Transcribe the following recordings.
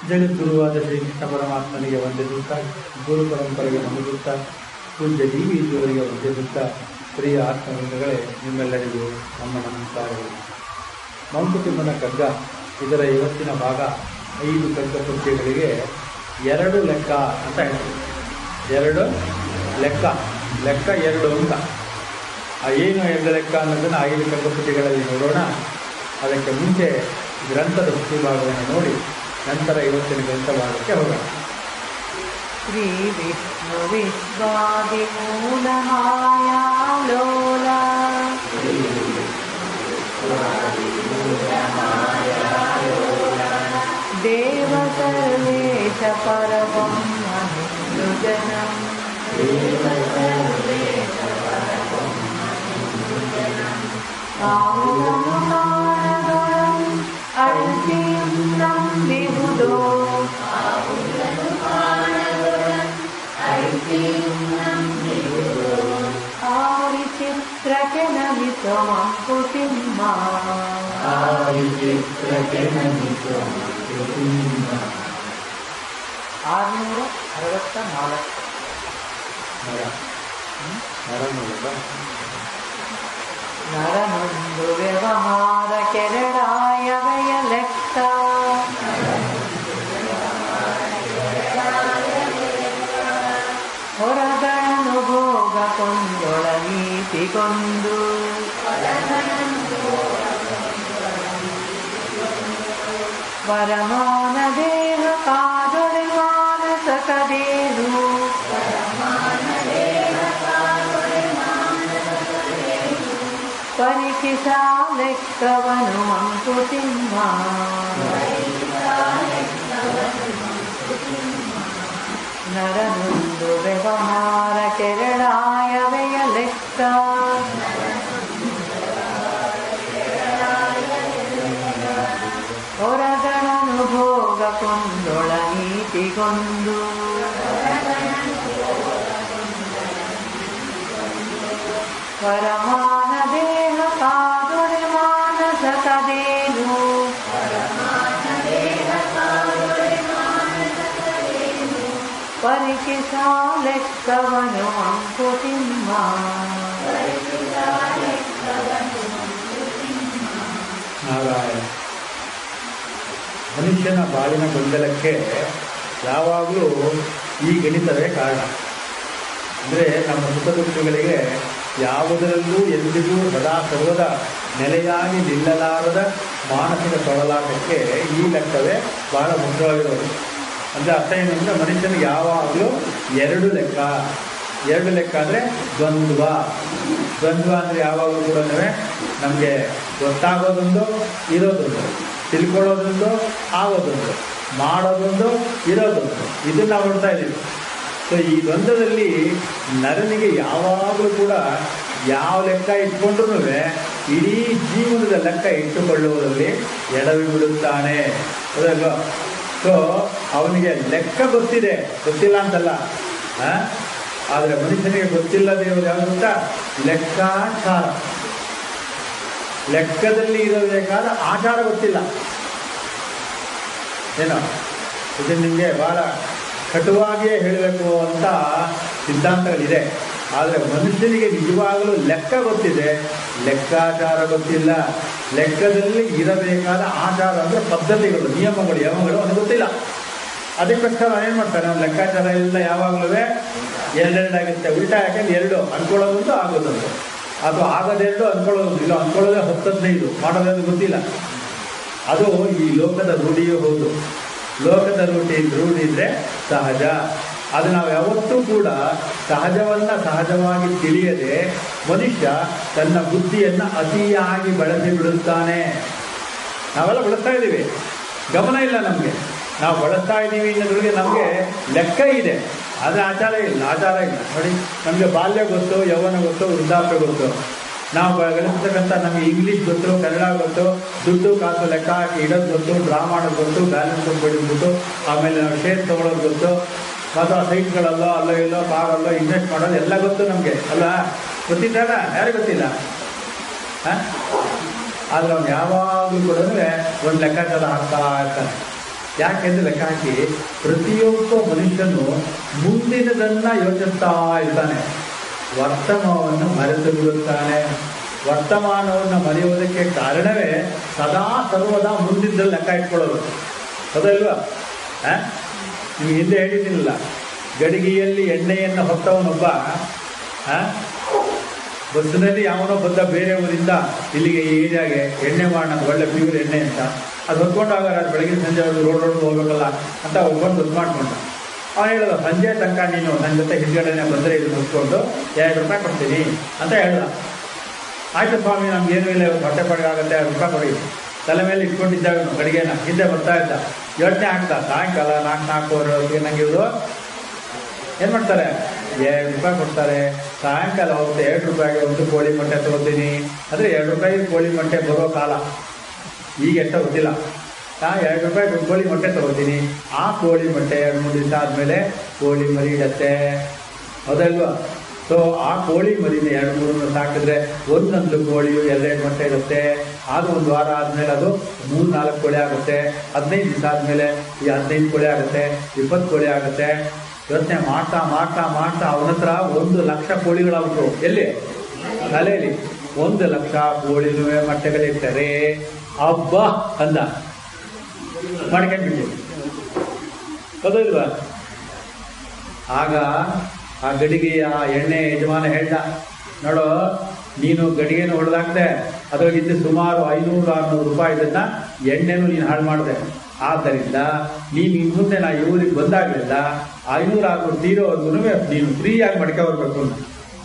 ಜಗದ್ಗುರುವಾದ ಶ್ರೀಕೃಷ್ಣ ಪರಮಾತ್ಮನಿಗೆ ವಂದಿಸುತ್ತಾ ಗುರು ಪರಂಪರೆಗೆ ವಂದಿಸುತ್ತಾ ಪೂಜ್ಯ ಡಿ ವಿ ಇವರಿಗೆ ವಂದಿಸುತ್ತಾ ಪ್ರಿಯ ಆತ್ಮವೃಂದಗಳೇ ನಿಮ್ಮೆಲ್ಲರಿಗೂ ನಮ್ಮ ನಮಸ್ಕಾರಗಳು ಮಂಕುತಿಮ್ಮನ ಕಗ್ಗ ಇದರ ಇವತ್ತಿನ ಭಾಗ ಐದು ಕಗ್ಗ ಪುಸ್ತಕಗಳಿಗೆ ಎರಡು ಲೆಕ್ಕ ಅಂತ ಹೇಳ್ತೀವಿ ಎರಡು ಲೆಕ್ಕ ಲೆಕ್ಕ ಎರಡು ಅಂತ ಆ ಏನು ಎರಡು ಲೆಕ್ಕ ಅನ್ನೋದನ್ನು ಐದು ಕಗ್ಗ ಪುಸ್ತಕಗಳಲ್ಲಿ ನೋಡೋಣ ಅದಕ್ಕೆ ಮುಂಚೆ ಗ್ರಂಥದ ಪುಸ್ತಿ ಭಾಗವನ್ನು ನೋಡಿ ನಂತರ ಇವತ್ತಿನ ಗ್ರಂಥ ಭಾಗಕ್ಕೆ ಹೋಗೋಣ श्री विष्णु विश्वादिमूलमायालोला देव सर्वेश परमं मनुजनम् कामुकमुकाणगणम् अर्चिं नम्बिहुदो ಆರಿಚಿತ್ರಕೆನಮಿತಮಂಕುತಿಮ್ಮ ಆರುನೂರ ಅರವತ್ತ ನಾಲ್ಕು ಮರ ಮರ ನೋಡಿದ್ರಾ? ನರನೊಂದು ವ್ಯವಹಾರ ಕೆರಡಾಯವೆಯ ಲೆಕ್ಕ ಹೊರಗಳನ್ನು ಭೋಗ ಕೊಂದೊಳ ನೀತಿಗೊಂದು ವರಮಾನ ದೇಹ ಕಾದೊಡೆ ಮಾನಸ ಕದೇನು ಪರಿಕಿಸ ಲೆಕ್ಕವನು ಮಂಕುತಿಮ್ಮ ನರನೊಂದು ವ್ಯವಹಾರ ಕೆರಳಾಯವೆಯ ಲೆಕ್ಕ ಹೊರಗಳನ್ನು ಭೋಗ ಕೊಂದೊಳ ನೀತಿಗೊಂದು ಪರಮಾನ ದೇಹ ಕಾದೊಡೆ ಮಾನಸ ಕದೇನು ಪರಿಕಿಸ ಲೆಕ್ಕವನು ಅಂಕುತಿಮ್ಮ ನಾರಾಯಣ ಮನುಷ್ಯನ ಬಾಳಿನ ಗೊಂದಲಕ್ಕೆ ಯಾವಾಗಲೂ ಈ ಗಣಿತವೇ ಕಾರಣ ಅಂದರೆ ನಮ್ಮ ಸುಖ ದುಃಖಗಳಿಗೆ ಯಾವುದರಲ್ಲೂ ಎಂದಿಗೂ ಸದಾ ಸರ್ವದ ನೆಲೆಯಾಗಿ ನಿಲ್ಲಲಾರದ ಮಾನಸಿಕ ತೊಳಲಾಟಕ್ಕೆ ಈ ಲೆಕ್ಕವೇ ಬಹಳ ಮುಖ್ಯವಾಗಿರೋದು ಅಂದರೆ ಅರ್ಥ ಏನಂದರೆ ಮನುಷ್ಯನಿಗೆ ಯಾವಾಗಲೂ ಎರಡು ಲೆಕ್ಕ ಎರಡು ಲೆಕ್ಕ ಅಂದರೆ ದ್ವಂದ್ವ ದ್ವಂದ್ವ ಅಂದರೆ ಯಾವಾಗಲೂ ಕೂಡ ನಮಗೆ ಗೊತ್ತಾಗೋದೊಂದು ಇರೋದೊಂದು ತಿಳ್ಕೊಳ್ಳೋದೊಂದು ಆಗೋದೊಂದು ಮಾಡೋದೊಂದು ಇರೋದೊಂದು ಇದನ್ನು ನಾವು ನೋಡ್ತಾ ಇದ್ದೀವಿ ಸೊ ಈ ದ್ವಂದ್ವದಲ್ಲಿ ನರನಿಗೆ ಯಾವಾಗಲೂ ಕೂಡ ಯಾವ ಲೆಕ್ಕ ಇಟ್ಕೊಂಡ್ರೂ ಇಡೀ ಜೀವನದ ಲೆಕ್ಕ ಇಟ್ಟುಕೊಳ್ಳುವುದರಲ್ಲಿ ಎಡವಿ ಬಿಡುತ್ತಾನೆ ಹೌದಲ್ವಾ ಸೊ ಅವನಿಗೆ ಲೆಕ್ಕ ಗೊತ್ತಿದೆ ಗೊತ್ತಿಲ್ಲ ಅಂತಲ್ಲ ಆ? ಆದರೆ ಮನುಷ್ಯನಿಗೆ ಗೊತ್ತಿಲ್ಲದೆ ಇರೋದು ಯಾವುದು ಅಂತ ಲೆಕ್ಕಾಚಾರ ಲೆಕ್ಕದಲ್ಲಿ ಇರಬೇಕಾದ ಆಚಾರ ಗೊತ್ತಿಲ್ಲ ಏನೋ ಇದು ನಿಮಗೆ ಭಾಳ ಕಟುವಾಗಿಯೇ ಹೇಳಬೇಕು ಅಂತ ಸಿದ್ಧಾಂತಗಳಿದೆ ಆದರೆ ಮನುಷ್ಯನಿಗೆ ನಿಜವಾಗಲೂ ಲೆಕ್ಕ ಗೊತ್ತಿದೆ ಲೆಕ್ಕಾಚಾರ ಗೊತ್ತಿಲ್ಲ ಲೆಕ್ಕದಲ್ಲಿ ಇರಬೇಕಾದ ಆಚಾರ ಅಂದರೆ ಪದ್ಧತಿಗಳು ನಿಯಮಗಳು ಯಮಗಳು ಅದು ಗೊತ್ತಿಲ್ಲ ಅದಕ್ಕೋಸ್ಕರ ಏನು ಮಾಡ್ತಾರೆ ನಾವು ಲೆಕ್ಕಾಚಾರ ಎಲ್ಲ ಯಾವಾಗಲೂ ಎರಡೆರಡಾಗುತ್ತೆ ಉಲ್ಟಾ ಯಾಕಂದ್ರೆ ಎರಡು ಅನ್ಕೊಳ್ಳೋದೊಂದು ಆಗೋದೊಂದು ಅಥವಾ ಆಗೋದೆರಡು ಅನ್ಕೊಳ್ಳೋದು ಇಲ್ಲ ಅನ್ಕೊಳ್ಳೋದೇ ಹತ್ತು ಹದಿನೈದು ಮಾಡೋದು ಗೊತ್ತಿಲ್ಲ ಅದು ಈ ಲೋಕದ ರೂಢಿಯೂ ಹೌದು ಲೋಕದ ರೂಢಿ ರೂಢಿ ಇದ್ರೆ ಸಹಜ ಅದು ನಾವು ಯಾವತ್ತೂ ಕೂಡ ಸಹಜವನ್ನ ಸಹಜವಾಗಿ ತಿಳಿಯದೆ ಮನುಷ್ಯ ತನ್ನ ಬುದ್ಧಿಯನ್ನು ಅತಿಯಾಗಿ ಬಳಸಿ ಬಿಡುತ್ತಾನೆ ನಾವೆಲ್ಲ ಬಳಸ್ತಾ ಇದ್ದೀವಿ ಗಮನ ಇಲ್ಲ ನಮಗೆ ನಾವು ಬಳಸ್ತಾ ಇದ್ದೀವಿ ಅನ್ನೋದ್ರಿಗೆ ನಮಗೆ ಲೆಕ್ಕ ಇದೆ ಆದರೆ ಆಚಾರ ಇಲ್ಲ ಆಚಾರ ಇಲ್ಲ ನೋಡಿ ನಮಗೆ ಬಾಲ್ಯ ಗೊತ್ತು ಯೌವನ ಗೊತ್ತು ವೃದ್ಧಾಪ್ಯ ಗೊತ್ತು ನಾವು ಗಳಿಸ್ತಕ್ಕಂಥ ನಮಗೆ ಇಂಗ್ಲೀಷ್ ಗೊತ್ತು ಕನ್ನಡ ಗೊತ್ತು ದುಡ್ಡು ಕಾಸು ಲೆಕ್ಕ ಹಾಕಿ ಇಡೋದು ಗೊತ್ತು ಡ್ರಾ ಮಾಡೋದು ಗೊತ್ತು ಬ್ಯಾಲೆನ್ಸ್ ಕೊಡೋದು ಗೊತ್ತು ಆಮೇಲೆ ನಾವು ಶೇರ್ ತೊಗೊಳೋದು ಗೊತ್ತು ಮತ್ತು ಆ ಸೈಟ್ಗಳಲ್ಲೋ ಅಲ್ಲೋ ಇಲ್ಲೋ ಕಾರಲ್ಲೋ ಇನ್ವೆಸ್ಟ್ ಮಾಡೋದು ಎಲ್ಲ ಗೊತ್ತು ನಮಗೆ ಅಲ್ಲ ಗೊತ್ತಿದ್ದಾರ ಯಾರಿಗೆ ಗೊತ್ತಿಲ್ಲ ಹಾಂ ಆದರೆ ಅವ್ನು ಯಾವಾಗಲೂ ಕೂಡ ಒಂದು ಲೆಕ್ಕಾಚಾರ ಹಾಕ್ತಾ ಇರ್ತಾನೆ ಯಾಕೆಂದ್ರೆ ಲೆಕ್ಕ ಹಾಕಿ ಪ್ರತಿಯೊಬ್ಬ ಮನುಷ್ಯನು ಮುಂದಿನದನ್ನ ಯೋಚಿಸ್ತಾ ಇರ್ತಾನೆ ವರ್ತಮಾನವನ್ನು ಮರೆತು ಬಿಡುತ್ತಾನೆ ವರ್ತಮಾನವನ್ನು ಮರೆಯುವುದಕ್ಕೆ ಕಾರಣವೇ ಸದಾ ಸರ್ವದಾ ಮುಂದಿದ್ದಲ್ಲಿ ಲೆಕ್ಕ ಇಟ್ಕೊಳ್ಳೋದು ಹೌದಲ್ವಾ ಆ? ನಿಮ್ಗೆ ಹಿಂದೆ ಹೇಳಿದ್ದಿಲ್ಲ ಗಡಿಗೆಯಲ್ಲಿ ಎಣ್ಣೆಯನ್ನು ಹೊತ್ತವನೊಬ್ಬ ಆ? ಬಸ್ಸಿನಲ್ಲಿ ಯಾವನೋ ಬಂದ ಬೇರೆ ಊರಿಂದ ಇಲ್ಲಿಗೆ ಈ ಏರಿಯಾಗೆ ಎಣ್ಣೆ ಮಾಡೋಣ ಒಳ್ಳೆ ಪ್ಯೂರ್ ಎಣ್ಣೆ ಅಂತ ಅದು ಹೊತ್ಕೊಂಡು ಹೋಗಾರ ಅದು ಬೆಳಗ್ಗೆ ಸಂಜೆ ಅವ್ರು ರೋಡ್ ರೋಡ್ ಹೋಗ್ಬೇಕಲ್ಲ ಅಂತ ಒಬ್ಬನು ಬಸ್ ಮಾಡ್ಕೊಂಡ ಅವ್ನು ಹೇಳಿದ ಸಂಜೆ ತನಕ ನೀನು ನನ್ನ ಜೊತೆ ಹಿಂದ್ಗಡೆನೆ ಬಂದರೆ ಇದು ಮುಗಿಸ್ಕೊಂಡು ಎರಡು ರೂಪಾಯಿ ಕೊಡ್ತೀನಿ ಅಂತ ಹೇಳ್ದ ಆಯ್ತು ಸ್ವಾಮಿ ನಮ್ಗೆ ಏನೂ ಇಲ್ಲ ಇವತ್ತು ಹೊಟ್ಟೆ ಪಡೆಗೆ ಆಗುತ್ತೆ ಎರಡು ರೂಪಾಯಿ ಕೊಡಿ ತಲೆ ಮೇಲೆ ಇಟ್ಕೊಂಡಿದ್ದಾಗ ಗಡಿಗೆನ ಹಿಂದೆ ಬರ್ತಾ ಇದ್ದ ಯೋಚನೆ ಆಗ್ತಾ ಸಾಯಂಕಾಲ ನಾಲ್ಕು ನಾಲ್ಕೂವರೆ ನಂಗೆ ಇವರು ಏನು ಮಾಡ್ತಾರೆ ಎರಡು ರೂಪಾಯಿ ಕೊಡ್ತಾರೆ ಸಾಯಂಕಾಲ ಹೋಗುತ್ತೆ ಎರಡು ರೂಪಾಯಿಗೆ ಒಂದು ಕೋಳಿ ಮೊಟ್ಟೆ ತಗೋತೀನಿ ಅಂದರೆ ಎರಡು ರೂಪಾಯಿ ಕೋಳಿ ಮೊಟ್ಟೆ ಬರೋ ಕಾಲ ಈಗ ಎಷ್ಟೋ ಗೊತ್ತಿಲ್ಲ ನಾ ಎರಡು ರೂಪಾಯಿ ಒಂದು ಕೋಳಿ ಮೊಟ್ಟೆ ತಗೋತೀನಿ ಆ ಕೋಳಿ ಮೊಟ್ಟೆ ಎರಡು ಮೂರು ದಿವಸ ಆದಮೇಲೆ ಕೋಳಿ ಮರಿ ಇಡತ್ತೆ ಹೌದಲ್ವಾ ಸೊ ಆ ಕೋಳಿ ಮರಿನ ಎರಡು ಮೂರನ್ನು ಸಾಕಿದ್ರೆ ಒಂದೊಂದು ಕೋಳಿಯು ಎರಡೆರಡು ಮೊಟ್ಟೆ ಇರುತ್ತೆ ಅದು ಒಂದು ವಾರ ಆದಮೇಲೆ ಅದು ಮೂರು ನಾಲ್ಕು ಕೋಳಿ ಆಗುತ್ತೆ ಹದಿನೈದು ದಿವಸ ಆದಮೇಲೆ ಈ ಹದಿನೈದು ಕೋಳಿ ಆಗುತ್ತೆ ಇಪ್ಪತ್ತು ಕೋಳಿ ಆಗುತ್ತೆ ಯೋಚನೆ ಮಾಡ್ತಾ ಮಾಡ್ತಾ ಮಾಡ್ತಾ ಅವನ ಹತ್ರ ಒಂದು ಲಕ್ಷ ಕೋಳಿಗಳಾಗ್ಬಿಟ್ಟು ಎಲ್ಲಿ ತಲೆಯಲ್ಲಿ ಒಂದು ಲಕ್ಷ ಕೋಳಿನೂ ಮೊಟ್ಟೆಗಳಿರ್ತಾರೆ ಹಬ್ಬ ಅಂದ ಮಾಡ್ಕೊಂಡ್ಬಿಟ್ಟು ಹೌದಲ್ವಾ ಆಗ ಆ ಗಡಿಗೆಯ ಎಣ್ಣೆ ಯಜಮಾನ ಹೇಳ್ದ ನೋಡು ನೀನು ಗಡಿಗೆನ ಹೊಡೆದಾಕ್ದೆ ಅದ್ರಾಗಿದ್ದು ಸುಮಾರು ಐನೂರು ಆರುನೂರು ರೂಪಾಯಿ ಇದನ್ನ ಎಣ್ಣೆನೂ ನೀನು ಹಾಳು ಮಾಡಿದೆ ಆದ್ದರಿಂದ ನೀನು ಇನ್ನು ಮುಂದೆ ನಾ ಈ ಊರಿಗೆ ಬಂದಾಗಲಿಲ್ಲ ಐನೂರು ಆರುನೂರು ತೀರೋವರೆಗೂ ನೀನು ಫ್ರೀಯಾಗಿ ಮಡ್ಕೆ ಬರ್ಬೇಕು ಅಂತ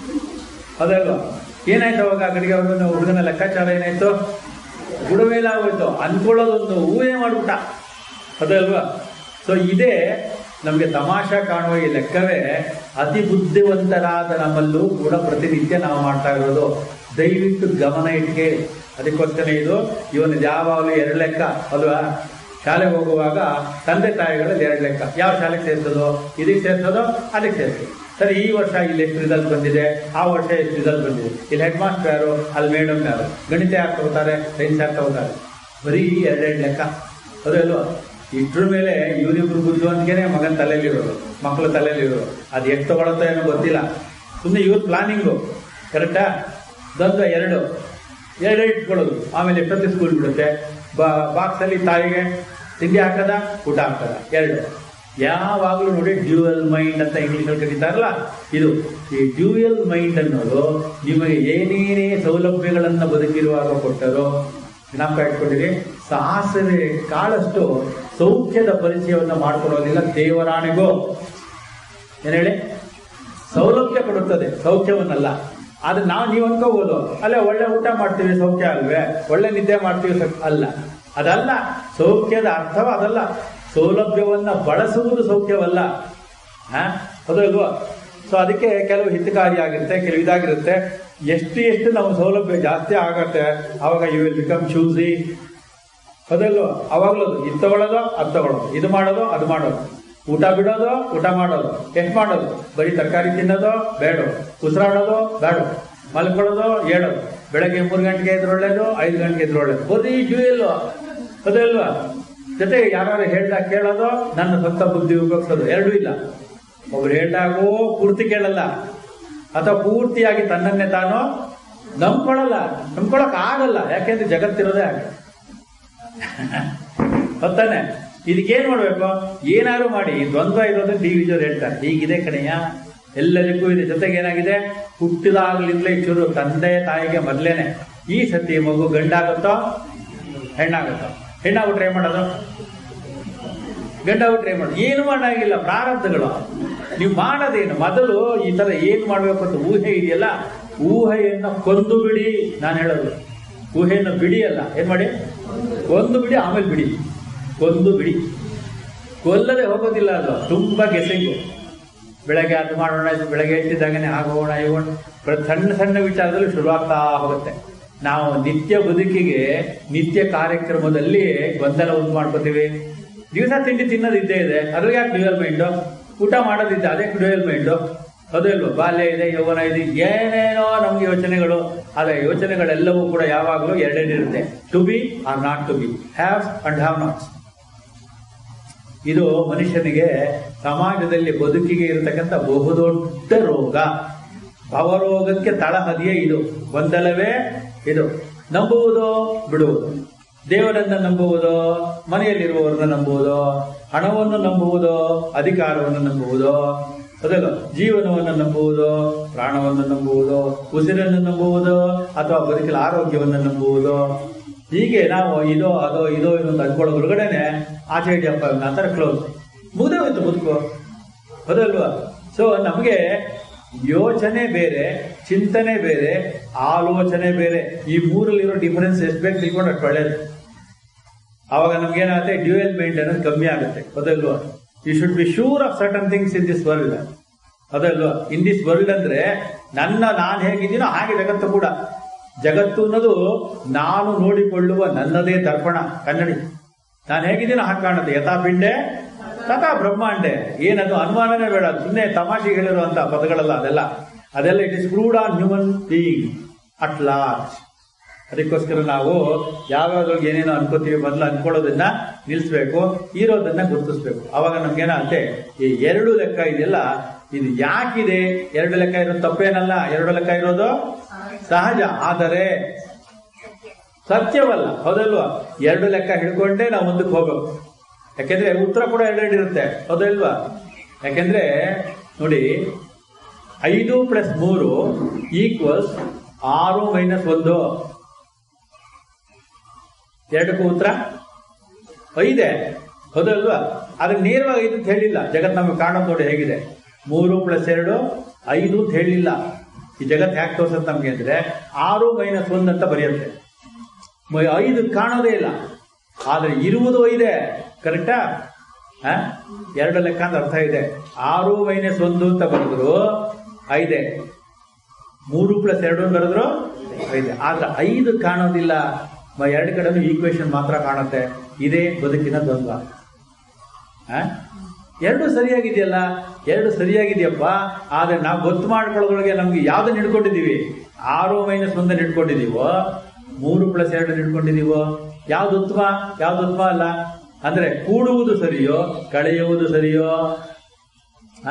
ಅದಲ್ವಾ ಏನಾಯ್ತು ಅವಾಗ ಆ ಗಡಿಗೆ ಅವ್ರಿಗೂ ಹುಡುಗನ ಲೆಕ್ಕಾಚಾರ ಏನಾಯ್ತು ಗುಡವೇಲ ಆಗೋಯ್ತು ಅನ್ಕೊಳ್ಳೋದೊಂದು ಊಹೆ ಮಾಡ್ಬಿಟ್ಟ ಅದಲ್ವಾ ಸೊ ಇದೇ ನಮಗೆ ತಮಾಷಾ ಕಾಣುವ ಈ ಲೆಕ್ಕವೇ ಅತಿ ಬುದ್ಧಿವಂತರಾದ ನಮ್ಮಲ್ಲೂ ಕೂಡ ಪ್ರತಿನಿತ್ಯ ನಾವು ಮಾಡ್ತಾ ಇರೋದು ದಯವಿಟ್ಟು ಗಮನ ಇಟ್ಟು ಕೇಳಿ ಅದಕ್ಕೋಸ್ಕರ ಇದು ಇವನು ಯಾವಾಗಲೂ ಎರಡು ಲೆಕ್ಕ ಅಲ್ವಾ ಶಾಲೆಗೆ ಹೋಗುವಾಗ ತಂದೆ ತಾಯಿಗಳಲ್ಲಿ ಎರಡು ಲೆಕ್ಕ ಯಾವ ಶಾಲೆಗೆ ಸೇರ್ತದೋ ಇದಕ್ಕೆ ಸೇರ್ತದೋ ಅದಕ್ಕೆ ಸೇರ್ತದೆ ಸರಿ ಈ ವರ್ಷ ಇಲ್ಲಿ ಎಷ್ಟು ರಿಸಲ್ಟ್ ಬಂದಿದೆ ಆ ವರ್ಷ ಎಷ್ಟು ರಿಸಲ್ಟ್ ಬಂದಿದೆ ಇಲ್ಲಿ ಹೆಡ್ ಮಾಸ್ಟರ್ ಯಾರು ಅಲ್ಲಿ ಮೇಡಮ್ ಯಾರು ಗಣಿತ ಯಾರು ತಗೋತಾರೆ ಸೈನ್ಸ್ ಯಾರು ತಗೋತಾರೆ ಬರೀ ಎರಡೆರಡು ಲೆಕ್ಕ ಅದಲ್ವಾ ಇದ್ರ ಮೇಲೆ ಇವರಿಬ್ರು ಬುದ್ಧಿವಂತಿಕೆನೆ ಮಗನ ತಲೆಯಲ್ಲಿರೋದು ಮಕ್ಕಳ ತಲೆಯಲ್ಲಿರೋದು ಅದು ಎಷ್ಟು ತಗೊಳತ್ತೋ ಏನೋ ಗೊತ್ತಿಲ್ಲ ಸುಮ್ಮನೆ ಇವ್ರ ಪ್ಲಾನಿಂಗು ಕರೆಕ್ಟಾ ದ್ವಂದ್ವ ಎರಡು ಎರಡೇ ಇಟ್ಕೊಳ್ಳೋದು ಆಮೇಲೆ ಪ್ರತಿ ಸ್ಕೂಲ್ ಬಿಡುತ್ತೆ ಬಾ ಬಾಕ್ಸಲ್ಲಿ ತಾಯಿಗೆ ತಿಂಡಿ ಹಾಕದ ಊಟ ಹಾಕದ ಎರಡು ಯಾವಾಗಲೂ ನೋಡಿ ಡ್ಯೂಯಲ್ ಮೈಂಡ್ ಅಂತ ಇಂಗ್ಲೀಷಲ್ಲಿ ಕರೀತಾರಲ್ಲ ಇದು ಈ ಡ್ಯೂಯಲ್ ಮೈಂಡ್ ಅನ್ನೋದು ನಿಮಗೆ ಏನೇನೇ ಸೌಲಭ್ಯಗಳನ್ನು ಬದುಕಿರುವಾಗ ಕೊಟ್ಟರೋ ಜ್ಞಾಪಕ ಇಟ್ಕೊಂಡಿರಿ ಸಾಸಿವೆ ಕಾಳಷ್ಟು ಸೌಖ್ಯದ ಪರಿಚಯವನ್ನು ಮಾಡ್ಕೊಡೋದಿಲ್ಲ ದೇವರಾಣಿಗೂ ಏನ್ ಹೇಳಿ ಸೌಲಭ್ಯ ಕೊಡುತ್ತದೆ ಸೌಖ್ಯವನ್ನಲ್ಲ ಆದ್ರೆ ನಾವು ನೀವು ಅನ್ಕೋಬಹುದು ಅಲ್ಲೇ ಒಳ್ಳೆ ಊಟ ಮಾಡ್ತೀವಿ ಸೌಖ್ಯ ಅಲ್ವೇ ಒಳ್ಳೆ ನಿದ್ದೆ ಮಾಡ್ತೀವಿ ಸೌಖ್ಯ ಅಲ್ಲ ಅದಲ್ಲ ಸೌಖ್ಯದ ಅರ್ಥವ ಅದಲ್ಲ ಸೌಲಭ್ಯವನ್ನ ಬಳಸುವುದು ಸೌಖ್ಯವಲ್ಲ ಹಾ ಹೌದಲ್ವಾ ಸೊ ಅದಕ್ಕೆ ಕೆಲವು ಹಿತಕಾರಿಯಾಗಿರುತ್ತೆ ಕೆಲವು ಇದಾಗಿರುತ್ತೆ ಎಷ್ಟು ಎಷ್ಟು ನಾವು ಸೌಲಭ್ಯ ಜಾಸ್ತಿ ಆಗತ್ತೆ ಅವಾಗ ಯು ವಿಲ್ ಬಿಕಮ್ ಚೂಸಿ ಅದಲ್ಲೋ ಅವಾಗ್ಲೂ ಇದು ತಗೊಳ್ಳೋದು ಅದು ತಗೊಳ್ಳೋದು ಇದು ಮಾಡೋದು ಅದು ಮಾಡೋದು ಊಟ ಬಿಡೋದು ಊಟ ಮಾಡೋದು ಎಷ್ಟು ಮಾಡೋದು ಬರೀ ತರಕಾರಿ ತಿನ್ನೋದು ಬೇಡ ಉಸಿರಾಡೋದು ಬೇಡ ಮಲ್ಕೊಳ್ಳೋದು ಹೇಳೋದು ಬೆಳಗ್ಗೆ ಮೂರು ಗಂಟೆಗೆ ಇದ್ರೆ ಒಳ್ಳೇದು ಐದು ಗಂಟೆಗೆ ಇದ್ರೆ ಒಳ್ಳೇದು ಬರೀ ಇಲ್ವಾ ಅದಲ್ವಾ ಜೊತೆಗೆ ಯಾರು ಹೇಳ್ದಾಗ ಕೇಳೋದು ನನ್ನ ಸ್ವಂತ ಬುದ್ಧಿ ಉಪಯೋಗಿಸೋದು ಎರಡೂ ಇಲ್ಲ ಒಬ್ರು ಹೇಳ್ದಾಗೂ ಪೂರ್ತಿ ಕೇಳಲ್ಲ ಅಥವಾ ಪೂರ್ತಿಯಾಗಿ ತನ್ನನ್ನೇ ತಾನು ನಂಬ್ಕೊಳ್ಳಲ್ಲ ನಂಬ್ಕೊಳಕ್ ಆಗಲ್ಲ ಯಾಕೆಂದ್ರೆ ಜಗತ್ತಿರೋದೇ ಹಾಗೆ ಗೊತ್ತಾನೆ ಇದಕ್ಕೇನ್ ಮಾಡ್ಬೇಕು ಏನಾದ್ರು ಮಾಡಿ ಈ ದ್ವಂದ್ವ ಇರೋದು ಡಿ ವಿಜಯವ್ರು ಹೇಳ್ತಾರೆ ಹೀಗಿದೆ ಕಣಯ್ಯ ಎಲ್ಲರಿಗೂ ಇದೆ ಜೊತೆಗೆ ಏನಾಗಿದೆ ಹುಟ್ಟಿದಾಗ್ಲಿಂದಲೇ ಚೂರು ತಂದೆ ತಾಯಿಗೆ ಮೊದ್ಲೇನೆ ಈ ಸತಿ ಮಗು ಗಂಡಾಗುತ್ತೋ ಹೆಣ್ಣಾಗುತ್ತೋ ಹೆಣ್ಣಾಗ್ಬಿಟ್ರೆ ಏನ್ ಮಾಡೋದು ಗಂಡಾಗ್ಬಿಟ್ರೆ ಏನ್ ಮಾಡೋದು ಏನು ಮಾಡಾಗಿಲ್ಲ ಪ್ರಾರಬ್ಧಗಳು ನೀವು ಮಾಡೋದೇನು ಮೊದಲು ಈ ತರ ಏನ್ ಮಾಡ್ಬೇಕು ಅಂತ ಊಹೆ ಇದೆಯಲ್ಲ ಊಹೆಯನ್ನ ಕೊಂದು ಬಿಡಿ ನಾನು ಹೇಳೋದು ಊಹೆಯನ್ನು ಬಿಡಿ ಅಲ್ಲ ಏನ್ ಮಾಡಿ ಕೊಂದು ಬಿಡಿ ಆಮೇಲೆ ಬಿಡಿ ಕೊಂದು ಬಿಡಿ ಕೊಲ್ಲದೆ ಹೋಗೋದಿಲ್ಲ ಅದು ತುಂಬಾ ಗೆಸೆಂಗು ಬೆಳಗ್ಗೆ ಅದು ಮಾಡೋಣ ಇದು ಬೆಳಗ್ಗೆ ಎದ್ದಿದ್ದಾಗನೇ ಆಗೋಣ ಇಗೋಣ ಪ್ರ- ಸಣ್ಣ ಸಣ್ಣ ವಿಚಾರದಲ್ಲಿ ಶುರುವಾಗ್ತಾ ಹೋಗುತ್ತೆ ನಾವು ನಿತ್ಯ ಬದುಕಿಗೆ ನಿತ್ಯ ಕಾರ್ಯಕ್ರಮದಲ್ಲಿ ಗೊಂದಲ ಉಂಟು ಮಾಡ್ಕೋತೀವಿ ದಿವಸ ತಿಂಡಿ ತಿನ್ನೋದು ಇದ್ದೇ ಇದೆ ಅದ್ರಿಗೆ ಯಾಕೆ ಡ್ಯೂಯಲ್ ಮೈಂಡು ಊಟ ಮಾಡೋದಿದ್ದೆ ಅದೇ ಡ್ಯೂಯಲ್ ಮೈಂಡು ಅದು ಇಲ್ವೋ ಬಾಲ್ಯ ಇದೆ ಯೌವನ ಇದೆ ಏನೇನೋ ನಮ್ಗೆ ಯೋಚನೆಗಳು ಅದೇ ಯೋಚನೆಗಳೆಲ್ಲವೂ ಕೂಡ ಯಾವಾಗಲೂ ಎರಡೆರಡು ಇರುತ್ತೆ to be or not to be have and have not ಇದು ಮನುಷ್ಯನಿಗೆ ಸಮಾಜದಲ್ಲಿ ಬದುಕಿಗೆ ಇರತಕ್ಕಂಥ ಬಹುದೊಡ್ಡ ರೋಗ ಭವರೋಗಕ್ಕೆ ತಳಹದಿಯೇ ಇದು ಗೊಂದಲವೇ ಇದು ನಂಬುವುದು ಬಿಡುವುದು ದೇವರನ್ನ ನಂಬುವುದು ಮನೆಯಲ್ಲಿರುವವರನ್ನ ನಂಬುವುದು ಹಣವನ್ನು ನಂಬುವುದು ಅಧಿಕಾರವನ್ನು ನಂಬುವುದು ಅದಲ್ಲ ಜೀವನವನ್ನು ನಂಬುವುದು ಪ್ರಾಣವನ್ನು ನಂಬುವುದು ಉಸಿರನ್ನು ನಂಬುವುದು ಅಥವಾ ಬದುಕಲ ಆರೋಗ್ಯವನ್ನು ನಂಬುವುದು ಹೀಗೆ ನಾವು ಇದೋ ಅದೋ ಇದೋ ಇದು ಅಂತ ಅಂದ್ಕೊಳ್ಳೋ ಹೊರಗಡೆನೆ ಆಚೆ ಅಪ್ಪ ಆ ಥರ ಕ್ಲೋಸ್ ಮುಗ್ದೇ ಹೋಯ್ತು ಬದುಕು ಹೌದಲ್ವಾ ಸೊ ನಮಗೆ ಯೋಚನೆ ಬೇರೆ ಚಿಂತನೆ ಬೇರೆ ಆಲೋಚನೆ ಬೇರೆ ಈ ಮೂರಲ್ಲಿರೋ ಡಿಫರೆನ್ಸ್ ಎಷ್ಟು ಬೇಕು ತಿಳ್ಕೊಂಡು ಅಷ್ಟು ಒಳ್ಳೇದು ಆವಾಗ ನಮ್ಗೆ ಏನಾಗುತ್ತೆ ಡ್ಯೂಯಲ್ ಮೈಂಡ್ ಅನ್ನೋದು ಕಮ್ಮಿ ಆಗುತ್ತೆ ಹೌದಲ್ವಾ you should be sure of certain things in this world ಅದಲ್ವಾ ಇನ್ ದಿಸ್ ವರ್ಲ್ಡ್ ಅಂದ್ರೆ ನನ್ನ ನಾನು ಹೇಗಿದ್ದೀನೋ ಹಾಗೆ ಜಗತ್ತು ಕೂಡ ಜಗತ್ತು ಅನ್ನೋದು ನಾನು ನೋಡಿಕೊಳ್ಳುವ ನನ್ನದೇ ದರ್ಪಣ ಕನ್ನಡಿ ನಾನು ಹೇಗಿದ್ದೀನೋ ಹಾಗೆ ಕಾಣುತ್ತೆ ಯಥಾ ಪಿಂಡೆ ತಥಾ ಬ್ರಹ್ಮಾಂಡೆ ಏನದು ಅನುಮಾನನೇ ಬೇಡ ಸುಮ್ಮನೆ ತಮಾಷೆಗೆ ಹೇಳಿರುವಂತ ಪದಗಳಲ್ಲ ಅದೆಲ್ಲ ಅದೆಲ್ಲ it is crude on human being at large ಅದಕ್ಕೋಸ್ಕರ ನಾವು ಯಾವ್ಯಾವ್ದ್ರೊಳಗೆ ಏನೇನೋ ಅನ್ಕೋತೀವಿ ಮೊದಲು ಅನ್ಕೊಳ್ಳೋದನ್ನ ನಿಲ್ಲಿಸ್ಬೇಕು ಇರೋದನ್ನ ಗುರುತಿಸ್ಬೇಕು ಅವಾಗ ನಮ್ಗೇನಂತೆ ಈ ಎರಡು ಲೆಕ್ಕ ಇದೆಯಲ್ಲ ಇದು ಯಾಕಿದೆ ಎರಡು ಲೆಕ್ಕ ಇರೋದು ತಪ್ಪೇನಲ್ಲ ಎರಡು ಲೆಕ್ಕ ಇರೋದು ಸಹಜ ಆದರೆ ಸತ್ಯವಲ್ಲ ಹೌದಲ್ವಾ ಎರಡು ಲೆಕ್ಕ ಹಿಡ್ಕೊಂಡೇ ನಾವು ಮುಂದಕ್ಕೆ ಹೋಗ್ಬೇಕು ಯಾಕೆಂದ್ರೆ ಉತ್ತರ ಕೂಡ ಎರಡೆರಡು ಇರುತ್ತೆ ಹೌದಲ್ವಾ ಯಾಕೆಂದ್ರೆ ನೋಡಿ ಐದು ಪ್ಲಸ್ ಮೂರು ಈಕ್ವಲ್ಸ್ ಆರು ಮೈನಸ್ ಒಂದು ಎರಡಕ್ಕೂ ಉತ್ತರ ಐದೆ ಹೌದಲ್ವಾ ಆದ್ರೆ ನೇರವಾಗಿ ಐದು ಅಂತ ಹೇಳಿಲ್ಲ ಜಗತ್ ನಮಗೆ ಕಾಣೋದು ನೋಡಿ ಹೇಗಿದೆ ಮೂರು ಪ್ಲಸ್ ಎರಡು ಐದು ಅಂತ ಹೇಳಿಲ್ಲ ಈ ಜಗತ್ ಯಾಕೆ ತೋರ್ಸತ್ ನಮ್ಗೆ ಅಂದ್ರೆ ಆರು ಮೈನಸ್ ಒಂದು ಅಂತ ಬರೆಯುತ್ತೆ ಮ- ಐದು ಕಾಣೋದೇ ಇಲ್ಲ ಆದ್ರೆ ಇರುವುದು ಐದೆ ಕರೆಕ್ಟಾ ಆ? ಎರಡು ಲೆಕ್ಕ ಅಂತ ಅರ್ಥ ಇದೆ ಆರು ಮೈನಸ್ ಒಂದು ಅಂತ ಬರೆದ್ರು ಐದೆ ಮೂರು ಪ್ಲಸ್ ಎರಡು ಅಂತ ಬರೆದ್ರು ಐದೆ ಆದ್ರೆ ಐದು ಕಾಣೋದಿಲ್ಲ ಮ- ಎರಡು ಕಡೆನೂ ಈಕ್ವೇಶನ್ ಮಾತ್ರ ಕಾಣುತ್ತೆ ಇದೇ ಬದುಕಿನ ದ್ವಂದ್ವ ಆ? ಎರಡು ಸರಿಯಾಗಿದೆಯಲ್ಲ ಎರಡು ಸರಿಯಾಗಿದೆಯಪ್ಪ ಆದ್ರೆ ನಾವು ಗೊತ್ತು ಮಾಡ್ಕೊಳ್ಳೋದ್ರೊಳಗೆ ನಮ್ಗೆ ಯಾವ್ದನ್ನ ಹಿಡ್ಕೊಂಡಿದೀವಿ ಆರು ಮೈನಸ್ ಒಂದನ್ನು ಹಿಡ್ಕೊಂಡಿದೀವೋ ಮೂರು ಪ್ಲಸ್ ಎರಡು ಹಿಡ್ಕೊಂಡಿದೀವೋ ಯಾವ್ದು ಉತ್ತಮ ಯಾವ್ದು ಉತ್ತಮ ಅಲ್ಲ ಅಂದ್ರೆ ಕೂಡುವುದು ಸರಿಯೋ ಕಳೆಯುವುದು ಸರಿಯೋ ಆ?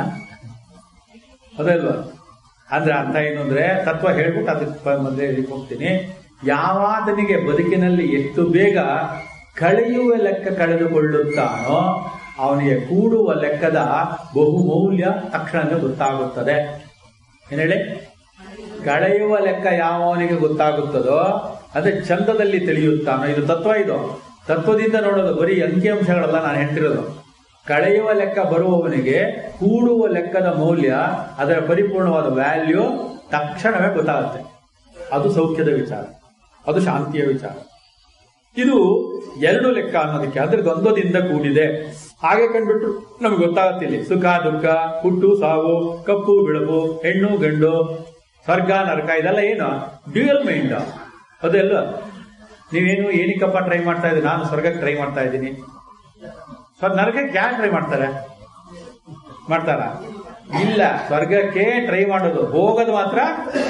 ಹೌದಲ್ವಾ ಅಂದ್ರೆ ಅರ್ಥ ಏನು ಅಂದ್ರೆ ತತ್ವ ಹೇಳ್ಬಿಟ್ಟು ಅದಕ್ಕೆ ಮೊದಲೇ ಇದಕ್ಕೆ ಹೋಗ್ತೀನಿ ಯಾವಾತನಿಗೆ ಬದುಕಿನಲ್ಲಿ ಎಷ್ಟು ಬೇಗ ಕಳೆಯುವ ಲೆಕ್ಕ ಕಳೆದುಕೊಳ್ಳುತ್ತಾನೋ ಅವನಿಗೆ ಕೂಡುವ ಲೆಕ್ಕದ ಬಹುಮೌಲ್ಯ ತಕ್ಷಣವೇ ಗೊತ್ತಾಗುತ್ತದೆ ಏನ್ ಹೇಳಿ ಕಳೆಯುವ ಲೆಕ್ಕ ಯಾವನಿಗೆ ಗೊತ್ತಾಗುತ್ತದೋ ಅದೇ ಚಂದದಲ್ಲಿ ತಿಳಿಯುತ್ತಾನೋ ಇದು ತತ್ವ ಇದು ತತ್ವದಿಂದ ನೋಡೋದು ಬರೀ ಅಂಕಿಅಂಶಗಳಲ್ಲ ನಾನು ಹೇಳ್ತಿರೋದು ಕಳೆಯುವ ಲೆಕ್ಕ ಬರುವವನಿಗೆ ಕೂಡುವ ಲೆಕ್ಕದ ಮೌಲ್ಯ ಅದರ ಪರಿಪೂರ್ಣವಾದ ವ್ಯಾಲ್ಯೂ ತಕ್ಷಣವೇ ಗೊತ್ತಾಗುತ್ತೆ ಅದು ಸೌಖ್ಯದ ವಿಚಾರ ಅದು ಶಾಂತಿಯ ವಿಚಾರ ಇದು ಎರಡು ಲೆಕ್ಕ ಅನ್ನೋದಕ್ಕೆ ಅಂದ್ರೆ ದ್ವಂದ್ವದಿಂದ ಕೂಡಿದೆ ಹಾಗೆ ಕಂಡ್ಬಿಟ್ರು ನಮ್ಗೆ ಗೊತ್ತಾಗುತ್ತೆ ಇಲ್ಲಿ ಸುಖ ದುಃಖ ಹುಟ್ಟು ಸಾವು ಕಪ್ಪು ಬಿಳುಪು ಹೆಣ್ಣು ಗಂಡು ಸ್ವರ್ಗ ನರಕ ಇದೆಲ್ಲ ಏನು ಡ್ಯೂಯಲ್ ಮೈಂಡ್ ಅದೆಲ್ಲ ನೀವೇನು ಏನಕ್ಕಪ್ಪ ಟ್ರೈ ಮಾಡ್ತಾ ಇದ್ದೀನಿ ನಾನು ಸ್ವರ್ಗಕ್ಕೆ ಟ್ರೈ ಮಾಡ್ತಾ ಇದ್ದೀನಿ ಸೊ ನರಕಕ್ಕೆ ಯಾರು ಟ್ರೈ ಮಾಡ್ತಾರೆ ಮಾಡ್ತಾರ ಇಲ್ಲ ಸ್ವರ್ಗಕ್ಕೆ ಟ್ರೈ ಮಾಡೋದು ಹೋಗೋದು ಮಾತ್ರ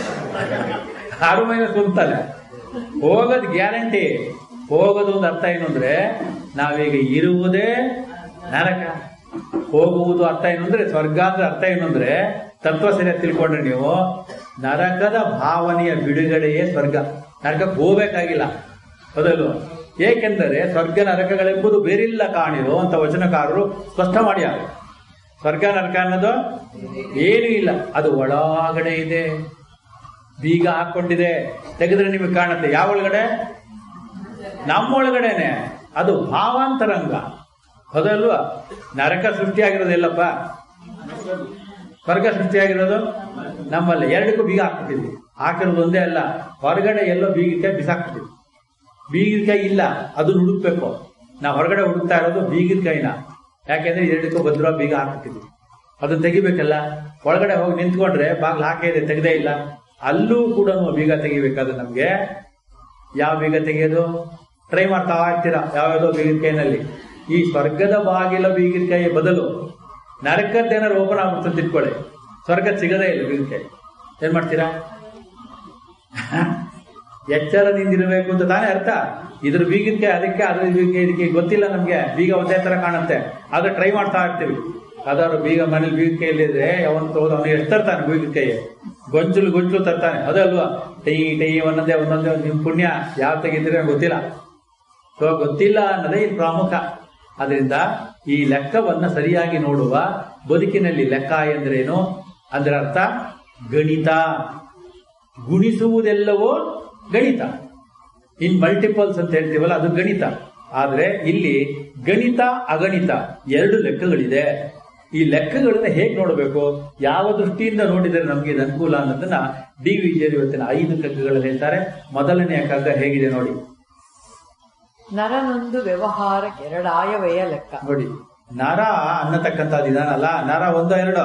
ಆರು ಮೈನಸ್ ಒಂತಲ್ಲ ಹೋಗೋದು ಗ್ಯಾರಂಟಿ ಹೋಗೋದು ಒಂದು ಅರ್ಥ ಏನು ಅಂದ್ರೆ ನಾವೀಗ ಇರುವುದೇ ನರಕ ಹೋಗುವುದು ಅರ್ಥ ಏನು ಅಂದ್ರೆ ಸ್ವರ್ಗ ಅಂದ್ರೆ ಅರ್ಥ ಏನು ಅಂದ್ರೆ ತತ್ವ ಸರಿಯಾಗಿ ತಿಳ್ಕೊಂಡ್ರೆ ನೀವು ನರಕದ ಭಾವನೆಯ ಬಿಡುಗಡೆಯೇ ಸ್ವರ್ಗ ನರಕಕ್ಕೆ ಹೋಗ್ಬೇಕಾಗಿಲ್ಲ ಹೌದಲ್ವ ಏಕೆಂದರೆ ಸ್ವರ್ಗ ನರಕಗಳೆಂಬುದು ಬೇರಿಲ್ಲ ಕಾಣಿರೋ ಅಂತ ವಚನಕಾರರು ಸ್ಪಷ್ಟ ಮಾಡ್ಯಾರ ಸ್ವರ್ಗ ನರಕ ಅನ್ನೋದು ಏನೂ ಇಲ್ಲ ಅದು ಒಳಗಡೆ ಇದೆ ಬೀಗ ಹಾಕೊಂಡಿದೆ ತೆಗೆದ್ರೆ ನಿಮಗೆ ಕಾಣುತ್ತೆ ಯಾವ ಒಳಗಡೆ ನಮ್ಮೊಳಗಡೆನೆ ಅದು ಭಾವಾಂತರಂಗ ಹೌದಲ್ವಾ ನರಕ ಸೃಷ್ಟಿಯಾಗಿರೋದಿಲ್ಲಪ್ಪ ಸ್ವರ್ಗ ಸೃಷ್ಟಿಯಾಗಿರೋದು ನಮ್ಮಲ್ಲಿ ಎರಡಕ್ಕೂ ಬೀಗ ಹಾಕ್ಬಿಟ್ಟಿದ್ವಿ ಹಾಕಿರೋದು ಒಂದೇ ಅಲ್ಲ ಹೊರಗಡೆ ಎಲ್ಲೋ ಬೀಗಕ್ಕೆ ಬಿಸಾಕ್ಬಿಟ್ಟಿದ್ವಿ ಬೀಗಿನಕಾಯಿ ಇಲ್ಲ ಅದು ಹುಡುಕ್ಬೇಕು ನಾವು ಹೊರಗಡೆ ಹುಡುಕ್ತಾ ಇರೋದು ಬೀಗಿನಕಾಯಿನ ಯಾಕೆಂದ್ರೆ ಎರಡಕ್ಕೂ ಭದ್ರ ಬೀಗ ಹಾಕ್ಬಿಟ್ಟಿದ್ವಿ ಅದನ್ನ ತೆಗಿಬೇಕಲ್ಲ ಒಳಗಡೆ ಹೋಗಿ ನಿಂತ್ಕೊಂಡ್ರೆ ಬಾಗ್ಲು ಹಾಕೇ ಇದೆ ತೆಗೆದೇ ಇಲ್ಲ ಅಲ್ಲೂ ಕೂಡ ಬೀಗ ತೆಗಿಬೇಕಾದ್ರೆ ನಮ್ಗೆ ಯಾವ ಬೀಗ ತೆಗೆಯೋದು ಟ್ರೈ ಮಾಡ್ತಾ ಇರ್ತೀರಾ ಯಾವ್ಯಾವ್ದೋ ಬೀಗಿನಕಾಯಿನಲ್ಲಿ ಈ ಸ್ವರ್ಗದ ಬಾಗಿಲ ಬೀಗಿನಕಾಯಿ ಬದಲು ನರಕದ್ದೇನಾರು ಓಪನ್ ಆಗ್ಬಿಡ್ತು ಅಂತ ಇಟ್ಕೊಳ್ಳಿ ಸ್ವರ್ಗ ಸಿಗದೇ ಇಲ್ಲ ಬೀಗಿನಕಾಯಿ ಏನ್ ಮಾಡ್ತೀರಾ ಎಚ್ಚರದಿಂದಿರಬೇಕು ಅಂತ ತಾನೇ ಅರ್ಥ ಇದ್ರ ಬೀಗಕ್ಕೆ ಅದಕ್ಕೆ ಅದ್ರ ಬೀಗಕ್ಕೆ ಇದಕ್ಕೆ ಗೊತ್ತಿಲ್ಲ ನಮ್ಗೆ ಬೀಗ ಒಂದೇ ತರ ಕಾಣುತ್ತೆ ಆದ್ರೆ ಟ್ರೈ ಮಾಡ್ತಾ ಇರ್ತೀವಿ ಯಾವ್ದಾದ್ರು ಬೀಗ ಮನೇಲಿ ಬೀಗ ಕೈಯಲ್ಲಿದ್ರೆ ಅವನು ತೋದು ಅವನು ಎಷ್ಟು ತರ್ತಾನೆ ಬೀಗ ಕೈ ಗೊಂಚಲು ಗೊಂಚಲು ತರ್ತಾನೆ ಅದಲ್ವಾ ಟೈ ಟೈ ಒಂದೊಂದೇ ಒಂದೊಂದೇ ನಿಮ್ ಪುಣ್ಯ ಯಾವ ತೆಗಿದ್ರೆ ಗೊತ್ತಿಲ್ಲ ಸೊ ಗೊತ್ತಿಲ್ಲ ಅನ್ನೋದೇ ಇಲ್ಲಿ ಪ್ರಾಮುಖ ಅದರಿಂದ ಈ ಲೆಕ್ಕವನ್ನ ಸರಿಯಾಗಿ ನೋಡುವ ಬದುಕಿನಲ್ಲಿ ಲೆಕ್ಕ ಎಂದ್ರೇನು ಅದರ ಅರ್ಥ ಗಣಿತ ಗುಣಿಸುವುದೆಲ್ಲವೋ ಗಣಿತ ಇನ್ ಮಲ್ಟಿಪಲ್ಸ್ ಅಂತ ಹೇಳ್ತೀವಲ್ಲ ಅದು ಗಣಿತ ಆದ್ರೆ ಇಲ್ಲಿ ಗಣಿತ ಅಗಣಿತ ಎರಡು ಲೆಕ್ಕಗಳಿದೆ ಈ ಲೆಕ್ಕಗಳನ್ನ ಹೇಗೆ ನೋಡಬೇಕು ಯಾವ ದೃಷ್ಟಿಯಿಂದ ನೋಡಿದರೆ ನಮ್ಗೆ ಇದು ಅನುಕೂಲ ಅನ್ನೋದನ್ನ ಡಿ ವಿ ಜಿ ಇವತ್ತಿನ ಐದು ಕಗ್ಗಗಳಲ್ಲಿ ಹೇಳ್ತಾರೆ ಮೊದಲನೆಯ ಕಗ್ಗ ಹೇಗಿದೆ ನೋಡಿ ನರನೊಂದು ವ್ಯವಹಾರಕ್ಕೆರಡಾಯವೆಯ ಲೆಕ್ಕ ನೋಡಿ ನರ ಅನ್ನತಕ್ಕಂಥದ್ದು ಇದಾನಲ್ಲ ನರ ಒಂದು ಎರಡು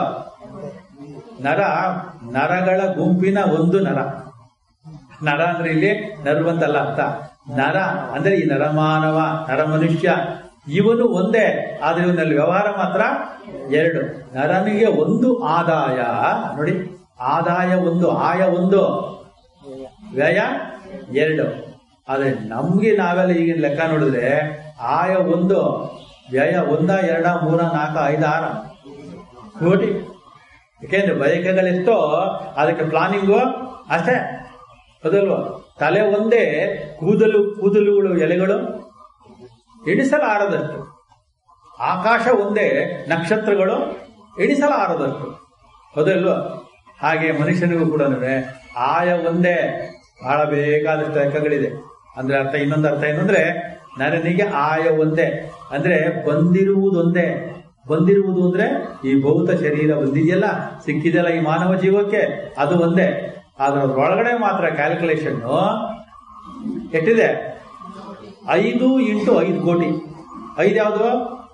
ನರ ನರಗಳ ಗುಂಪಿನ ಒಂದು ನರ ನರ ಅಂದ್ರೆ ಇಲ್ಲಿ ನರ್ವಂತಲ್ಲ ಅರ್ಥ ನರ ಅಂದ್ರೆ ಈ ನರಮಾನವ ನರ ಮನುಷ್ಯ ಇವನು ಒಂದೇ ಆದ್ರೆ ಇವನಲ್ಲಿ ವ್ಯವಹಾರ ಮಾತ್ರ ಎರಡು ನರನಿಗೆ ಒಂದು ಆದಾಯ ನೋಡಿ ಆದಾಯ ಒಂದು ಆಯ ಒಂದು ವ್ಯಯ ಎರಡು ಆದ್ರೆ ನಮ್ಗೆ ನಾವೆಲ್ಲ ಈಗಿನ ಲೆಕ್ಕ ನೋಡಿದ್ರೆ ಆಯ ಒಂದು ವ್ಯಯ ಒಂದ ಎರಡ ಮೂರ ನಾಲ್ಕ ಐದು ಆರ ಕೋಟಿ ಯಾಕೆಂದ್ರೆ ಬಯಕೆಗಳೆಷ್ಟೋ ಅದಕ್ಕೆ ಪ್ಲಾನಿಂಗು ಅಷ್ಟೇ ಹೌದಲ್ವಾ ತಲೆ ಒಂದೇ ಕೂದಲು ಕೂದಲುಗಳು ಎಲೆಗಳು ಎಣಿಸಲಾರದಷ್ಟು ಆಕಾಶ ಒಂದೇ ನಕ್ಷತ್ರಗಳು ಎಣಿಸಲಾರದಷ್ಟು ಹೌದಲ್ವಾ ಹಾಗೆ ಮನುಷ್ಯನಿಗೂ ಕೂಡ ಆಯ ಒಂದೇ ಬಹಳ ಬೇಕಾದಷ್ಟು ಲೆಕ್ಕಗಳಿದೆ ಅಂದ್ರೆ ಅರ್ಥ ಇನ್ನೊಂದು ಅರ್ಥ ಏನು ಅಂದ್ರೆ ನರನಿಗೆ ಆಯ ಒಂದೇ ಅಂದ್ರೆ ಬಂದಿರುವುದೊಂದೇ ಬಂದಿರುವುದು ಅಂದ್ರೆ ಈ ಭೌತ ಶರೀರ ಬಂದಿದೆಯಲ್ಲ ಸಿಕ್ಕಿದೆಯಲ್ಲ ಈ ಮಾನವ ಜೀವಕ್ಕೆ ಅದು ಒಂದೇ ಆದ್ರೆ ಅದ್ರೊಳಗಡೆ ಮಾತ್ರ ಕ್ಯಾಲ್ಕುಲೇಷನ್ ಎಷ್ಟಿದೆ ಐದು ಇಂಟು ಐದು ಕೋಟಿ ಐದು ಯಾವುದು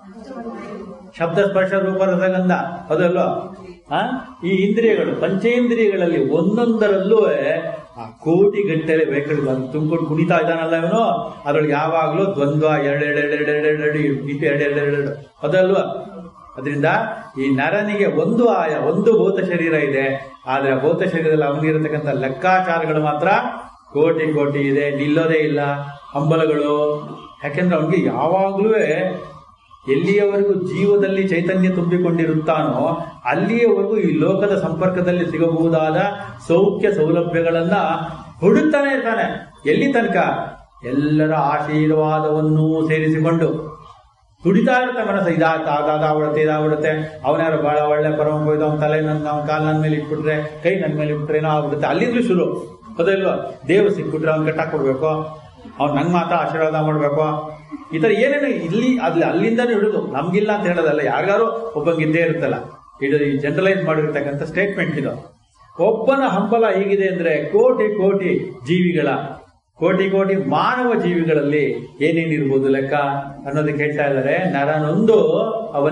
ಶಬ್ದ ಸ್ಪರ್ಶ ರೂಪ ರಸಗಂಧ ಅದಲ್ವಾ ಆ ಈ ಇಂದ್ರಿಯಗಳು ಪಂಚೇಂದ್ರಿಯಗಳಲ್ಲಿ ಒಂದೊಂದರಲ್ಲೂ ಆ ಕೋಟಿ ಗಟ್ಟಲೆ ವೆಹಿಕಲ್ ತುಂಬಿಕೊಂಡು ಕುಣಿತಾ ಇದ್ದಾನಲ್ಲ ಇವನು ಅದ್ರೊಳಗೆ ಯಾವಾಗ್ಲೂ ದ್ವಂದ್ವ ಎರಡೆರಡು ಎರಡೆರಡು ಎರಡೆರಡು ಇಟ್ಟು ಎರಡೆರಡು ಎರಡೆರಡು ಅದಲ್ವಾ ಅದರಿಂದ ಈ ನರನಿಗೆ ಒಂದು ಆಯ ಒಂದು ಭೌತ ಶರೀರ ಇದೆ ಆದ್ರೆ ಆ ಭೌತ ಶರೀರದಲ್ಲಿ ಅವನಿಗಿರತಕ್ಕಂಥ ಲೆಕ್ಕಾಚಾರಗಳು ಮಾತ್ರ ಕೋಟಿ ಕೋಟಿ ಇದೆ ನಿಲ್ಲೋದೇ ಇಲ್ಲ ಹಂಬಲಗಳು ಯಾಕೆಂದ್ರೆ ಅವನಿಗೆ ಯಾವಾಗ್ಲೂ ಎಲ್ಲಿಯವರೆಗೂ ಜೀವದಲ್ಲಿ ಚೈತನ್ಯ ತುಂಬಿಕೊಂಡಿರುತ್ತಾನೋ ಅಲ್ಲಿಯವರೆಗೂ ಈ ಲೋಕದ ಸಂಪರ್ಕದಲ್ಲಿ ಸಿಗಬಹುದಾದ ಸೌಖ್ಯ ಸೌಲಭ್ಯಗಳನ್ನ ಹುಡುಕ್ತಾನೆ ಇರ್ತಾನೆ ಎಲ್ಲಿ ತನಕ ಎಲ್ಲರ ಆಶೀರ್ವಾದವನ್ನೂ ಸೇರಿಸಿಕೊಂಡು ತುಡಿತಾ ಇರುತ್ತೆ ಮನಸ್ಸು ಇದಾತ ಅದಾದ ಆಗ್ಬಿಡುತ್ತೆ ಇದಾಗ್ಬಿಡುತ್ತೆ ಅವನ್ಯಾರು ಬಹಳ ಒಳ್ಳೆ ಪರಮ ಹೋಯ್ತು ಅವನ ತಲೆ ನನ್ನ ಅವನ ಕಾಲು ನನ್ನ ಮೇಲೆ ಇಟ್ಬಿಟ್ರೆ ಕೈ ನನ್ನ ಮೇಲೆ ಇಟ್ಬಿಟ್ರೆ ಏನೋ ಆಗ್ಬಿಡುತ್ತೆ ಅಲ್ಲಿಂದಲೂ ಶುರು ಹೌದಲ್ವಾ ದೇವ ಸಿಕ್ಬಿಟ್ರೆ ಅವ್ನ ಕಟ್ಟಾಕ್ ಕೊಡ್ಬೇಕು ಅವ್ನು ನಂಗೆ ಮಾತ್ರ ಆಶೀರ್ವಾದ ಮಾಡ್ಬೇಕು ಈ ತರ ಏನೇನು ಇಲ್ಲಿ ಅಲ್ಲಿ ಅಲ್ಲಿಂದಾನೇ ಹಿಡಿದು ನಮ್ಗಿಲ್ಲ ಅಂತ ಹೇಳೋದಲ್ಲ ಯಾರಿಗಾರು ಒಬ್ಬಂಗೆ ಇದ್ದೇ ಇರುತ್ತಲ್ಲ ಇದು ಈ ಜನರಲೈಸ್ ಮಾಡಿರ್ತಕ್ಕಂಥ ಸ್ಟೇಟ್ಮೆಂಟ್ ಇದು ಒಬ್ಬನ ಹಂಬಲ ಹೇಗಿದೆ ಅಂದ್ರೆ ಕೋಟಿ ಕೋಟಿ ಜೀವಿಗಳ ಕೋಟಿ ಕೋಟಿ ಮಾನವ ಜೀವಿಗಳಲ್ಲಿ ಏನೇನಿರ್ಬೋದು ಲೆಕ್ಕ ಅನ್ನೋದಕ್ಕೆ ಹೇಳ್ತಾ ಇದ್ದಾರೆ ನರನೊಂದು ಅವನ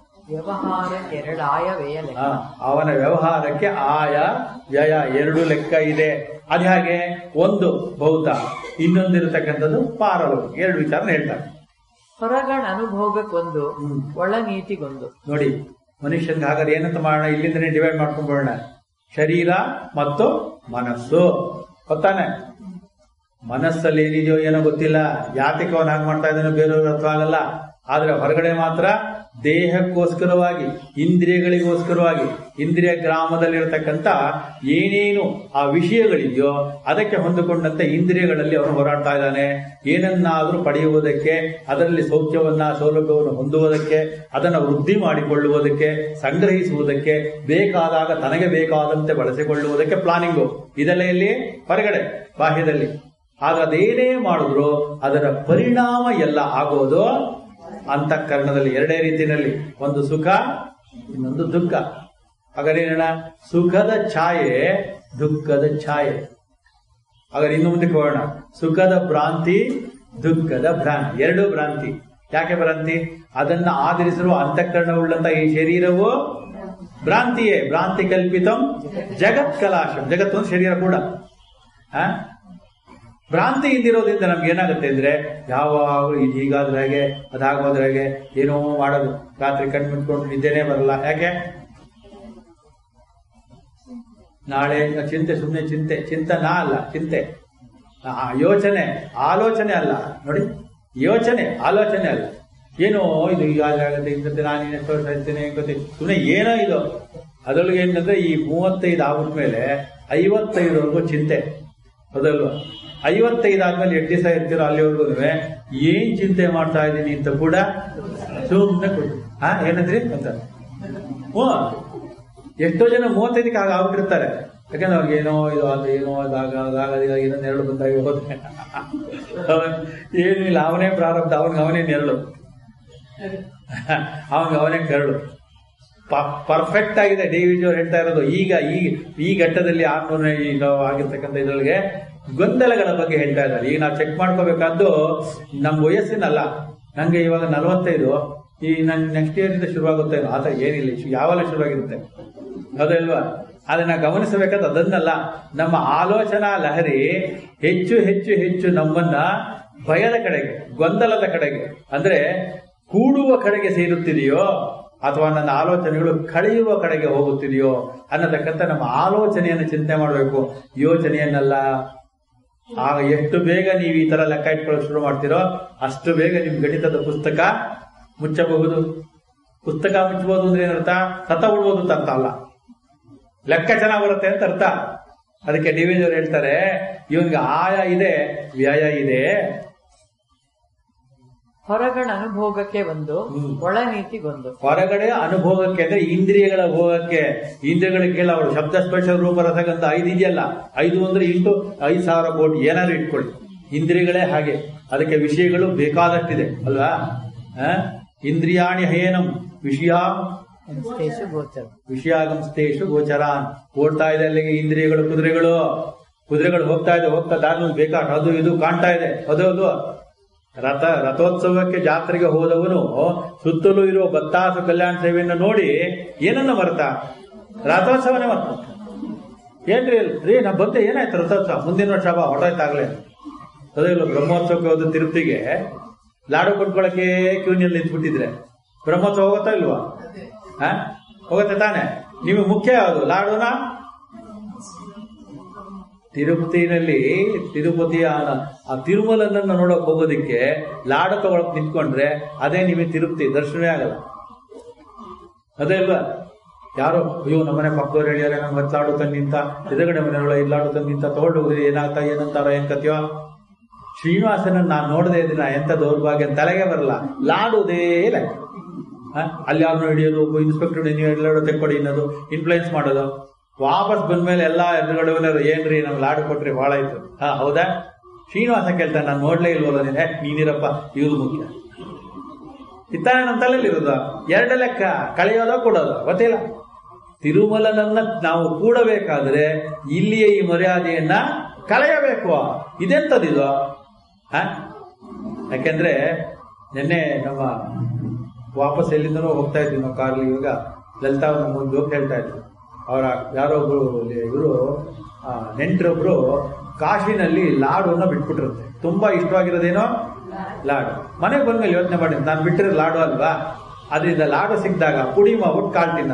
ವ್ಯವಹಾರಕ್ಕೆರಡಾಯವೆಯ ಆ, ಲೆಕ್ಕ ಅವನ ವ್ಯವಹಾರಕ್ಕೆ ಆಯ ವ್ಯಯ ಎರಡು ಲೆಕ್ಕ ಇದೆ ಅದ ಹಾಗೆ ಒಂದು ಭೌತ ಇನ್ನೊಂದಿರತಕ್ಕಂಥದ್ದು ಪಾರಲೌಕಿಕ ಎರಡು ವಿಚಾರ ಹೇಳ್ತಾರೆ ಹೊರಗಣ ಅನುಭೋಗಕ್ಕೊಂದು ಹ್ಮ್. ಒಳ ನೀತಿಗೊಂದು ನೋಡಿ ಮನುಷ್ಯನ್ಗೆ ಹಾಗಾದ್ರೆ ಏನಂತ ಮಾಡೋಣ ಇಲ್ಲಿಂದನೇ ಡಿವೈಡ್ ಮಾಡ್ಕೊಂಡ್ಬಿಡೋಣ ಶರೀರ ಮತ್ತು ಮನಸ್ಸು ಗೊತ್ತಾನೆ ಮನಸ್ಸಲ್ಲಿ ಏನಿದೆಯೋ ಏನೋ ಗೊತ್ತಿಲ್ಲ ಯಾತಕ್ಕೆ ಅವನು ಹಾಗೆ ಮಾಡ್ತಾ ಇದ್ದಾನೋ ಬೇರೆಯವ್ರ ಅರ್ಥ ಆಗಲ್ಲ ಆದ್ರೆ ಹೊರಗಡೆ ಮಾತ್ರ ದೇಹಕ್ಕೋಸ್ಕರವಾಗಿ ಇಂದ್ರಿಯಗಳಿಗೋಸ್ಕರವಾಗಿ ಇಂದ್ರಿಯ ಗ್ರಾಮದಲ್ಲಿರತಕ್ಕಂತ ಏನೇನು ಆ ವಿಷಯಗಳಿದೆಯೋ ಅದಕ್ಕೆ ಹೊಂದಿಕೊಂಡಂತೆ ಇಂದ್ರಿಯಗಳಲ್ಲಿ ಅವನು ಹೋರಾಡ್ತಾ ಇದ್ದಾನೆ ಏನನ್ನಾದರೂ ಪಡೆಯುವುದಕ್ಕೆ ಅದರಲ್ಲಿ ಸೌಖ್ಯವನ್ನ ಸೌಲಭ್ಯವನ್ನು ಹೊಂದುವುದಕ್ಕೆ ಅದನ್ನು ವೃದ್ಧಿ ಮಾಡಿಕೊಳ್ಳುವುದಕ್ಕೆ ಸಂಗ್ರಹಿಸುವುದಕ್ಕೆ ಬೇಕಾದಾಗ ತನಗೆ ಬೇಕಾದಂತೆ ಬಳಸಿಕೊಳ್ಳುವುದಕ್ಕೆ ಪ್ಲಾನಿಂಗು ಇದೆಲ್ಲ ಎಲ್ಲಿ ಹೊರಗಡೆ ಬಾಹ್ಯದಲ್ಲಿ ಆಗ ಅದೇನೇ ಮಾಡಿದ್ರು ಅದರ ಪರಿಣಾಮ ಎಲ್ಲ ಆಗೋದು ಅಂತಃಕರಣದಲ್ಲಿ ಎರಡೇ ರೀತಿಯಲ್ಲಿ ಒಂದು ಸುಖ ಇನ್ನೊಂದು ದುಃಖ ಹಾಗಾದ್ರೆ ಸುಖದ ಛಾಯೆ ದುಃಖದ ಛಾಯೆ ಹಾಗಾದ್ರೆ ಇನ್ನು ಮುಂದಕ್ಕೆ ಹೋಗೋಣ ಸುಖದ ಭ್ರಾಂತಿ ದುಃಖದ ಭ್ರಾಂತಿ ಎರಡು ಭ್ರಾಂತಿ ಯಾಕೆ ಭ್ರಾಂತಿ ಅದನ್ನ ಆಧರಿಸಿರುವ ಅಂತಃಕರಣವುಳ್ಳಂತ ಈ ಶರೀರವು ಭ್ರಾಂತಿಯೇ ಭ್ರಾಂತಿ ಕಲ್ಪಿತಂ ಜಗತ್ ಕಲಾಶಂ ಜಗತ್ತು ಒಂದು ಶರೀರ ಕೂಡ ಆ? ಭ್ರಾಂತಿ ಇದ್ದಿರೋದ್ರಿಂದ ನಮ್ಗೆ ಏನಾಗುತ್ತೆ ಅಂದ್ರೆ ಯಾವಾಗಲೂ ಇದು ಹೀಗಾದ್ರೆ ಹೇಗೆ ಅದಾಗೋದ್ರೆ ಹೇಗೆ ಏನೋ ಮಾಡೋದು ರಾತ್ರಿ ಕಣ್ಣು ಮುಚ್ಕೊಂಡು ನಿದ್ದೆನೇ ಬರಲ್ಲ ಯಾಕೆ ನಾಳೆ ಚಿಂತೆ ಸುಮ್ಮನೆ ಚಿಂತೆ ಚಿಂತನಾ ಅಲ್ಲ ಚಿಂತೆ ಆ ಯೋಚನೆ ಆಲೋಚನೆ ಅಲ್ಲ ನೋಡಿ ಯೋಚನೆ ಆಲೋಚನೆ ಅಲ್ಲ ಏನೋ ಇದು ಈಗಾಗತ್ತೆ ಇಂಥದ್ದು ನಾನು ಇನ್ನೆಷ್ಟು ವರ್ಷ ಇರ್ತೇನೆ ಗೊತ್ತಿಲ್ಲ ಸುಮ್ಮನೆ ಏನೋ ಇದು ಅದರೊಳಗೆ ಏನಂದ್ರೆ ಈ ಮೂವತ್ತೈದು ಆಗ್ಬಿಟ್ಮೇಲೆ ಐವತ್ತೈದವರೆಗೂ ಚಿಂತೆ ಹೌದಲ್ವಾ ಐವತ್ತೈದು ಆದ್ಮೇಲೆ ಎಷ್ಟು ದಿವಸ ಇರ್ತೀರೋ ಅಲ್ಲಿವರೆಗೂ ಏನ್ ಚಿಂತೆ ಮಾಡ್ತಾ ಇದ್ದೀನಿ ಅಂತ ಕೂಡ ಸುಮ್ಮನೆ ಕೊಟ್ಟು ಹಾ ಏನಂದ್ರಿ ಅಂತ ಹ್ಞೂ ಎಷ್ಟೋ ಜನ ಮೂವತ್ತೈದಕ್ಕೆ ಆಗ ಆಗ್ಬಿಟ್ಟಿರ್ತಾರೆ ಯಾಕಂದ್ರೆ ಅವ್ರಿಗೆ ಏನೋ ಇದು ಅದು ಏನೋ ಅದಾಗ ಅದಾಗದಿಲ್ಲ ಏನೋ ನೆರಳು ಬಂದಾಗ ಹೋದ್ರೆ ಏನಿಲ್ಲ ಅವನೇ ಪ್ರಾರಂಭ ಅವನಿಗೆ ಅವನೇ ನೆರಳು ಅವನಿಗೆ ಅವನೇ ಕರಳು ಪರ್ಫೆಕ್ಟ್ ಆಗಿದೆ ಡಿ ವಿ ಅವ್ರು ಹೇಳ್ತಾ ಇರೋದು ಈಗ ಈ ಈ ಘಟ್ಟದಲ್ಲಿ ಆತ್ಮನ ಈಗ ಆಗಿರ್ತಕ್ಕಂಥ ಇದ್ರೊಳಗೆ ಗೊಂದಲಗಳ ಬಗ್ಗೆ ಹೇಳ್ತಾ ಇದ್ದಾರೆ ಈಗ ನಾವು ಚೆಕ್ ಮಾಡ್ಕೋಬೇಕಾದ್ದು ನಮ್ಮ ವಯಸ್ಸಿನಲ್ಲ ನಂಗೆ ಇವಾಗ ನಲವತ್ತೈದು ಈ ನನ್ ನೆಕ್ಸ್ಟ್ ಇಯರ್ ಇಂದ ಶುರುವಾಗುತ್ತೆ ಆತ ಏನಿಲ್ಲ ಶು- ಯಾವಾಗ ಶುರುವಾಗಿರುತ್ತೆ ಹೌದಲ್ವಾ ಅದನ್ನ ಗಮನಿಸಬೇಕಾದ ಅದನ್ನಲ್ಲ ನಮ್ಮ ಆಲೋಚನಾ ಲಹರಿ ಹೆಚ್ಚು ಹೆಚ್ಚು ಹೆಚ್ಚು ನಮ್ಮನ್ನ ಭಯದ ಕಡೆಗೆ ಗೊಂದಲದ ಕಡೆಗೆ ಅಂದ್ರೆ ಕೂಡುವ ಕಡೆಗೆ ಸೇರುತ್ತಿದೆಯೋ ಅಥವಾ ನನ್ನ ಆಲೋಚನೆಗಳು ಕಳೆಯುವ ಕಡೆಗೆ ಹೋಗುತ್ತಿದೆಯೋ ಅನ್ನತಕ್ಕಂಥ ನಮ್ಮ ಆಲೋಚನೆಯನ್ನು ಚಿಂತೆ ಮಾಡಬೇಕು ಯೋಚನೆಯನ್ನಲ್ಲ ಆಗ ಎಷ್ಟು ಬೇಗ ನೀವು ಈ ತರ ಲೆಕ್ಕ ಇಟ್ಕೊಳ್ಳೋಕೆ ಶುರು ಮಾಡ್ತೀರೋ ಅಷ್ಟು ಬೇಗ ನಿಮ್ ಗಣಿತದ ಪುಸ್ತಕ ಮುಚ್ಚಬಹುದು ಪುಸ್ತಕ ಮುಚ್ಚಬಹುದು ಅಂದ್ರೆ ಏನರ್ಥ ಸತ ಬಿಡ್ಬೋದು ಅಂತ ಅರ್ಥ ಅಲ್ಲ ಲೆಕ್ಕ ಚೆನ್ನಾಗಿ ಬರುತ್ತೆ ಅಂತ ಅರ್ಥ ಅದಕ್ಕೆ ಡಿ ಅವರು ಹೇಳ್ತಾರೆ ಇವನ್ಗೆ ಆಯ ಇದೆ ವ್ಯಯ ಇದೆ ಹೊರಗಣ ಅನುಭೋಗಕ್ಕೆ ಒಂದು ಹ್ಮ್. ಒಳನೀತಿಗೊಂದು ಹೊರಗಡೆ ಅನುಭವಕ್ಕೆ ಅಂದ್ರೆ ಇಂದ್ರಿಯಗಳ ಭೋಗಕ್ಕೆ ಇಂದ್ರಿಯಗಳಿಗೆಲ್ಲ ಅವಳು ಶಬ್ದ ಸ್ಪರ್ಶ ರೂಪ ರಸಗಂಧ ಐದು ಇದೆಯಲ್ಲ ಐದು ಅಂದ್ರೆ ಇಂಟು ಐದು ಸಾವಿರ ಕೋಟಿ ಏನಾದ್ರು ಇಟ್ಕೊಳ್ಳಿ ಇಂದ್ರಿಯಗಳೇ ಹಾಗೆ ಅದಕ್ಕೆ ವಿಷಯಗಳು ಬೇಕಾದಷ್ಟಿದೆ ಅಲ್ವಾ ಆ? ಇಂದ್ರಿಯಾಣಿ ಹಯನಂ ವಿಷಯ ಸ್ಥೇಷು ಗೋಚರ ವಿಷಯಾಗಂಸ್ತೇಶು ಗೋಚರಾನ್ ಓಡ್ತಾ ಇದೆ ಅಲ್ಲಿಗೆ ಇಂದ್ರಿಯಗಳು ಕುದುರೆಗಳು ಕುದುರೆಗಳು ಹೋಗ್ತಾ ಇದೆ ಹೋಗ್ತಾ ದಾರಿ ಬೇಕಾ ಅದು ಇದು ಕಾಣ್ತಾ ಇದೆ ಅದು ಅದು ರಥ ರಥೋತ್ಸವಕ್ಕೆ ಜಾತ್ರೆಗೆ ಹೋದವನು ಸುತ್ತಲೂ ಇರುವ ಬತ್ತಾಸು ಕಲ್ಯಾಣ ಸೇವೆಯನ್ನು ನೋಡಿ ಏನನ್ನ ಮರೆತ ರಥೋತ್ಸವನೇ ಮರ್ತ ಏನ್ರಿ ರೀ ನಾ ಬಂದೆ ಏನಾಯ್ತು ರಥೋತ್ಸವ ಮುಂದಿನ ವರ್ಷ ಬಾ ಹೊರಟಾಯ್ತಾಗ್ಲೇ ಅದೇ ಇಲ್ಲ ಬ್ರಹ್ಮೋತ್ಸವಕ್ಕೆ ಹೋದ ತಿರುಪ್ತಿಗೆ ಲಾಡು ಕೊಂಡ್ಕೊಳಕ್ಕೆ ಕ್ಯೂನಿಯಲ್ಲಿ ನಿಂತ್ಬಿಟ್ಟಿದ್ರೆ ಬ್ರಹ್ಮೋತ್ಸವ ಹೋಗುತ್ತಾ ಇಲ್ವಾ ಹ ಹೋಗುತ್ತೆ ತಾನೆ ನಿಮಗೆ ಮುಖ್ಯ ಯಾವುದು ಲಾಡುನ ತಿರುಪತಿನಲ್ಲಿ ತಿರುಪತಿಯ ಆ- ಆ ತಿರುಮಲನನ್ನ ನೋಡಕ್ ಹೋಗೋದಕ್ಕೆ ಲಾಡು ತಗೊಳಕ್ ನಿಂತ್ಕೊಂಡ್ರೆ ಅದೇ ನಿಮಗೆ ತಿರುಪತಿ ದರ್ಶನವೇ ಆಗಲ್ಲ ಅದೇ ಅಲ್ವಾ ಯಾರೋ ಅಯ್ಯೋ ನಮ್ಮನೆ ಪಕ್ಕದವ್ರು ಹೇಳ್ಯಾರೆ ನಮ್ಗೆ ಹತ್ತು ಲಾಡು ತಂದು ನಿಂತ ಎದುರುಗಡೆ ಮನೆಯೊಳ ಐದು ಲಾಡು ತಂದು ನಿಂತ ತಗೊಂಡು ಹೋಗಿದ್ರೆ ಏನಾಗ್ತಾ ಏನಂತಾರೋ ಏನ್ ಕತ್ಯೋ ಶ್ರೀನಿವಾಸನ ನಾನು ನೋಡದೆ ದಿನ ಎಂತ ದೌರ್ಭಾಗ್ಯ ಅಂತ ತಲೆಗೆ ಬರಲ್ಲ ಲಾಡುವುದೇ ಲೆಕ್ಕ ಹ? ಅಲ್ಲಿ ಯಾರನ್ನೋ ಹಿಡಿಯೋದು ಒಬ್ಬ ಇನ್ಸ್ಪೆಕ್ಟರ್ ನೀವು ಎಲ್ಲರೂ ತೆಕ್ಕೊಡಿ ಅನ್ನೋದು ಇನ್ಫ್ಲೂಯೆನ್ಸ್ ಮಾಡೋದು ವಾಪಸ್ ಬಂದ್ಮೇಲೆ ಎಲ್ಲ ಎದುರುಗಡೆ ಏನ್ರಿ ನಮ್ಗೆ ಲಾಡು ಕೊಟ್ರಿ ಭಾಳ ಆಯ್ತು ಹಾ ಹೌದಾ ಶ್ರೀನಿವಾಸ ಕೇಳ್ತಾನೆ ನಾನು ನೋಡ್ಲೇ ಇಲ್ವಲ್ಲ ನೀನ್ ಹೇ ನೀನಿರಪ್ಪ ಇವ್ರು ಮುಖ್ಯ ಇತ್ತಾನೆ ನಮ್ಮ ತಲೆಯಲ್ಲಿ ಇರೋದು ಎರಡು ಲೆಕ್ಕ ಕಳೆಯೋದೋ ಕೊಡೋದು ಗೊತ್ತಿಲ್ಲ ತಿರುಮಲನನ್ನ ನಾವು ಕೂಡಬೇಕಾದ್ರೆ ಇಲ್ಲಿಯ ಈ ಮರ್ಯಾದೆಯನ್ನ ಕಳೆಯಬೇಕು ಇದೆಂತದಿದು ಹ ಯಾಕೆಂದ್ರೆ ನಿನ್ನೆ ನಮ್ಮ ವಾಪಸ್ ಎಲ್ಲಿಂದನೋ ಹೋಗ್ತಾ ಇದ್ವಿ ನಾವು ಕಾರ್ಲಿ ಇವಾಗ ಲಲಿತಾ ಅವ್ರ ನಮ್ಗೊಂದು ಜೋಕ್ ಹೇಳ್ತಾ ಇದ್ರು ಅವರ ಯಾರೋ ಒಬ್ರು ಇವರು ನೆಂಟರೊಬ್ರು ಕಾಶಿನಲ್ಲಿ ಲಾಡುವನ್ನ ಬಿಟ್ಬಿಟ್ಟಿರುತ್ತೆ ತುಂಬಾ ಇಷ್ಟವಾಗಿರೋದೇನೋ ಲಾಡು ಮನೆಗೆ ಬಂದ್ಮೇಲೆ ಯೋಚನೆ ಮಾಡಿ ನಾನು ಬಿಟ್ಟಿರೋ ಲಾಡು ಅಲ್ವಾ ಅದರಿಂದ ಲಾಡು ಸಿಕ್ಕಿದಾಗ ಪುಡಿ ಮಾಡ್ಬಿಟ್ಟು ಕಾಳು ತಿನ್ನ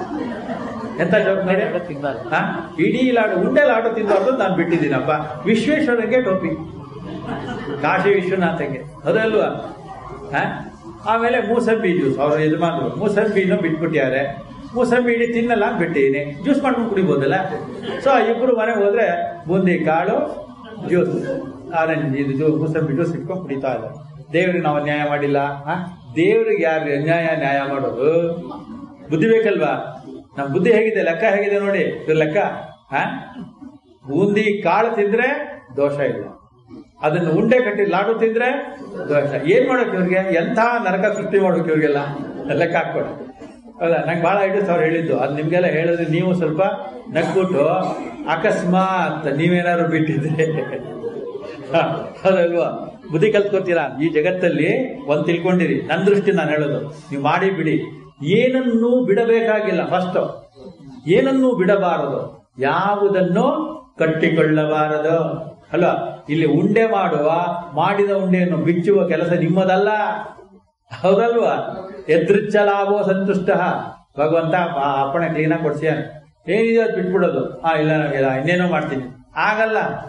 ಎಂತ ಜೋಕ್ ನೋಡಿ ಲಾಡು ತಿನ್ನಬಾರ್ದು. ಹ? ಇಡೀ ಲಾಡು ಉಂಡೆ ಲಾಡು ತಿನ್ನಬಾರ್ದು ನಾನು ಬಿಟ್ಟಿದ್ದೀನಪ್ಪ ವಿಶ್ವೇಶ್ವರಗೆ ಟೋಪಿ ಕಾಶಿ ವಿಶ್ವನಾಥಗೆ ಅದಲ್ವಾ ಹ? ಆಮೇಲೆ ಮೂಸಂಬಿ ಜ್ಯೂಸ್ ಅವ್ರ ಯಜಮಾನರು ಮೂಸಂಬಿನ ಬಿಟ್ಬಿಟ್ಟಾರೆ ಮೂಸಂಬಿ ಇಡೀ ತಿನ್ನಲ್ಲ ಅಂತ ಬಿಟ್ಟಿದ್ದೀನಿ ಜ್ಯೂಸ್ ಮಾಡ್ಕೊಂಡು ಕುಡಿಬೋದಲ್ಲ ಸೊ ಇಬ್ರು ಮನೆಗೆ ಹೋದ್ರೆ ಬೂಂದಿ ಕಾಳು ಜ್ಯೂಸ್ ಆರೆಂಜ್ ಇದು ಜ್ಯೂ ಮೂಸಂಬಿ ಜ್ಯೂಸ್ ಇಟ್ಕೊಂಡು ಕುಡಿತಾ ಇದ್ದಾರೆ ದೇವ್ರಿಗೆ ನಾವು ಅನ್ಯಾಯ ಮಾಡಿಲ್ಲ ಹ? ದೇವ್ರಿಗೆ ಯಾರು ಅನ್ಯಾಯ ನ್ಯಾಯ ಮಾಡೋದು ಬುದ್ಧಿ ಬೇಕಲ್ವಾ ನಮ್ ಬುದ್ಧಿ ಹೇಗಿದೆ ಲೆಕ್ಕ ಹೇಗಿದೆ ನೋಡಿ ಇದ್ರ ಲೆಕ್ಕ ಹ ಬೂಂದಿ ಕಾಳು ತಿಂದ್ರೆ ದೋಷ ಇಲ್ಲ ಅದನ್ನ ಉಂಡೆ ಕಟ್ಟಿ ಲಾಡು ತಿಂದ್ರೆ ದೋಷ ಏನ್ ಮಾಡೋಕೆ ಇವ್ರಿಗೆ ಎಂಥ ನರಕ ಸೃಷ್ಟಿ ಮಾಡೋಕೆ ಇವ್ರಿಗೆಲ್ಲ ಲೆಕ್ಕ ಹಾಕ್ಕೊಡಿ ಹೌದಾ ನಂಗೆ ಬಹಳ ಐಡಿಯಾಸ್ ಅವ್ರು ಹೇಳಿದ್ದು ಅದು ನಿಮ್ಗೆಲ್ಲ ಹೇಳಿದ್ರೆ ನೀವು ಸ್ವಲ್ಪ ನಗ್ಬಿಟ್ಟು ಅಕಸ್ಮಾತ್ ನೀವೇನಾದ್ರು ಬಿಟ್ಟಿದ್ರೆ ಹ, ಹೌದಲ್ವಾ ಬುದ್ಧಿ ಕಲ್ತ್ಕೊತೀರಾ ಈ ಜಗತ್ತಲ್ಲಿ ಒಂದ್ ತಿಳ್ಕೊಂಡಿರಿ ನನ್ನ ದೃಷ್ಟಿ ನಾನು ಹೇಳೋದು ನೀವು ಮಾಡಿ ಬಿಡಿ ಏನನ್ನೂ ಬಿಡಬೇಕಾಗಿಲ್ಲ ಫಸ್ಟ್ ಏನನ್ನೂ ಬಿಡಬಾರದು ಯಾವುದನ್ನು ಕಟ್ಟಿಕೊಳ್ಳಬಾರದು ಅಲ್ವಾ ಇಲ್ಲಿ ಉಂಡೆ ಮಾಡುವ ಮಾಡಿದ ಉಂಡೆಯನ್ನು ಬಿಚ್ಚುವ ಕೆಲಸ ನಿಮ್ಮದಲ್ಲ ಹೌದಲ್ವಾ ಎದೃಚ್ಛಲಾಭೋ ಸಂತುಷ್ಟ ಭಗವಂತ ಆ ಅಪ್ಪಣೆ ಕ್ಲೀನಾಗಿ ಕೊಡ್ಸ್ಯಾನ ಏನಿದೆ ಅದು ಬಿಟ್ಬಿಡೋದು ಆ ಇಲ್ಲ ನನಗೆ ಇಲ್ಲ, ಇನ್ನೇನೋ ಮಾಡ್ತೀನಿ ಆಗಲ್ಲ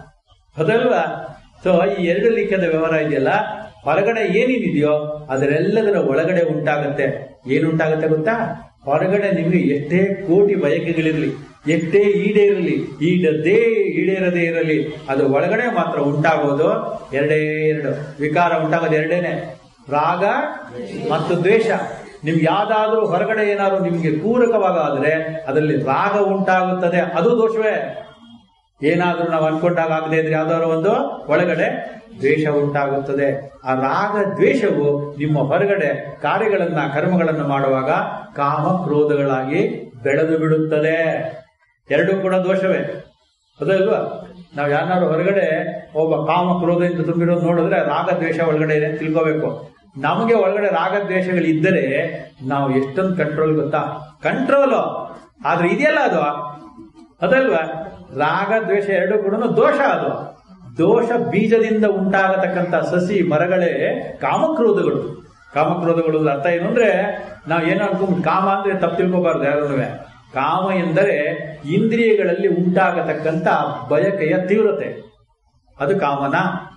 ಹೌದಲ್ವಾ ಸೊ ಈ ಎರಡು ಲಿಖದ ವ್ಯವಹಾರ ಇದೆಯಲ್ಲ ಹೊರಗಡೆ ಏನೇನಿದೆಯೋ ಅದರೆಲ್ಲದರ ಒಳಗಡೆ ಉಂಟಾಗತ್ತೆ ಏನುಂಟಾಗತ್ತೆ ಗೊತ್ತಾ ಹೊರಗಡೆ ನಿಮಗೆ ಎಷ್ಟೇ ಕೋಟಿ ಬಯಕೆಗಳಿರಲಿ ಎಷ್ಟೇ ಈಡೇರಲಿ ಈಡದೇ ಈಡೇರದೇ ಇರಲಿ ಅದು ಒಳಗಡೆ ಮಾತ್ರ ಉಂಟಾಗೋದು ಎರಡೇ ಎರಡು ವಿಕಾರ ಉಂಟಾಗೋದು ಎರಡೇನೆ ರಾಗ ಮತ್ತು ದ್ವೇಷ ನಿಮ್ಗೆ ಯಾವ್ದಾದ್ರೂ ಹೊರಗಡೆ ಏನಾದ್ರು ನಿಮ್ಗೆ ಪೂರಕವಾಗಾದ್ರೆ ಅದರಲ್ಲಿ ರಾಗ ಉಂಟಾಗುತ್ತದೆ ಅದು ದೋಷವೇ ಏನಾದ್ರೂ ನಾವು ಅನ್ಕೊಂಡಾಗ ಆಗದೆ ಇದ್ರೆ ಯಾವ್ದಾದ್ರು ಒಂದು ಒಳಗಡೆ ದ್ವೇಷ ಉಂಟಾಗುತ್ತದೆ ಆ ರಾಗ ದ್ವೇಷವು ನಿಮ್ಮ ಹೊರಗಡೆ ಕಾರ್ಯಗಳನ್ನ ಕರ್ಮಗಳನ್ನು ಮಾಡುವಾಗ ಕಾಮ ಕ್ರೋಧಗಳಾಗಿ ಬೆಳೆದು ಬಿಡುತ್ತದೆ ಎರಡೂ ಕೂಡ ದೋಷವೇ ಅದಲ್ವಾ ನಾವು ಯಾರು ಹೊರಗಡೆ ಒಬ್ಬ ಕಾಮ ಕ್ರೋಧದಿಂದ ತುಂಬಿರೋದು ನೋಡಿದ್ರೆ ರಾಗ ದ್ವೇಷ ಒಳಗಡೆ ಇದೆ ಅಂತ ತಿಳ್ಕೋಬೇಕು ನಮಗೆ ಒಳಗಡೆ ರಾಗ ದ್ವೇಷಗಳಿದ್ದರೆ ನಾವು ಎಷ್ಟೊಂದು ಕಂಟ್ರೋಲ್ ಗೊತ್ತಾ ಕಂಟ್ರೋಲು ಆದ್ರೆ ಇದೆಯಲ್ಲ ಅದು ಅದಲ್ವಾ ರಾಗ ದ್ವೇಷ ಎರಡು ಕೂಡ ದೋಷ ಅದು ದೋಷ ಬೀಜದಿಂದ ಉಂಟಾಗತಕ್ಕಂಥ ಸಸಿ ಮರಗಳೇ ಕಾಮಕ್ರೋಧಗಳು ಕಾಮಕ್ರೋಧಗಳು ಅರ್ಥ ಏನು ಅಂದ್ರೆ ನಾವು ಏನೋ ಅನ್ಕೊಂಡ್ ಕಾಮ ಅಂದ್ರೆ ತಪ್ಪು ತಿಳ್ಕೋಬಾರ್ದು ಯಾರನ್ನೂ ಕಾಮ ಎಂದರೆ ಇಂದ್ರಿಯಗಳಲ್ಲಿ ಉಂಟಾಗತಕ್ಕಂಥ ಬಯಕೆಯ ತೀವ್ರತೆ ಅದು ಕಾಮನ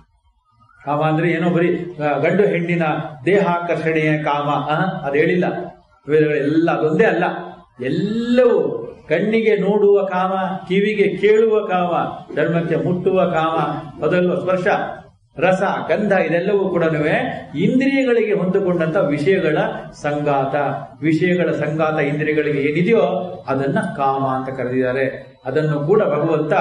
ಕಾಮ ಅಂದ್ರೆ ಏನೋ ಬರೀ ಆ, ಗಂಡು ಹೆಣ್ಣಿನ ದೇಹಾಕರ್ಷಣೆಯ ಕಾಮ ಆ, ಅದು ಹೇಳಿಲ್ಲ ವೇದಗಳೆಲ್ಲ ಅದೊಂದೇ ಅಲ್ಲ ಎಲ್ಲವೂ ಕಣ್ಣಿಗೆ ನೋಡುವ ಕಾಮ ಕಿವಿಗೆ ಕೇಳುವ ಕಾಮ ಚರ್ಮಕ್ಕೆ ಮುಟ್ಟುವ ಕಾಮ ಅದಲ್ವ ಸ್ಪರ್ಶ ರಸ ಗಂಧ ಇದೆಲ್ಲವೂ ಕೂಡ ಇಂದ್ರಿಯಗಳಿಗೆ ಹೊಂದಿಕೊಂಡಂತ ವಿಷಯಗಳ ಸಂಗಾತ ವಿಷಯಗಳ ಸಂಗಾತ ಇಂದ್ರಿಯಗಳಿಗೆ ಏನಿದೆಯೋ ಅದನ್ನ ಕಾಮ ಅಂತ ಕರೆದಿದ್ದಾರೆ ಅದನ್ನು ಕೂಡ ಭಗವಂತ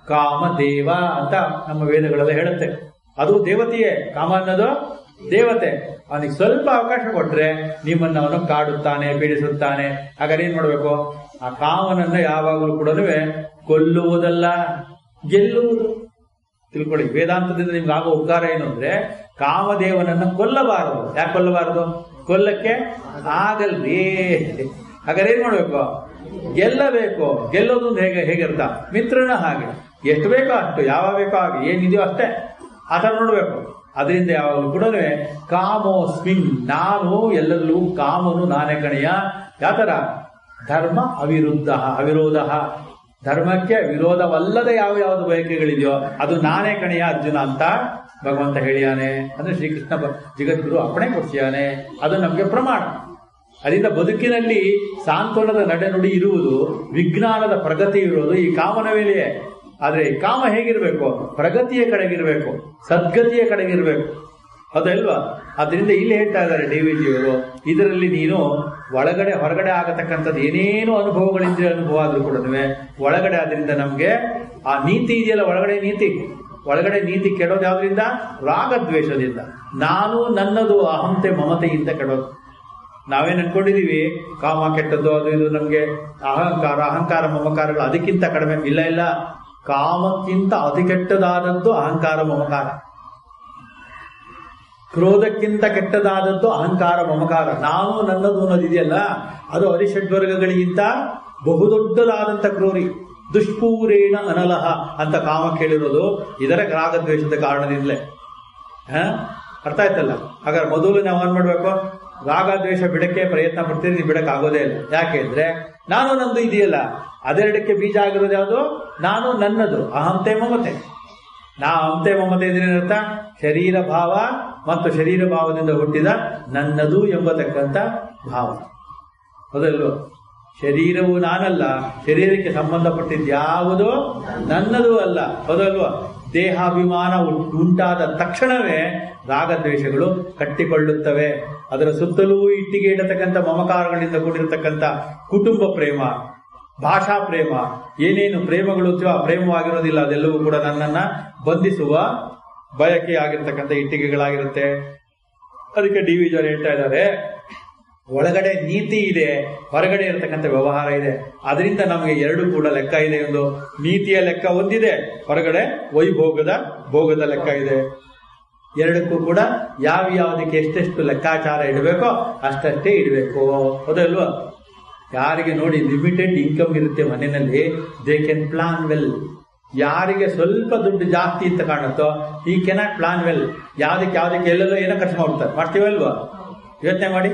ಕಾಮದೇವ ಅಂತ ನಮ್ಮ ವೇದಗಳೆಲ್ಲ ಹೇಳುತ್ತೆ ಅದು ದೇವತೆಯೇ ಕಾಮ ಅನ್ನೋದು ದೇವತೆ ಅವನಿಗೆ ಸ್ವಲ್ಪ ಅವಕಾಶ ಕೊಟ್ರೆ ನಿಮ್ಮನ್ನ ಅವನು ಕಾಡುತ್ತಾನೆ ಪೀಡಿಸುತ್ತಾನೆ ಹಾಗಾದ್ರೆ ಏನ್ ಮಾಡ್ಬೇಕು ಆ ಕಾಮನನ್ನ ಯಾವಾಗಲೂ ಕೂಡ ಕೊಲ್ಲುವುದಲ್ಲ ಗೆಲ್ಲುವುದು ತಿಳ್ಕೊಳ್ಳಿ ವೇದಾಂತದಿಂದ ನಿಮ್ಗೆ ಆಗೋ ಉಪಕಾರ ಏನು ಅಂದ್ರೆ ಕಾಮದೇವನನ್ನ ಕೊಲ್ಲಬಾರದು ಯಾಕೆ ಕೊಲ್ಲಬಾರದು ಕೊಲ್ಲಕ್ಕೆ ಆಗಲ್ವೇ ಹಾಗಾದ್ರೆ ಏನ್ ಮಾಡ್ಬೇಕು ಗೆಲ್ಲಬೇಕು ಗೆಲ್ಲೋದು ಒಂದು ಹೇಗೆ ಹೇಗಿರ್ತ ಮಿತ್ರನ ಹಾಗೆ ಎಷ್ಟು ಬೇಕೋ ಅಷ್ಟು ಯಾವ ಬೇಕೋ ಹಾಗೆ ಏನಿದೆಯೋ ಅಷ್ಟೇ ಆ ಥರ ನೋಡ್ಬೇಕು ಅದರಿಂದ ಯಾವಾಗಲೂ ಕೂಡ ಕಾಮೋಸ್ಮಿನ್ ನಾನು ಎಲ್ಲರಲ್ಲೂ ಕಾಮನು ನಾನೇ ಕಣೆಯ ಯಾತರ ಧರ್ಮ ಅವಿರುದ್ಧ ಅವಿರೋಧ ಧರ್ಮಕ್ಕೆ ವಿರೋಧವಲ್ಲದ ಯಾವ ಯಾವ್ದು ಬಯಕೆಗಳಿದೆಯೋ ಅದು ನಾನೇ ಕಣೆಯ ಅರ್ಜುನ ಅಂತ ಭಗವಂತ ಹೇಳಿಯಾನೆ ಅಂದ್ರೆ ಶ್ರೀಕೃಷ್ಣ ಬ- ಜಗದ್ಗುರು ಅಪ್ಪಣೆ ಕೊಡ್ಸಿಯಾನೆ ಅದು ನಮಗೆ ಪ್ರಮಾಣ ಅದರಿಂದ ಬದುಕಿನಲ್ಲಿ ಸಾಂತ್ವನದ ನಡೆನುಡಿ ಇರುವುದು ವಿಜ್ಞಾನದ ಪ್ರಗತಿ ಇರುವುದು ಈ ಕಾಮನ ವೇಳೆಯೇ ಆದ್ರೆ ಈ ಕಾಮ ಹೇಗಿರ್ಬೇಕು ಪ್ರಗತಿಯ ಕಡೆಗಿರ್ಬೇಕು ಸದ್ಗತಿಯ ಕಡೆಗಿರ್ಬೇಕು ಅದಲ್ವಾ ಅದರಿಂದ ಇಲ್ಲಿ ಹೇಳ್ತಾ ಇದ್ದಾರೆ ಡಿ ವಿ ಜಿಯವರು ಇದರಲ್ಲಿ ನೀನು ಒಳಗಡೆ ಹೊರಗಡೆ ಆಗತಕ್ಕಂಥದ್ದು ಏನೇನು ಅನುಭವಗಳಿದ್ರೆ ಅನುಭವ ಆದ್ರೂ ಕೂಡ ಒಳಗಡೆ ಅದರಿಂದ ನಮ್ಗೆ ಆ ನೀತಿ ಇದೆಯಲ್ಲ ಒಳಗಡೆ ನೀತಿ ಒಳಗಡೆ ನೀತಿ ಕೆಡೋದು ಯಾವ್ದ್ರಿಂದ ರಾಗದ್ವೇಷದಿಂದ ನಾನು ನನ್ನದು ಅಹಂತೆ ಮಮತೆಯಿಂದ ಕೆಡೋದು ನಾವೇನ್ ಅನ್ಕೊಂಡಿದೀವಿ ಕಾಮ ಕೆಟ್ಟದ್ದು ಅದು ಇದು ನಮ್ಗೆ ಅಹಂಕಾರ ಅಹಂಕಾರ ಮಮಕಾರಗಳು ಅದಕ್ಕಿಂತ ಕಡಿಮೆ ಇಲ್ಲ ಇಲ್ಲ ಕಾಮಕ್ಕಿಂತ ಅತಿ ಕೆಟ್ಟದಾದದ್ದು ಅಹಂಕಾರ ಮಮಕಾರ ಕ್ರೋಧಕ್ಕಿಂತ ಕೆಟ್ಟದಾದದ್ದು ಅಹಂಕಾರ ಮಮಕಾರ ನಾನು ನನ್ನದು ಅನ್ನೋದಿದೆಯಲ್ಲ ಅದು ಅರಿಷಡ್ವರ್ಗಗಳಿಗಿಂತ ಬಹುದೊಡ್ಡದಾದಂತ ಕ್ರೋರಿ ದುಷ್ಪೂರೇಣ ಅನಲಹ ಅಂತ ಕಾಮ ಕೇಳಿರೋದು ಇದರ ರಾಗದ್ವೇಷದ ಕಾರಣದಿಂದಲೇ ಹ? ಅರ್ಥ ಆಯ್ತಲ್ಲ ಹಾಗಾದ್ರೆ ಮೊದಲು ನಾವು ಏನ್ ಮಾಡ್ಬೇಕು ರಾಗ ದ್ವೇಷ ಬಿಡಕ್ಕೆ ಪ್ರಯತ್ನ ಪಡ್ತೀರಿ ನೀವು ಬಿಡಕ್ ಆಗೋದೇ ಇಲ್ಲ ಯಾಕೆ ಅಂದ್ರೆ ನಾನು ನಂದು ಇದೆಯಲ್ಲ ಅದೆರಡಕ್ಕೆ ಬೀಜ ಆಗಿರೋದು ಯಾವುದು ನಾನು ನನ್ನದು ಅಹಂತೆ ಮಮತೆ ನಾ ಅಹಂತೆ ಮಮತೆ ಅಂದ್ರೆ ಏನರ್ಥ ಶರೀರ ಭಾವ ಮತ್ತು ಶರೀರ ಭಾವದಿಂದ ಹುಟ್ಟಿದ ನನ್ನದು ಎಂಬತಕ್ಕಂಥ ಭಾವ ಹೌದಲ್ವೋ ಶರೀರವು ನಾನಲ್ಲ ಶರೀರಕ್ಕೆ ಸಂಬಂಧಪಟ್ಟಿದ್ದು ಯಾವುದು ನನ್ನದು ಅಲ್ಲ ಹೌದಲ್ವಾ ದೇಹಾಭಿಮಾನ ಉಂ- ಉಂಟಾದ ತಕ್ಷಣವೇ ರಾಗದ್ವೇಷಗಳು ಕಟ್ಟಿಕೊಳ್ಳುತ್ತವೆ ಅದರ ಸುತ್ತಲೂ ಇಟ್ಟಿಗೆ ಇಡತಕ್ಕಂಥ ಮಮಕಾರಗಳಿಂದ ಕೂಡಿರತಕ್ಕಂಥ ಕುಟುಂಬ ಪ್ರೇಮ ಭಾಷಾ ಪ್ರೇಮ ಏನೇನು ಪ್ರೇಮಗಳು ಇರ್ತೀವೋ ಆ ಪ್ರೇಮವಾಗಿರೋದಿಲ್ಲ ಅದೆಲ್ಲವೂ ಕೂಡ ನನ್ನನ್ನ ಬಂಧಿಸುವ ಬಯಕೆ ಆಗಿರ್ತಕ್ಕಂಥ ಇಟ್ಟಿಗೆಗಳಾಗಿರುತ್ತೆ ಅದಕ್ಕೆ ಡಿ ವಿ ಜೋರ್ ಹೇಳ್ತಾ ಇದ್ದಾರೆ ಒಳಗಡೆ ನೀತಿ ಇದೆ ಹೊರಗಡೆ ಇರತಕ್ಕಂಥ ವ್ಯವಹಾರ ಇದೆ ಅದರಿಂದ ನಮಗೆ ಎರಡು ಕೂಡ ಲೆಕ್ಕ ಇದೆ ಒಂದು ನೀತಿಯ ಲೆಕ್ಕ ಒಂದಿದೆ ಹೊರಗಡೆ ವೈಭೋಗದ ಭೋಗದ ಲೆಕ್ಕ ಇದೆ ಎರಡಕ್ಕೂ ಕೂಡ ಯಾವ ಯಾವುದಕ್ಕೆ ಎಷ್ಟೆಷ್ಟು ಲೆಕ್ಕಾಚಾರ ಇಡಬೇಕೋ ಅಷ್ಟಷ್ಟೇ ಇಡಬೇಕು ಹೌದಲ್ವಾ ಯಾರಿಗೆ ನೋಡಿ ಲಿಮಿಟೆಡ್ ಇನ್ಕಮ್ ಇರುತ್ತೆ ಮನೆಯಲ್ಲಿ ದೇ ಕ್ಯಾನ್ ಪ್ಲಾನ್ ವೆಲ್ ಯಾರಿಗೆ ಸ್ವಲ್ಪ ದುಡ್ಡು ಜಾಸ್ತಿ ಅಂತ ಕಾಣುತ್ತೋ ಈ ಕೆನಾಟ್ ಪ್ಲಾನ್ ವೆಲ್ ಯಾವ್ದಕ್ಕೆ ಯಾವ್ದಕ್ಕೆ ಎಲ್ಲೆಲ್ಲೋ ಏನೋ ಖರ್ಚು ಮಾಡ್ತಾರೆ ಮಾಡ್ತೀವಲ್ವಾ ಯೋಚನೆ ಮಾಡಿ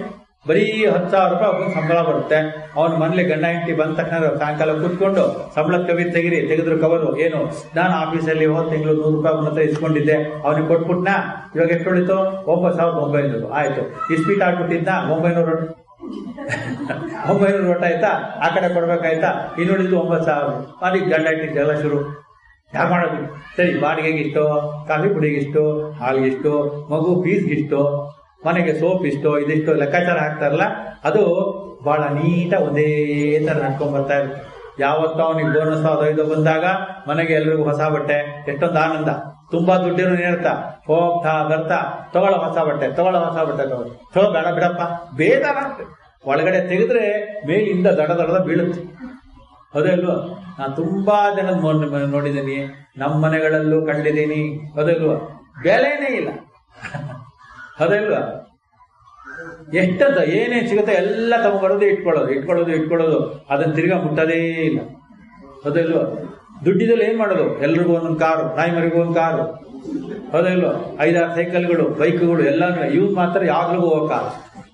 ಬರೀ ಹತ್ತು ಸಾವಿರ ರೂಪಾಯಿ ಒಬ್ಬನ ಸಂಬಳ ಬರುತ್ತೆ ಅವನ ಮನೇಲಿ ಗಂಡ ಹೆಂಡತಿ ಬಂದ ತಕ್ಷಣ ಸಾಯಂಕಾಲ ಕೂತ್ಕೊಂಡು ಸಂಬಳದ ಕವಿ ತೆಗಿರಿ ತೆಗೆದ್ರು ಕವರು ಏನು ನಾನು ಆಫೀಸಲ್ಲಿ ಹೋದ ತಿಂಗಳು ನೂರು ರೂಪಾಯಿ ಅವನ ಹತ್ರ ಇಸ್ಕೊಂಡಿದ್ದೆ ಅವನಿಗೆ ಕೊಟ್ಬಿಟ್ನಾ ಇವಾಗ ಎಷ್ಟು ಉಳಿತು ಒಂಬತ್ತು ಸಾವಿರದ ಒಂಬೈನೂರು ಆಯ್ತು ಇಸ್ಪೀಟ್ ಆಗ್ಬಿಟ್ಟಿದ್ನಾ ಒಂಬೈನೂರು ಒಂಬೈನೂರು ಒಟ್ಟ ಆಯ್ತಾ ಆ ಕಡೆ ಕೊಡ್ಬೇಕಾಯ್ತಾ ಇನ್ನು ಉಳಿದು ಒಂಬತ್ತು ಸಾವಿರ ಅದಕ್ಕೆ ಗಂಡ ಹೆಂಡತಿ ಜಗಳ ಶುರು ಯಾಕೆ ಮಾಡೋದು ಸರಿ ಬಾಡಿಗೆಗೆ ಇಷ್ಟು ಕಾಫಿ ಪುಡಿಗೆ ಇಷ್ಟು ಹಾಲಿಗೆ ಇಷ್ಟು ಮಗು ಫೀಸ್ಗೆ ಇಷ್ಟು ಮನೆಗೆ ಸೋಪ್ ಇಷ್ಟು ಇದಿಷ್ಟು ಲೆಕ್ಕಾಚಾರ ಹಾಕ್ತಾರಲ್ಲ ಅದು ಬಹಳ ನೀಟಾಗಿ ಒಂದೇ ತರ ನಡ್ಕೊಂಡ್ ಬರ್ತಾ ಇರುತ್ತೆ ಯಾವತ್ತೋ ಅವನಿಗೆ ಬೋನಸ್ ಐದು ಬಂದಾಗ ಮನೆಗೆ ಎಲ್ರಿಗೂ ಹೊಸ ಬಟ್ಟೆ ಎಷ್ಟೊಂದು ಆನಂದ ತುಂಬಾ ದುಡ್ಡಿರೋ ಹೇಳ್ತಾ ಹೋಗ್ತಾ ಬರ್ತಾ ತಗೊಳ್ಳೋ ಹೊಸ ಬಟ್ಟೆ ತಗೊಳ್ಳೋ ಹೊಸ ಬಟ್ಟೆ ತಗೊಳ್ಳಿ ತಗೋ ಬೇಡ ಬಿಡಪ್ಪ ಬೇಜಾರಾಗ್ತದೆ ಒಳಗಡೆ ತೆಗೆದ್ರೆ ಮೇಲಿಂದ ದಡ ದಡದ ಬೀಳುತ್ತೆ ಹೌದಲ್ವಾ ನಾನು ತುಂಬಾ ಜನ ನೋಡಿದ್ದೀನಿ ನಮ್ಮ ಮನೆಗಳಲ್ಲೂ ಕಂಡಿದ್ದೀನಿ ಹೌದಲ್ವಾ ಬೆಲೆನೇ ಇಲ್ಲ ಹೌದಲ್ವಾ ಎಷ್ಟಂತ ಏನೇನ್ ಸಿಗುತ್ತೆ ಎಲ್ಲ ತಗೊಂಡ್ಬರೋದು ಇಟ್ಕೊಳ್ಳೋದು ಇಟ್ಕೊಳ್ಳೋದು ಇಟ್ಕೊಳ್ಳೋದು ಅದನ್ನ ತಿರ್ಗಾ ಮುಟ್ಟೋದೇ ಇಲ್ಲ ಹೌದಲ್ವಾ ದುಡ್ಡಿದಲ್ಲಿ ಏನ್ ಮಾಡೋದು ಎಲ್ರಿಗೂ ಒಂದೊಂದು ಕಾರು ನಾಯಿ ಮರಿಗೂ ಒಂದು ಕಾರು ಹೌದಲ್ವಾ ಐದಾರು ಸೈಕಲ್ಗಳು ಬೈಕ್ಗಳು ಎಲ್ಲಾನು ಇವ್ ಮಾತ್ರ ಯಾವ್ದ್ರಿಗೂ ಹೋಗೋ ಕಾರು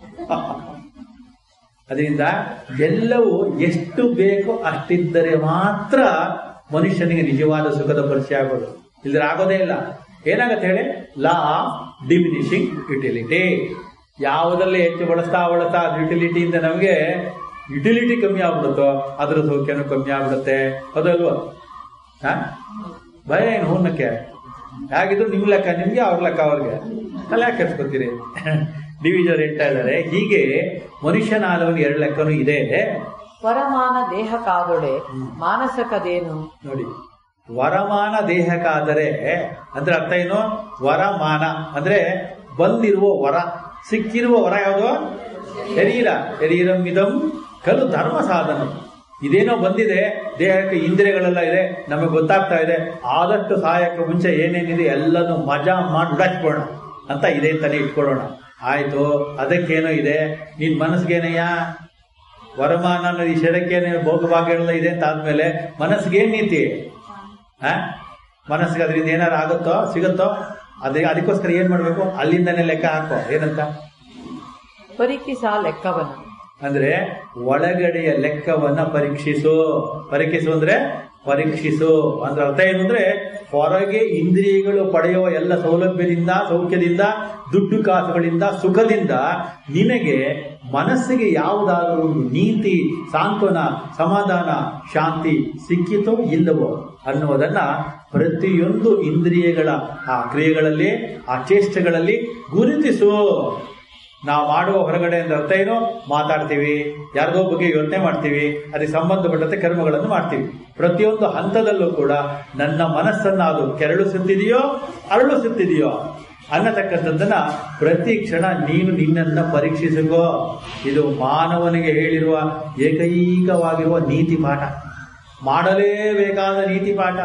ಅದರಿಂದ ಎಲ್ಲವೂ ಎಷ್ಟು ಬೇಕೋ ಅಷ್ಟಿದ್ದರೆ ಮಾತ್ರ ಮನುಷ್ಯನಿಗೆ ನಿಜವಾದ ಸುಖದ ಪರಿಚಯ ಆಗೋದು ಇಲ್ಲದ್ರೆ ಆಗೋದೇ ಇಲ್ಲ ಏನಾಗತ್ತೆ ಹೇಳಿ ಲಾ ಡಿಮಿನಿಷಿಂಗ್ ಯುಟಿಲಿಟಿ ಯಾವುದರಲ್ಲಿ ಹೆಚ್ಚು ಬಳಸ್ತಾ ಬಳಸ್ತಾ ಅದು ಯುಟಿಲಿಟಿಯಿಂದ ನಮಗೆ ಯುಟಿಲಿಟಿ ಕಮ್ಮಿ ಆಗ್ಬಿಡುತ್ತೋ ಅದರ ಸೌಖ್ಯನೂ ಕಮ್ಮಿ ಆಗ್ಬಿಡುತ್ತೆ ಅದಲ್ವಾ ಹಾ ಭಯ ಏನು ಹೂರ್ಣಕ್ಕೆ ಹೇಗಿದ್ರು ನಿಮ್ ಲೆಕ್ಕ ನಿಮ್ಗೆ ಅವ್ರ ಲೆಕ್ಕ ಅವ್ರಿಗೆ ಅಲ್ಲ ಯಾಕೆ ಕೆರ್ಸ್ಕೊತೀರಿ ಡಿವಿಜನ್ ಹೇಳ್ತಾ ಇದ್ದಾರೆ ಹೀಗೆ ಮನುಷ್ಯನಾದವನು ಎರಡು ಲೆಕ್ಕನೂ ಇದೆ ವರಮಾನ ದೇಹಕ್ಕಾದೊಡೆ ಮಾನಸಕದೇನು ನೋಡಿ ವರಮಾನ ದೇಹಕ್ಕಾದರೆ ಅಂದ್ರೆ ಅರ್ಥ ಏನು ವರಮಾನ ಅಂದ್ರೆ ಬಂದಿರುವ ವರ ಸಿಕ್ಕಿರುವ ವರ ಯಾವುದು ಶರೀರ ಶರೀರಂ ಇದಂ ಕಲು ಧರ್ಮ ಸಾಧನ ಇದೇನೋ ಬಂದಿದೆ ದೇಹಕ್ಕೆ ಇಂದ್ರಿಯಗಳೆಲ್ಲ ಇದೆ ನಮಗೆ ಗೊತ್ತಾಗ್ತಾ ಇದೆ ಆದಷ್ಟು ಸಹಾಯಕ್ಕೆ ಮುಂಚೆ ಏನೇನಿದೆ ಎಲ್ಲನೂ ಮಜಾ ಮಾಡಿ ಉಡಾಚ್ಕೊಳ್ಳೋಣ ಅಂತ ಇದೆ ಅಂತಾನೆ ಇಟ್ಕೊಳ್ಳೋಣ ಆಯ್ತು ಅದಕ್ಕೇನೋ ಇದೆ ನಿನ್ ಮನಸ್ಸಿಗೇನಯ್ಯ ವರಮಾನ ಅನ್ನೋದು ಈ ಶರೀರಕ್ಕೇನೆ ಭೋಗಭಾಗ್ಯಗಳೆಲ್ಲ ಇದೆ ಅಂತ ಆದ್ಮೇಲೆ ಮನಸ್ಸಿಗೇನ್ ನೀತಿ ಆ ಮನಸ್ಸಿಗೆ ಅದರಿಂದ ಏನಾರು ಆಗುತ್ತೋ ಸಿಗುತ್ತೋ ಅದೇ ಅದಕ್ಕೋಸ್ಕರ ಏನ್ ಮಾಡ್ಬೇಕು ಅಲ್ಲಿಂದನೇ ಲೆಕ್ಕ ಹಾಕೋ ಏನಂತ ಪರಿಕಿಸ ಲೆಕ್ಕವನ ಅಂದ್ರೆ ಒಳಗಡೆಯ ಲೆಕ್ಕವನ್ನ ಪರೀಕ್ಷಿಸು ಪರೀಕ್ಷಿಸು ಅಂದ್ರೆ ಪರೀಕ್ಷಿಸು ಅಂದ್ರೆ ಅರ್ಥ ಏನು ಅಂದ್ರೆ ಹೊರಗೆ ಇಂದ್ರಿಯಗಳು ಪಡೆಯುವ ಎಲ್ಲ ಸೌಲಭ್ಯದಿಂದ ಸೌಖ್ಯದಿಂದ ದುಡ್ಡು ಕಾಸುಗಳಿಂದ ಸುಖದಿಂದ ನಿನಗೆ ಮನಸ್ಸಿಗೆ ಯಾವುದಾದರೂ ಒಂದು ನೀತಿ ಸಾಂತ್ವನ ಸಮಾಧಾನ ಶಾಂತಿ ಸಿಕ್ಕಿತೋ ಇಲ್ಲವೋ ಅನ್ನುವುದನ್ನ ಪ್ರತಿಯೊಂದು ಇಂದ್ರಿಯಗಳ ಆ ಕ್ರಿಯೆಗಳಲ್ಲಿ ಆ ಚೇಷ್ಟೆಗಳಲ್ಲಿ ಗುರುತಿಸು ನಾವು ಮಾಡುವ ಹೊರಗಡೆ ಅಂದ್ರೆ ಅರ್ಥ ಏನು ಮಾತಾಡ್ತೀವಿ ಯಾರಿಗೋ ಬಗ್ಗೆ ಯೋಚನೆ ಮಾಡ್ತೀವಿ ಅದಕ್ಕೆ ಸಂಬಂಧಪಟ್ಟಂತೆ ಕರ್ಮಗಳನ್ನು ಮಾಡ್ತೀವಿ ಪ್ರತಿಯೊಂದು ಹಂತದಲ್ಲೂ ಕೂಡ ನನ್ನ ಮನಸ್ಸನ್ನ ಅದು ಕೆರಳಿಸುತ್ತಿದೆಯೋ ಅರಳಿಸುತ್ತಿದೆಯೋ ಅನ್ನತಕ್ಕಂಥದ್ದನ್ನ ಪ್ರತಿ ಕ್ಷಣ ನೀನು ನಿನ್ನನ್ನ ಪರೀಕ್ಷಿಸಿಕೋ ಇದು ಮಾನವನಿಗೆ ಹೇಳಿರುವ ಏಕೈಕವಾಗಿರುವ ನೀತಿ ಪಾಠ ಮಾಡಲೇಬೇಕಾದ ನೀತಿ ಪಾಠ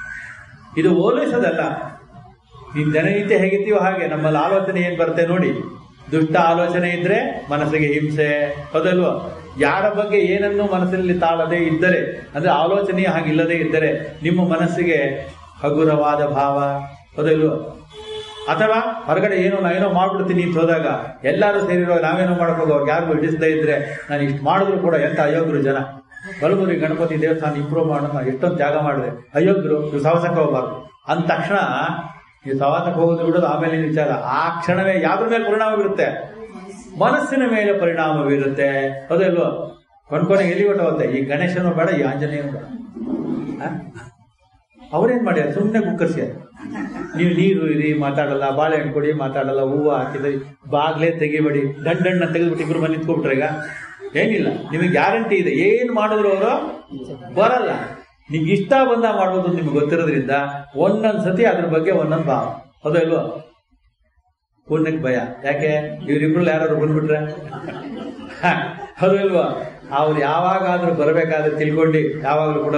ಇದು ಓಲೈಸೋದಲ್ಲ ನೀನ್ ದಿನನಿತ್ಯ ಹೇಗಿರ್ತೀವೋ ಹಾಗೆ ನಮ್ಮಲ್ಲಿ ಆಲೋಚನೆ ಏನ್ ಬರುತ್ತೆ ನೋಡಿ ದುಷ್ಟ ಆಲೋಚನೆ ಇದ್ರೆ ಮನಸ್ಸಿಗೆ ಹಿಂಸೆ ಹೌದಲ್ವಾ ಯಾರ ಬಗ್ಗೆ ಏನನ್ನು ಮನಸ್ಸಿನಲ್ಲಿ ತಾಳದೆ ಇದ್ದರೆ ಅಂದ್ರೆ ಆಲೋಚನೆ ಹಾಗಿಲ್ಲದೆ ಇದ್ದರೆ ನಿಮ್ಮ ಮನಸ್ಸಿಗೆ ಹಗುರವಾದ ಭಾವ ಹೌದಲ್ವಾ ಅಥವಾ ಹೊರಗಡೆ ಏನೋ ನಾವೇನೋ ಮಾಡ್ಬಿಡ್ತೀನಿ ಅಂತ ಹೋದಾಗ ಎಲ್ಲರೂ ಸೇರಿರೋ ನಾವೇನೋ ಮಾಡಕ್ ಹೋಗೋವಾಗ ಯಾರಿಗೂ ಹಿಡಿಸದೇ ಇದ್ರೆ ನಾನು ಇಷ್ಟು ಮಾಡಿದ್ರು ಕೂಡ ಎಂತ ಅಯೋಗ್ರು ಜನ ಬಲಮುರಿ ಗಣಪತಿ ದೇವಸ್ಥಾನ ಇಂಪ್ರೂವ್ ಮಾಡೋಣ ಎಷ್ಟೊಂದು ತ್ಯಾಗ ಮಾಡಿದೆ ಅಯೋಗ್ರು ಇವ್ರು ಸಹವಾಸಕ್ಕೆ ಹೋಗಬಾರ್ದು ಅಂದ ತಕ್ಷಣ ನೀವು ಸಹವಾಸಕ್ಕೆ ಹೋಗೋದು ಬಿಡೋದು ಆಮೇಲೆ ವಿಚಾರ ಆ ಕ್ಷಣವೇ ಯಾವ್ದ್ರ ಮೇಲೆ ಪರಿಣಾಮ ಬೀರುತ್ತೆ ಮನಸ್ಸಿನ ಮೇಲೆ ಪರಿಣಾಮ ಬೀರುತ್ತೆ ಹೌದಲ್ವೋ ಕೊನೆ ಎಲ್ಲಿ ಹೊಟ್ಟವತ್ತೆ ಈ ಗಣೇಶನು ಬೇಡ ಈ ಆಂಜನೇಯನು ಬೇಡ ಆ? ಅವ್ರೇನ್ ಮಾಡ್ಯಾರ ಸುಮ್ಮನೆ ಕುಕ್ಕರ್ಸ್ಯಾರ ನೀವು ನೀರು ಇರಿ ಮಾತಾಡಲ್ಲ ಬಾಳೆಹಣ್ಣು ಕೊಡಿ ಮಾತಾಡಲ್ಲ ಹೂವು ಹಾಕಿದ್ರಿ ಬಾಗ್ಲೇ ತೆಗಿಬೇಡಿ ದಂಡ್ ದಂಡ ತೆಗೆದ್ಬಿಟ್ಟು ಇಬ್ರು ಮನೆ ನಿಂತ್ಕೊಬಿಟ್ರೆ ಈಗ ಏನಿಲ್ಲ ನಿಮಗೆ ಗ್ಯಾರಂಟಿ ಇದೆ ಏನ್ ಮಾಡಿದ್ರು ಅವರು ಬರಲ್ಲ ನಿಮ್ಗೆ ಇಷ್ಟ ಬಂದ ಮಾಡ್ಬೋದು ಅಂತ ನಿಮ್ಗೆ ಗೊತ್ತಿರೋದ್ರಿಂದ ಒಂದೊಂದ್ ಸತಿ ಅದ್ರ ಬಗ್ಗೆ ಒಂದೊಂದ್ ಭಾವ ಹೌದಲ್ವಾ ಪುಣ್ಯಕ್ಕೆ ಭಯ ಯಾಕೆ ಇವ್ರಿಬ್ರು ಯಾರು ಬಂದ್ಬಿಟ್ರೆ ಹ, ಹೌದಲ್ವಾ ಅವ್ರು ಯಾವಾಗಾದ್ರೂ ಬರಬೇಕಾದ್ರೆ ತಿಳ್ಕೊಂಡು ಯಾವಾಗಲೂ ಕೂಡ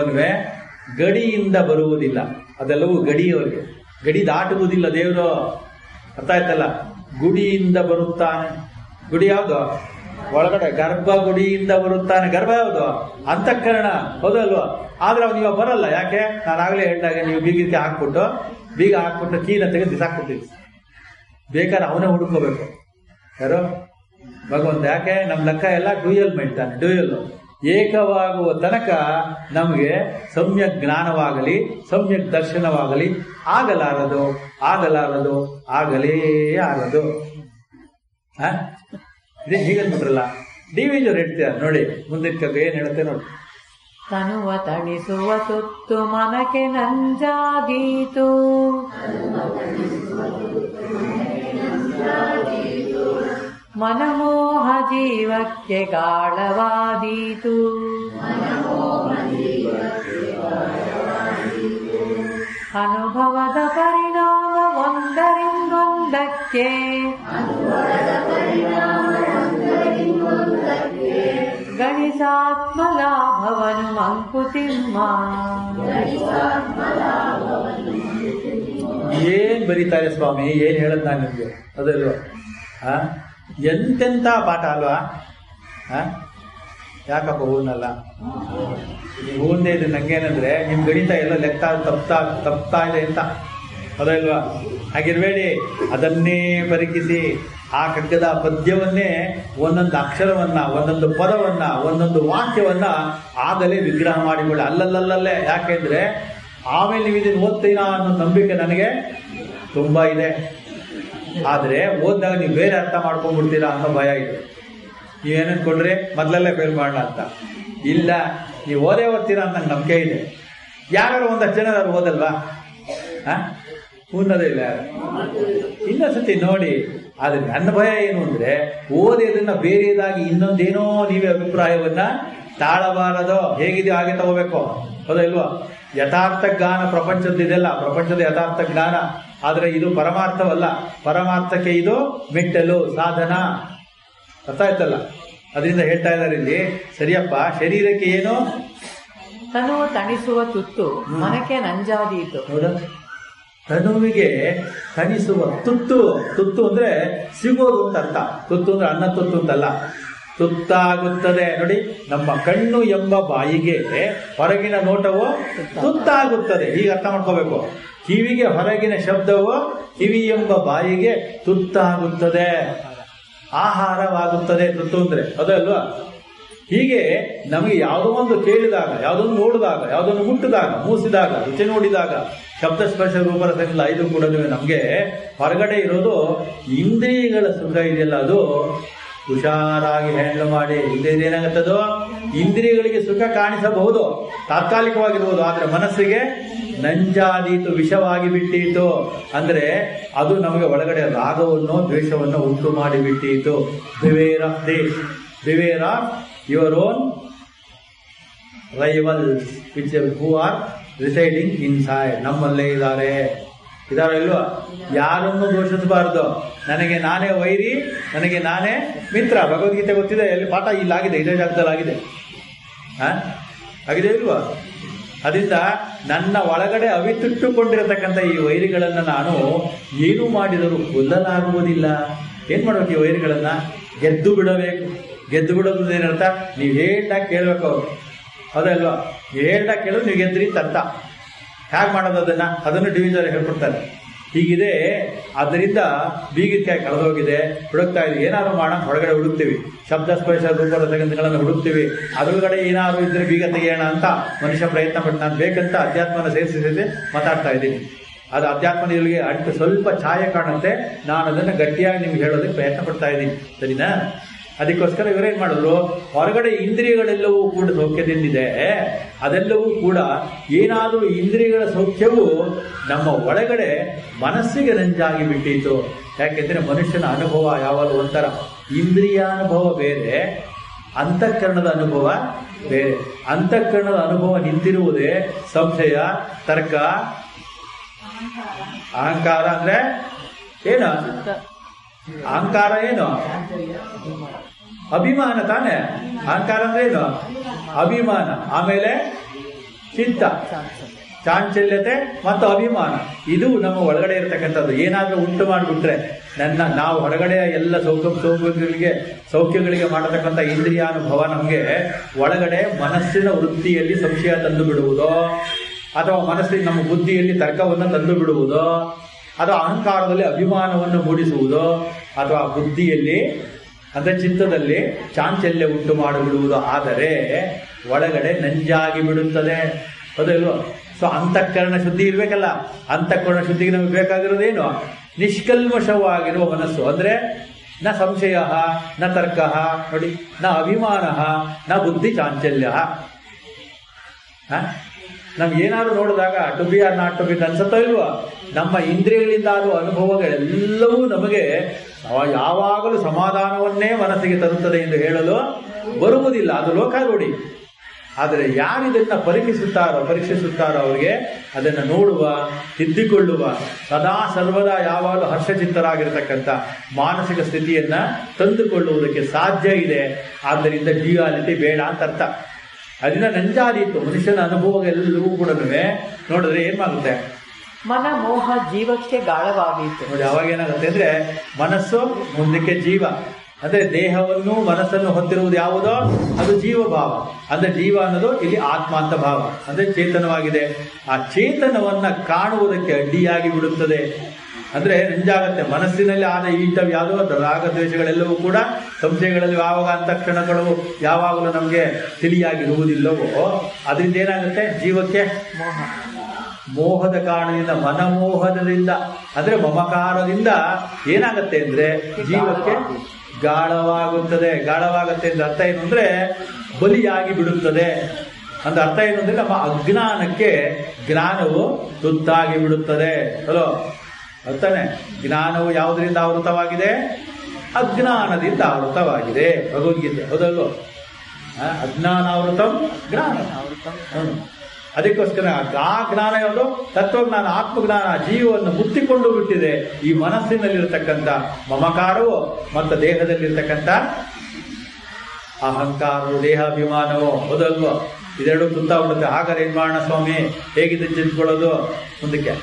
ಗಡಿಯಿಂದ ಬರುವುದಿಲ್ಲ ಅದೆಲ್ಲವೂ ಗಡಿಯವರಿಗೆ ಗಡಿ ದಾಟುವುದಿಲ್ಲ ದೇವರು ಅರ್ಥ ಆಯ್ತಲ್ಲ ಗುಡಿಯಿಂದ ಬರುತ್ತಾನೆ ಗುಡಿ ಯಾವುದು ಒಳಗಡೆ ಗರ್ಭ ಗುಡಿಯಿಂದ ಬರುತ್ತಾನೆ ಗರ್ಭ ಯಾವುದು ಅಂತಃಕರಣ ಹೌದಲ್ವಾ ಆದ್ರೆ ಅವ್ನು ಇವಾಗ ಬರಲ್ಲ ಯಾಕೆ ನಾನು ಆಗ್ಲೇ ಹೇಳಿದಾಗ ನೀವು ಬೀಗಕ್ಕೆ ಹಾಕ್ಬಿಟ್ಟು ಬೀಗ ಹಾಕ್ಬಿಟ್ಟು ಕೀನ ತೆಗೆದು ಬಿಸಾಕ್ಬಿಟ್ಟಿದ್ವಿ ಬೇಕಾದ್ರೆ ಅವನೇ ಹುಡುಕೋಬೇಕು ಯಾರು ಭಗವಂತ ಯಾಕೆ ನಮ್ಮ ಲೆಕ್ಕ ಎಲ್ಲ ಡ್ಯೂಯಲ್ ಮಾಡ್ತಾನೆ ಡ್ಯೂಯಲ್ ಏಕವಾಗುವ ತನಕ ನಮಗೆ ಸಮ್ಯಕ್ ಜ್ಞಾನವಾಗಲಿ ಸಮ್ಯಕ್ ದರ್ಶನವಾಗಲಿ ಆಗಲಾರದು ಆಗಲಾರದು ಆಗಲೇ ಆಗದು ಹ? ಇದೇ ಹೀಗಂದ್ಬಿಟ್ರಲ್ಲ ಡಿ ವಿ ಜೋರು ಹೇಳ್ತೀರ ನೋಡಿ ಮುಂದಕ್ಕೆ ಏನ್ ಹೇಳುತ್ತೆ ನೋಡಿ ತನುವ ತಣಿಸುವ ತುತ್ತು ಮನಕ್ಕೆ ನಂಜಾದೀತು ಮನಮೋಹ ಜೀವಕ್ಕೆ ಗಾಳವಾದೀತು ಅನುಭವದ ಪರಿಣಾಮ ಒಂದರಿಂದೊಂದಕ್ಕೆ ಗಣಿಸಾತ್ಮ ಲಾಭವನು ಮಂಕುತಿಮ್ಮ ಏನ್ ಬರೀತಾರೆ ಸ್ವಾಮಿ ಏನ್ ಹೇಳದ್ ನಾನು ನಿಮ್ಗೆ ಅದಲ್ವಾ ಆ ಎಂತೆಂತ ಪಾಠ ಅಲ್ವಾ ಆ ಯಾಕಪ್ಪ ಹೂನಲ್ಲ ನೀವು ಹೂಂದೇ ಇದೆ ನಂಗೇನಂದ್ರೆ ನಿಮ್ ಗಣಿತ ಎಲ್ಲ ಲೆಕ್ಕ ತಪ್ತಾ ತಪ್ತಾ ಇದೆ ಅಂತ ಅದಲ್ವಾ ಹಾಗಿರ್ಬೇಡಿ ಅದನ್ನೇ ಪರೀಕ್ಷಿಸಿ ಆ ಕಗ್ಗದ ಪದ್ಯವನ್ನೇ ಒಂದೊಂದು ಅಕ್ಷರವನ್ನ ಒಂದೊಂದು ಪದವನ್ನ ಒಂದೊಂದು ವಾಕ್ಯವನ್ನ ಆಗಲೇ ವಿಗ್ರಹ ಮಾಡಿಕೊಳ್ಳಿ ಅಲ್ಲಲ್ಲಲ್ಲೇ ಯಾಕೆಂದ್ರೆ ಆಮೇಲೆ ನೀವು ಇದನ್ನು ಓದ್ತೀರಾ ಅನ್ನೋ ನಂಬಿಕೆ ನನಗೆ ತುಂಬಾ ಇದೆ ಆದ್ರೆ ಓದಿದಾಗ ನೀವು ಬೇರೆ ಅರ್ಥ ಮಾಡ್ಕೊಂಡ್ಬಿಡ್ತೀರಾ ಅನ್ನೋ ಭಯ ಇದೆ ನೀವೇನೇನು ಕೊಡ್ರಿ ಮೊದಲಲ್ಲೇ ಫೇಲ್ ಮಾಡೋಣ ಅಂತ ಇಲ್ಲ ನೀವು ಓದೇ ಓದ್ತೀರಾ ಅಂತ ನಂಗೆ ನಂಬಿಕೆ ಇದೆ ಯಾರು ಒಂದಷ್ಟು ಜನ ಅವ್ರು ಓದಲ್ವಾ ಹಾ ಉನ್ನದೇ ಇಲ್ಲ ಯಾರು ಇನ್ನೊಂದ್ಸತಿ ನೋಡಿ ಆದ್ರೆ ನನ್ನ ಭಯ ಏನು ಅಂದ್ರೆ ಓದಿದನ್ನ ಬೇರೆದಾಗಿ ಇನ್ನೊಂದೇನೋ ನೀವೇ ಅಭಿಪ್ರಾಯವನ್ನ ತಾಳಬಾರದೋ ಹೇಗಿದೆ ಹಾಗೆ ತಗೋಬೇಕು ಹೌದಾ ಇಲ್ವಾ ಯಥಾರ್ಥ ಜ್ಞಾನ ಪ್ರಪಂಚದಿದೆಲ್ಲ ಪ್ರಪಂಚದ ಯಥಾರ್ಥ ಜ್ಞಾನ ಆದ್ರೆ ಇದು ಪರಮಾರ್ಥವಲ್ಲ ಪರಮಾರ್ಥಕ್ಕೆ ಇದು ಮೆಟ್ಟಲು ಸಾಧನ ಅರ್ಥ ಆಯ್ತಲ್ಲ ಅದರಿಂದ ಹೇಳ್ತಾ ಇದ್ದಾರೆ ಇಲ್ಲಿ ಸರಿಯಪ್ಪ ಶರೀರಕ್ಕೆ ಏನು ತನುವ ತಣಿಸುವ ತುತ್ತು ಮನಕ್ಕೆ ನಂಜಾದೀತು ಹೌದಾ ತನುವಿಗೆ ತಣಿಸುವ ತುತ್ತು ತುತ್ತು ಅಂದ್ರೆ ಸಿಗೋದು ಅಂತ ಅರ್ಥ ತುತ್ತು ಅಂದ್ರೆ ಅನ್ನ ತುತ್ತು ಅಂತಲ್ಲ ತುತ್ತಾಗುತ್ತದೆ ನೋಡಿ ನಮ್ಮ ಕಣ್ಣು ಎಂಬ ಬಾಯಿಗೆ ಹೊರಗಿನ ನೋಟವು ತುತ್ತಾಗುತ್ತದೆ ಈಗ ಅರ್ಥ ಮಾಡ್ಕೋಬೇಕು ಕಿವಿಗೆ ಹೊರಗಿನ ಶಬ್ದವು ಕಿವಿ ಎಂಬ ಬಾಯಿಗೆ ತುತ್ತಾಗುತ್ತದೆ ಆಹಾರವಾಗುತ್ತದೆ ತುತ್ತು ಅಂದ್ರೆ ಅದಲ್ವಾ ಹೀಗೆ ನಮಗೆ ಯಾವುದೋ ಒಂದು ಕೇಳಿದಾಗ ಯಾವುದೊಂದು ನೋಡಿದಾಗ ಯಾವುದೊಂದು ಮುಟ್ಟಿದಾಗ ಮೂಸಿದಾಗ ರುಚಿ ನೋಡಿದಾಗ ಶಬ್ದ ಸ್ಪರ್ಶ ರೂಪರಸಗಳ ಐದು ಕೂಡ ನಮಗೆ ಹೊರಗಡೆ ಇರೋದು ಇಂದ್ರಿಯಗಳ ಸುಖ ಇದೆಯಲ್ಲ ಅದು ಹುಷಾರಾಗಿ ಹ್ಯಾಂಡಲ್ ಮಾಡಿ ಇಲ್ಲದೆ ಏನಾಗುತ್ತದೋ ಇಂದ್ರಿಯಗಳಿಗೆ ಸುಖ ಕಾಣಿಸಬಹುದು ತಾತ್ಕಾಲಿಕವಾಗಿರ್ಬೋದು ಆದ್ರೆ ಮನಸ್ಸಿಗೆ ನಂಜಾದೀತು ವಿಷವಾಗಿ ಬಿಟ್ಟೀತು ಅಂದ್ರೆ ಅದು ನಮಗೆ ಒಳಗಡೆ ರಾಗವನ್ನು ದ್ವೇಷವನ್ನು ಉಂಟು ಮಾಡಿ ಬಿಟ್ಟೀತು ಬಿವೇರ್ ಆಫ್ ದೇಶ್ beware of your own rivals which who are residing inside ನಮ್ಮಲ್ಲೇ ಇದ್ದಾರೆ ಇದಾರ ಇಲ್ವಾ ಯಾರನ್ನು ದೋಷಿಸಬಾರ್ದು ನನಗೆ ನಾನೇ ವೈರಿ ನನಗೆ ನಾನೇ ಮಿತ್ರ ಭಗವದ್ಗೀತೆ ಗೊತ್ತಿದೆ ಎಲ್ಲಿ ಪಾಠ ಇಲ್ಲಾಗಿದೆ ಇದೇ ಜಾಗದಲ್ಲಿ ಆಗಿದೆ ಆ? ಆಗಿದೆ ಇಲ್ವಾ ಅದರಿಂದ ನನ್ನ ಒಳಗಡೆ ಅವಿತುಟ್ಟುಕೊಂಡಿರತಕ್ಕಂಥ ಈ ವೈರಿಗಳನ್ನ ನಾನು ಏನು ಮಾಡಿದರೂ ಕೊಲ್ಲಲಾಗುವುದಿಲ್ಲ ಏನ್ ಮಾಡ್ಬೇಕು ಈ ವೈರಿಗಳನ್ನ ಗೆದ್ದು ಬಿಡಬೇಕು ಗೆದ್ದು ಬಿಡೋದು ಏನರ್ಥ ನೀವು ಹೇಳ್ದಾಗ ಕೇಳ್ಬೇಕು ಅವ್ರು ಹೌದಲ್ವಾ ನೀವು ಹೇಳ್ದಾಗ ಕೇಳೋದು ನೀವು ಗೆದ್ರಿ ಅಂತ ಅರ್ಥ ಹೇಗೆ ಮಾಡೋದು ಅದನ್ನ ಅದನ್ನು ಡಿವಿಜನ್ ಹೇಳ್ಕೊಡ್ತಾರೆ ಹೀಗಿದೆ ಅದರಿಂದ ಬೀಗಿನಕಾಯಿ ಕಳೆದೋಗಿದೆ ಹುಡುಕ್ತಾ ಇದ್ವಿ ಏನಾದ್ರು ಮಾಡೋಣ ಹೊರಗಡೆ ಹುಡುಕ್ತೀವಿ ಶಬ್ದ ಸ್ಪರ್ಶ ರೂಪದ ಸಂಗತಿಗಳನ್ನು ಹುಡುಕ್ತೀವಿ ಅದ್ರೊಳಗಡೆ ಏನಾದ್ರು ಇದ್ರೆ ಬೀಗ ತೆಗೆಯೋಣ ಅಂತ ಮನುಷ್ಯ ಪ್ರಯತ್ನ ಪಟ್ಟು ನಾನು ಬೇಕಂತ ಅಧ್ಯಾತ್ಮನ ಸೇರಿಸಿ ಸೇರಿಸಿ ಮಾತಾಡ್ತಾ ಇದ್ದೀನಿ ಅದು ಅಧ್ಯಾತ್ಮ ನಿಮಗೆ ಅಂಟು ಸ್ವಲ್ಪ ಛಾಯೆ ಕಾಣುತ್ತೆ ನಾನು ಅದನ್ನು ಗಟ್ಟಿಯಾಗಿ ನಿಮ್ಗೆ ಹೇಳೋದಕ್ಕೆ ಪ್ರಯತ್ನ ಪಡ್ತಾ ಇದ್ದೀನಿ ಸರಿನಾ ಅದಕ್ಕೋಸ್ಕರ ಇವರೇನ್ ಮಾಡಿದ್ರು ಹೊರಗಡೆ ಇಂದ್ರಿಯಗಳೆಲ್ಲವೂ ಕೂಡ ಸೌಖ್ಯದಿಂದಿದೆ ಅದೆಲ್ಲವೂ ಕೂಡ ಏನಾದರೂ ಇಂದ್ರಿಯಗಳ ಸೌಖ್ಯವು ನಮ್ಮ ಒಳಗಡೆ ಮನಸ್ಸಿಗೆ ನಂಜಾಗಿ ಬಿಟ್ಟಿತು ಯಾಕೆಂದ್ರೆ ಮನುಷ್ಯನ ಅನುಭವ ಯಾವಾಗಲೂ ಒಂಥರ ಇಂದ್ರಿಯಾನುಭವ ಬೇರೆ ಅಂತಃಕರಣದ ಅನುಭವ ಬೇರೆ ಅಂತಃಕರಣದ ಅನುಭವ ನಿಂತಿರುವುದೇ ಸಂಶಯ ತರ್ಕ ಅಹಂಕಾರ ಅಂದ್ರೆ ಏನು ಅಹಂಕಾರ ಏನು ಅಭಿಮಾನ ತಾನೆ ಅಹಂಕಾರ ಅಂದ್ರೆ ಏನು ಅಭಿಮಾನ ಆಮೇಲೆ ಚಿತ್ತ ಚಾಂಚಲ್ಯತೆ ಮತ್ತು ಅಭಿಮಾನ ಇದು ನಮ್ಮ ಒಳಗಡೆ ಇರತಕ್ಕಂಥದ್ದು ಏನಾದ್ರೂ ಉಂಟು ಮಾಡಿಬಿಟ್ರೆ ನನ್ನ ನಾವು ಹೊರಗಡೆಯ ಎಲ್ಲ ಸೌಖ್ಯ ಸೌಖ್ಯಗಳಿಗೆ ಸೌಖ್ಯಗಳಿಗೆ ಮಾಡತಕ್ಕಂಥ ಇಂದ್ರಿಯಾನುಭವ ನಮಗೆ ಒಳಗಡೆ ಮನಸ್ಸಿನ ವೃತ್ತಿಯಲ್ಲಿ ಸಂಶಯ ತಂದು ಬಿಡುವುದೋ ಅಥವಾ ಮನಸ್ಸಿನ ನಮ್ಮ ಬುದ್ಧಿಯಲ್ಲಿ ತರ್ಕವನ್ನು ತಂದು ಬಿಡುವುದೋ ಅಥವಾ ಅಹಂಕಾರದಲ್ಲಿ ಅಭಿಮಾನವನ್ನು ಮೂಡಿಸುವುದೋ ಅಥವಾ ಬುದ್ಧಿಯಲ್ಲಿ ಅಂದ್ರೆ ಚಿತ್ತದಲ್ಲಿ ಚಾಂಚಲ್ಯ ಉಂಟು ಮಾಡಿಬಿಡುವುದು ಆದರೆ ಒಳಗಡೆ ನಂಜಾಗಿ ಬಿಡುತ್ತದೆ ಹೌದಲ್ವ ಸೊ ಅಂತಃಕರಣ ಶುದ್ಧಿ ಇರ್ಬೇಕಲ್ಲ ಅಂತಃಕರಣ ಶುದ್ಧಿಗೆ ನಮಗೆ ಬೇಕಾಗಿರೋದೇನು ನಿಷ್ಕಲ್ಮಶವಾಗಿರುವ ಮನಸ್ಸು ಅಂದ್ರೆ ನ ಸಂಶಯ ನ ತರ್ಕ ನೋಡಿ ನ ಅಭಿಮಾನ ನ ಬುದ್ಧಿ ಚಾಂಚಲ್ಯ ನಮ್ಗೆ ಏನಾದ್ರು ನೋಡಿದಾಗ to be or not to be ಅನ್ಸುತ್ತೋ ಇಲ್ವಾ ನಮ್ಮ ಇಂದ್ರಿಯಗಳಿಂದ ಆಗುವ ಅನುಭವಗಳೆಲ್ಲವೂ ನಮಗೆ ಅವ- ಯಾವಾಗಲೂ ಸಮಾಧಾನವನ್ನೇ ಮನಸ್ಸಿಗೆ ತರುತ್ತದೆ ಎಂದು ಹೇಳಲು ಬರುವುದಿಲ್ಲ ಅದು ಲೋಕಾರೂಢಿ ಆದರೆ ಯಾರಿದನ್ನ ಪರೀಕ್ಷಿಸುತ್ತಾರೋ ಪರೀಕ್ಷಿಸುತ್ತಾರೋ ಅವರಿಗೆ ಅದನ್ನು ನೋಡುವ ತಿದ್ದಿಕೊಳ್ಳುವ ಸದಾ ಸರ್ವದಾ ಯಾವಾಗಲೂ ಹರ್ಷಚಿತ್ತರಾಗಿರ್ತಕ್ಕಂಥ ಮಾನಸಿಕ ಸ್ಥಿತಿಯನ್ನ ತಂದುಕೊಳ್ಳುವುದಕ್ಕೆ ಸಾಧ್ಯ ಇದೆ ಆದ್ದರಿಂದ ಡ್ಯೂಯಾಲಿಟಿ ಬೇಡ ಅಂತ ಅರ್ಥ ಅದನ್ನ ನಂಜಾದೀತು ಮನುಷ್ಯನ ಅನುಭವಗಳೆಲ್ಲವೂ ಕೂಡ ನೋಡಿದ್ರೆ ಏನಾಗುತ್ತೆ ಮನ ಮೋಹ ಜೀವಕ್ಕೆ ಗಾಳವಾದೀತು ನೋಡಿ ಅವಾಗ ಏನಾಗುತ್ತೆ ಅಂದ್ರೆ ಮನಸ್ಸು ಮುಂದಕ್ಕೆ ಜೀವ ಅಂದ್ರೆ ದೇಹವನ್ನು ಮನಸ್ಸನ್ನು ಹೊಂದಿರುವುದು ಯಾವುದೋ ಅದು ಜೀವ ಭಾವ ಅಂದ್ರೆ ಜೀವ ಅನ್ನೋದು ಇಲ್ಲಿ ಆತ್ಮ ಅಂತ ಭಾವ ಅಂದ್ರೆ ಚೇತನವಾಗಿದೆ ಆ ಚೇತನವನ್ನ ಕಾಣುವುದಕ್ಕೆ ಅಡ್ಡಿಯಾಗಿ ಬಿಡುತ್ತದೆ ಅಂದ್ರೆ ನಂಜಾಗತ್ತೆ ಮನಸ್ಸಿನಲ್ಲಿ ಆದ ಈಟ ಯಾವುದೋ ರಾಗದ್ವೇಷಗಳೆಲ್ಲವೂ ಕೂಡ ಸಂಶಯಗಳಲ್ಲಿ ಯಾವಾಗ ಅಂತಕ್ಷಣಗಳು ಯಾವಾಗಲೂ ನಮಗೆ ತಿಳಿಯಾಗಿರುವುದಿಲ್ಲವೋ ಅದರಿಂದ ಏನಾಗುತ್ತೆ ಜೀವಕ್ಕೆ ಮೋಹ ಮೋಹದ ಕಾರಣದಿಂದ ಮನಮೋಹನದಿಂದ ಅಂದ್ರೆ ಮಮಕಾರದಿಂದ ಏನಾಗತ್ತೆ ಅಂದ್ರೆ ಜೀವಕ್ಕೆ ಗಾಢವಾಗುತ್ತದೆ ಗಾಢವಾಗುತ್ತೆ ಅಂತ ಅರ್ಥ ಏನು ಅಂದ್ರೆ ಬಲಿಯಾಗಿ ಬಿಡುತ್ತದೆ ಅಂತ ಅರ್ಥ ಏನು ಅಂದ್ರೆ ನಮ್ಮ ಅಜ್ಞಾನಕ್ಕೆ ಜ್ಞಾನವು ತುತ್ತಾಗಿ ಬಿಡುತ್ತದೆ ಹಲೋ ಅರ್ಥನೇ ಜ್ಞಾನವು ಯಾವುದರಿಂದ ಆವೃತವಾಗಿದೆ ಅಜ್ಞಾನದಿಂದ ಆವೃತವಾಗಿದೆ ಭಗವದ್ಗೀತೆ ಹೌದಲ್ವೋ ಆ, ಅಜ್ಞಾನಾವೃತಂ ಜ್ಞಾನ ಹ್ಮ್. ಅದಕ್ಕೋಸ್ಕರ ಆ ಜ್ಞಾನ ಯಾವುದು ತತ್ವಜ್ಞಾನ ಆತ್ಮಜ್ಞಾನ ಜೀವವನ್ನು ಮುತ್ತಿಕೊಂಡು ಬಿಟ್ಟಿದೆ ಈ ಮನಸ್ಸಿನಲ್ಲಿರತಕ್ಕಂಥ ಮಮಕಾರವು ಮತ್ತು ದೇಹದಲ್ಲಿರ್ತಕ್ಕಂಥ ಅಹಂಕಾರವು ದೇಹಾಭಿಮಾನವು ಹೌದಲ್ವೋ ಇದೆರಡು ತುತ್ತಾಗ್ಬಿಡುತ್ತೆ ಹಾಗಾದ್ರೆ ಏನ್ ಮಾಡೋಣ ಸ್ವಾಮಿ ಹೇಗಿದೆ ಚಿಂತ್ಕೊಳ್ಳೋದು ಮುಂದಕ್ಕೆ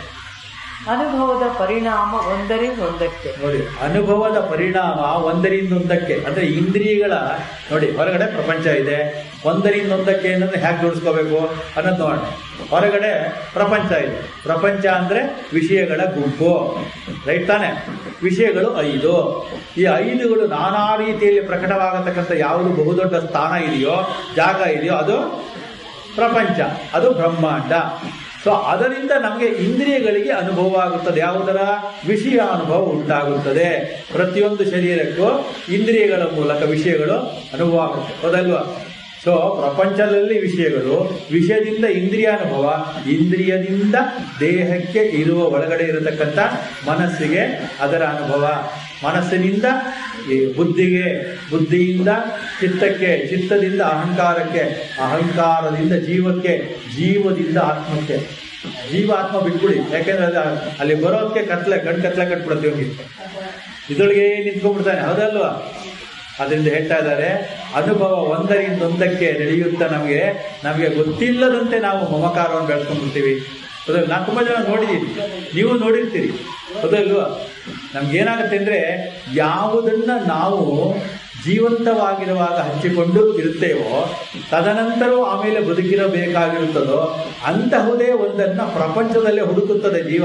ಅನುಭವದ ಪರಿಣಾಮ ಒಂದರಿಂದ ಒಂದಕ್ಕೆ ನೋಡಿ ಅನುಭವದ ಪರಿಣಾಮ ಒಂದರಿಂದ ಒಂದಕ್ಕೆ ಅಂದ್ರೆ ಇಂದ್ರಿಯಗಳ ನೋಡಿ ಹೊರಗಡೆ ಪ್ರಪಂಚ ಇದೆ ಒಂದರಿಂದ ಒಂದಕ್ಕೆ ಏನಂದ್ರೆ ಹ್ಯಾಕ್ ಜೋಡಿಸ್ಕೋಬೇಕು ಅನ್ನೋದು ನೋಡೋಣ ಹೊರಗಡೆ ಪ್ರಪಂಚ ಇದೆ ಪ್ರಪಂಚ ಅಂದ್ರೆ ವಿಷಯಗಳ ಗುಂಪು ರೈಟ್ ತಾನೆ ವಿಷಯಗಳು ಐದು ಈ ಐದುಗಳು ನಾನಾ ರೀತಿಯಲ್ಲಿ ಪ್ರಕಟವಾಗತಕ್ಕಂಥ ಯಾವುದು ಬಹುದೊಡ್ಡ ಸ್ಥಾನ ಇದೆಯೋ ಜಾಗ ಇದೆಯೋ ಅದು ಪ್ರಪಂಚ ಅದು ಬ್ರಹ್ಮಾಂಡ ಸೊ ಅದರಿಂದ ನಮಗೆ ಇಂದ್ರಿಯಗಳಿಗೆ ಅನುಭವ ಆಗುತ್ತದೆ ಯಾವುದರ ವಿಷಯ ಅನುಭವ ಉಂಟಾಗುತ್ತದೆ ಪ್ರತಿಯೊಂದು ಶರೀರಕ್ಕೂ ಇಂದ್ರಿಯಗಳ ಮೂಲಕ ವಿಷಯಗಳು ಅನುಭವ ಆಗುತ್ತೆ ಹೌದಲ್ವಾ ಸೊ ಪ್ರಪಂಚದಲ್ಲಿ ವಿಷಯಗಳು ವಿಷಯದಿಂದ ಇಂದ್ರಿಯ ಅನುಭವ ಇಂದ್ರಿಯದಿಂದ ದೇಹಕ್ಕೆ ಇರುವ ಒಳಗಡೆ ಇರತಕ್ಕಂಥ ಮನಸ್ಸಿಗೆ ಅದರ ಅನುಭವ ಮನಸ್ಸಿನಿಂದ ಈ ಬುದ್ಧಿಗೆ ಬುದ್ಧಿಯಿಂದ ಚಿತ್ತಕ್ಕೆ ಚಿತ್ತದಿಂದ ಅಹಂಕಾರಕ್ಕೆ ಅಹಂಕಾರದಿಂದ ಜೀವಕ್ಕೆ ಜೀವದಿಂದ ಆತ್ಮಕ್ಕೆ ಜೀವ ಆತ್ಮ ಬಿಟ್ಬಿಡಿ ಯಾಕೆಂದ್ರೆ ಅದು ಅಲ್ಲಿ ಬರೋದಕ್ಕೆ ಕತ್ಲೆ ಕಣ್ ಕತ್ಲೆ ಕಟ್ಬಿಡುತ್ತೆ ಹೋಗಿ ಇದರೊಳಗೆ ನಿಂತ್ಕೊಂಡ್ಬಿಡ್ತಾನೆ ಹೌದಲ್ವಾ ಅದರಿಂದ ಹೇಳ್ತಾ ಇದ್ದಾರೆ ಅನುಭವ ಒಂದರಿಂದ ಒಂದಕ್ಕೆ ನಡೆಯುತ್ತಾ ನಮಗೆ ನಮಗೆ ಗೊತ್ತಿಲ್ಲದಂತೆ ನಾವು ಮಮಕಾರವನ್ನು ಬೆಳೆಸ್ಕೊಂಡ್ಬಿಡ್ತೀವಿ ಹೌದಲ್ಲ ನಾನು ತುಂಬಾ ಜನ ನೋಡಿದ್ದೀನಿ ನೀವು ನೋಡಿರ್ತೀರಿ ಹೌದಲ್ವಾ ನಮ್ಗೆ ಏನಾಗುತ್ತೆ ಅಂದ್ರೆ ಯಾವುದನ್ನ ನಾವು ಜೀವಂತವಾಗಿರುವಾಗ ಹಂಚಿಕೊಂಡು ಇರುತ್ತೇವೋ ತದನಂತರವೂ ಆಮೇಲೆ ಬದುಕಿರಬೇಕಾಗಿರುತ್ತದೋ ಅಂತಹುದೇ ಒಂದನ್ನ ಪ್ರಪಂಚದಲ್ಲೇ ಹುಡುಕುತ್ತದೆ ಜೀವ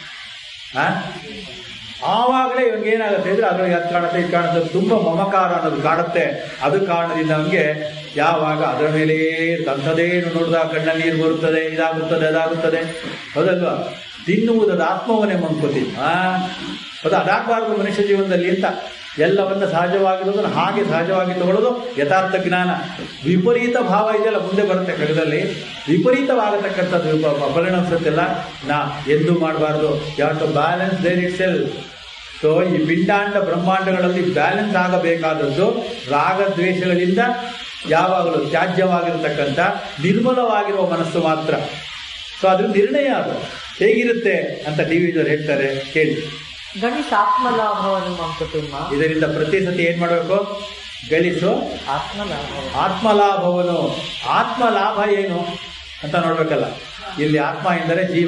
ಆ? ಆವಾಗಲೇ ಇವ್ನಿಗೆ ಏನಾಗುತ್ತೆ ಅಂದ್ರೆ ಅದ್ರೊಳಗೆ ಅದು ಕಾಣುತ್ತೆ ಇದು ಕಾಣುತ್ತೆ ತುಂಬಾ ಮಮಕಾರ ಅನ್ನೋದು ಕಾಡುತ್ತೆ ಅದು ಕಾರಣದಿಂದ ಅವನಿಗೆ ಯಾವಾಗ ಅದರ ಮೇಲೆ ಅಂಥದ್ದೇನು ನೋಡಿದಾಗ ಕಣ್ಣಲ್ಲಿ ನೀರು ಬರುತ್ತದೆ ಇದಾಗುತ್ತದೆ ಅದಾಗುತ್ತದೆ ಹೌದಲ್ವಾ ತಿನ್ನುವುದದ ಆತ್ಮವನ್ನೇ ಮಂಕೋತಿ ಆ ಅದು ಅದಾಗಬಾರದು ಮನುಷ್ಯ ಜೀವನದಲ್ಲಿ ಅಂತ ಎಲ್ಲವನ್ನ ಸಹಜವಾಗಿರೋದನ್ನ ಹಾಗೆ ಸಹಜವಾಗಿ ತಗೊಳ್ಳೋದು ಯಥಾರ್ಥ ಜ್ಞಾನ ವಿಪರೀತ ಭಾವ ಇದೆಯಲ್ಲ ಮುಂದೆ ಬರುತ್ತೆ ಕಡದಲ್ಲಿ ವಿಪರೀತವಾಗತಕ್ಕಂಥದ್ದು ವಿಪ- ಪರಿಣಮಿಸುತ್ತಿಲ್ಲ ನಾ ಎಂದು ಮಾಡಬಾರ್ದು ಯಾವ to balance there itself so ಈ ಪಿಂಡಾಂಡ ಬ್ರಹ್ಮಾಂಡಗಳಲ್ಲಿ ಬ್ಯಾಲೆನ್ಸ್ ಆಗಬೇಕಾದದ್ದು ರಾಗದ್ವೇಷಗಳಿಂದ ಯಾವಾಗಲೂ ತ್ಯಾಜ್ಯವಾಗಿರತಕ್ಕಂಥ ನಿರ್ಮಲವಾಗಿರುವ ಮನಸ್ಸು ಮಾತ್ರ ಸೊ ಅದ್ರ ನಿರ್ಣಯ ಅದು ಹೇಗಿರುತ್ತೆ ಅಂತ ಟಿ ವಿದವ್ರು ಹೇಳ್ತಾರೆ ಕೇಳಿ ಗಣಿತ ಆತ್ಮಲಾಭವನ್ನು ಮಂಕುತಿಮ್ಮ ಇದರಿಂದ ಪ್ರತಿ ಸತಿ ಏನ್ ಮಾಡಬೇಕು ಗಳಿಸು ಆತ್ಮಲಾಭ ಆತ್ಮಲಾಭವನು ಆತ್ಮಲಾಭ ಏನು ಅಂತ ನೋಡ್ಬೇಕಲ್ಲ ಇಲ್ಲಿ ಆತ್ಮ ಎಂದರೆ ಜೀವ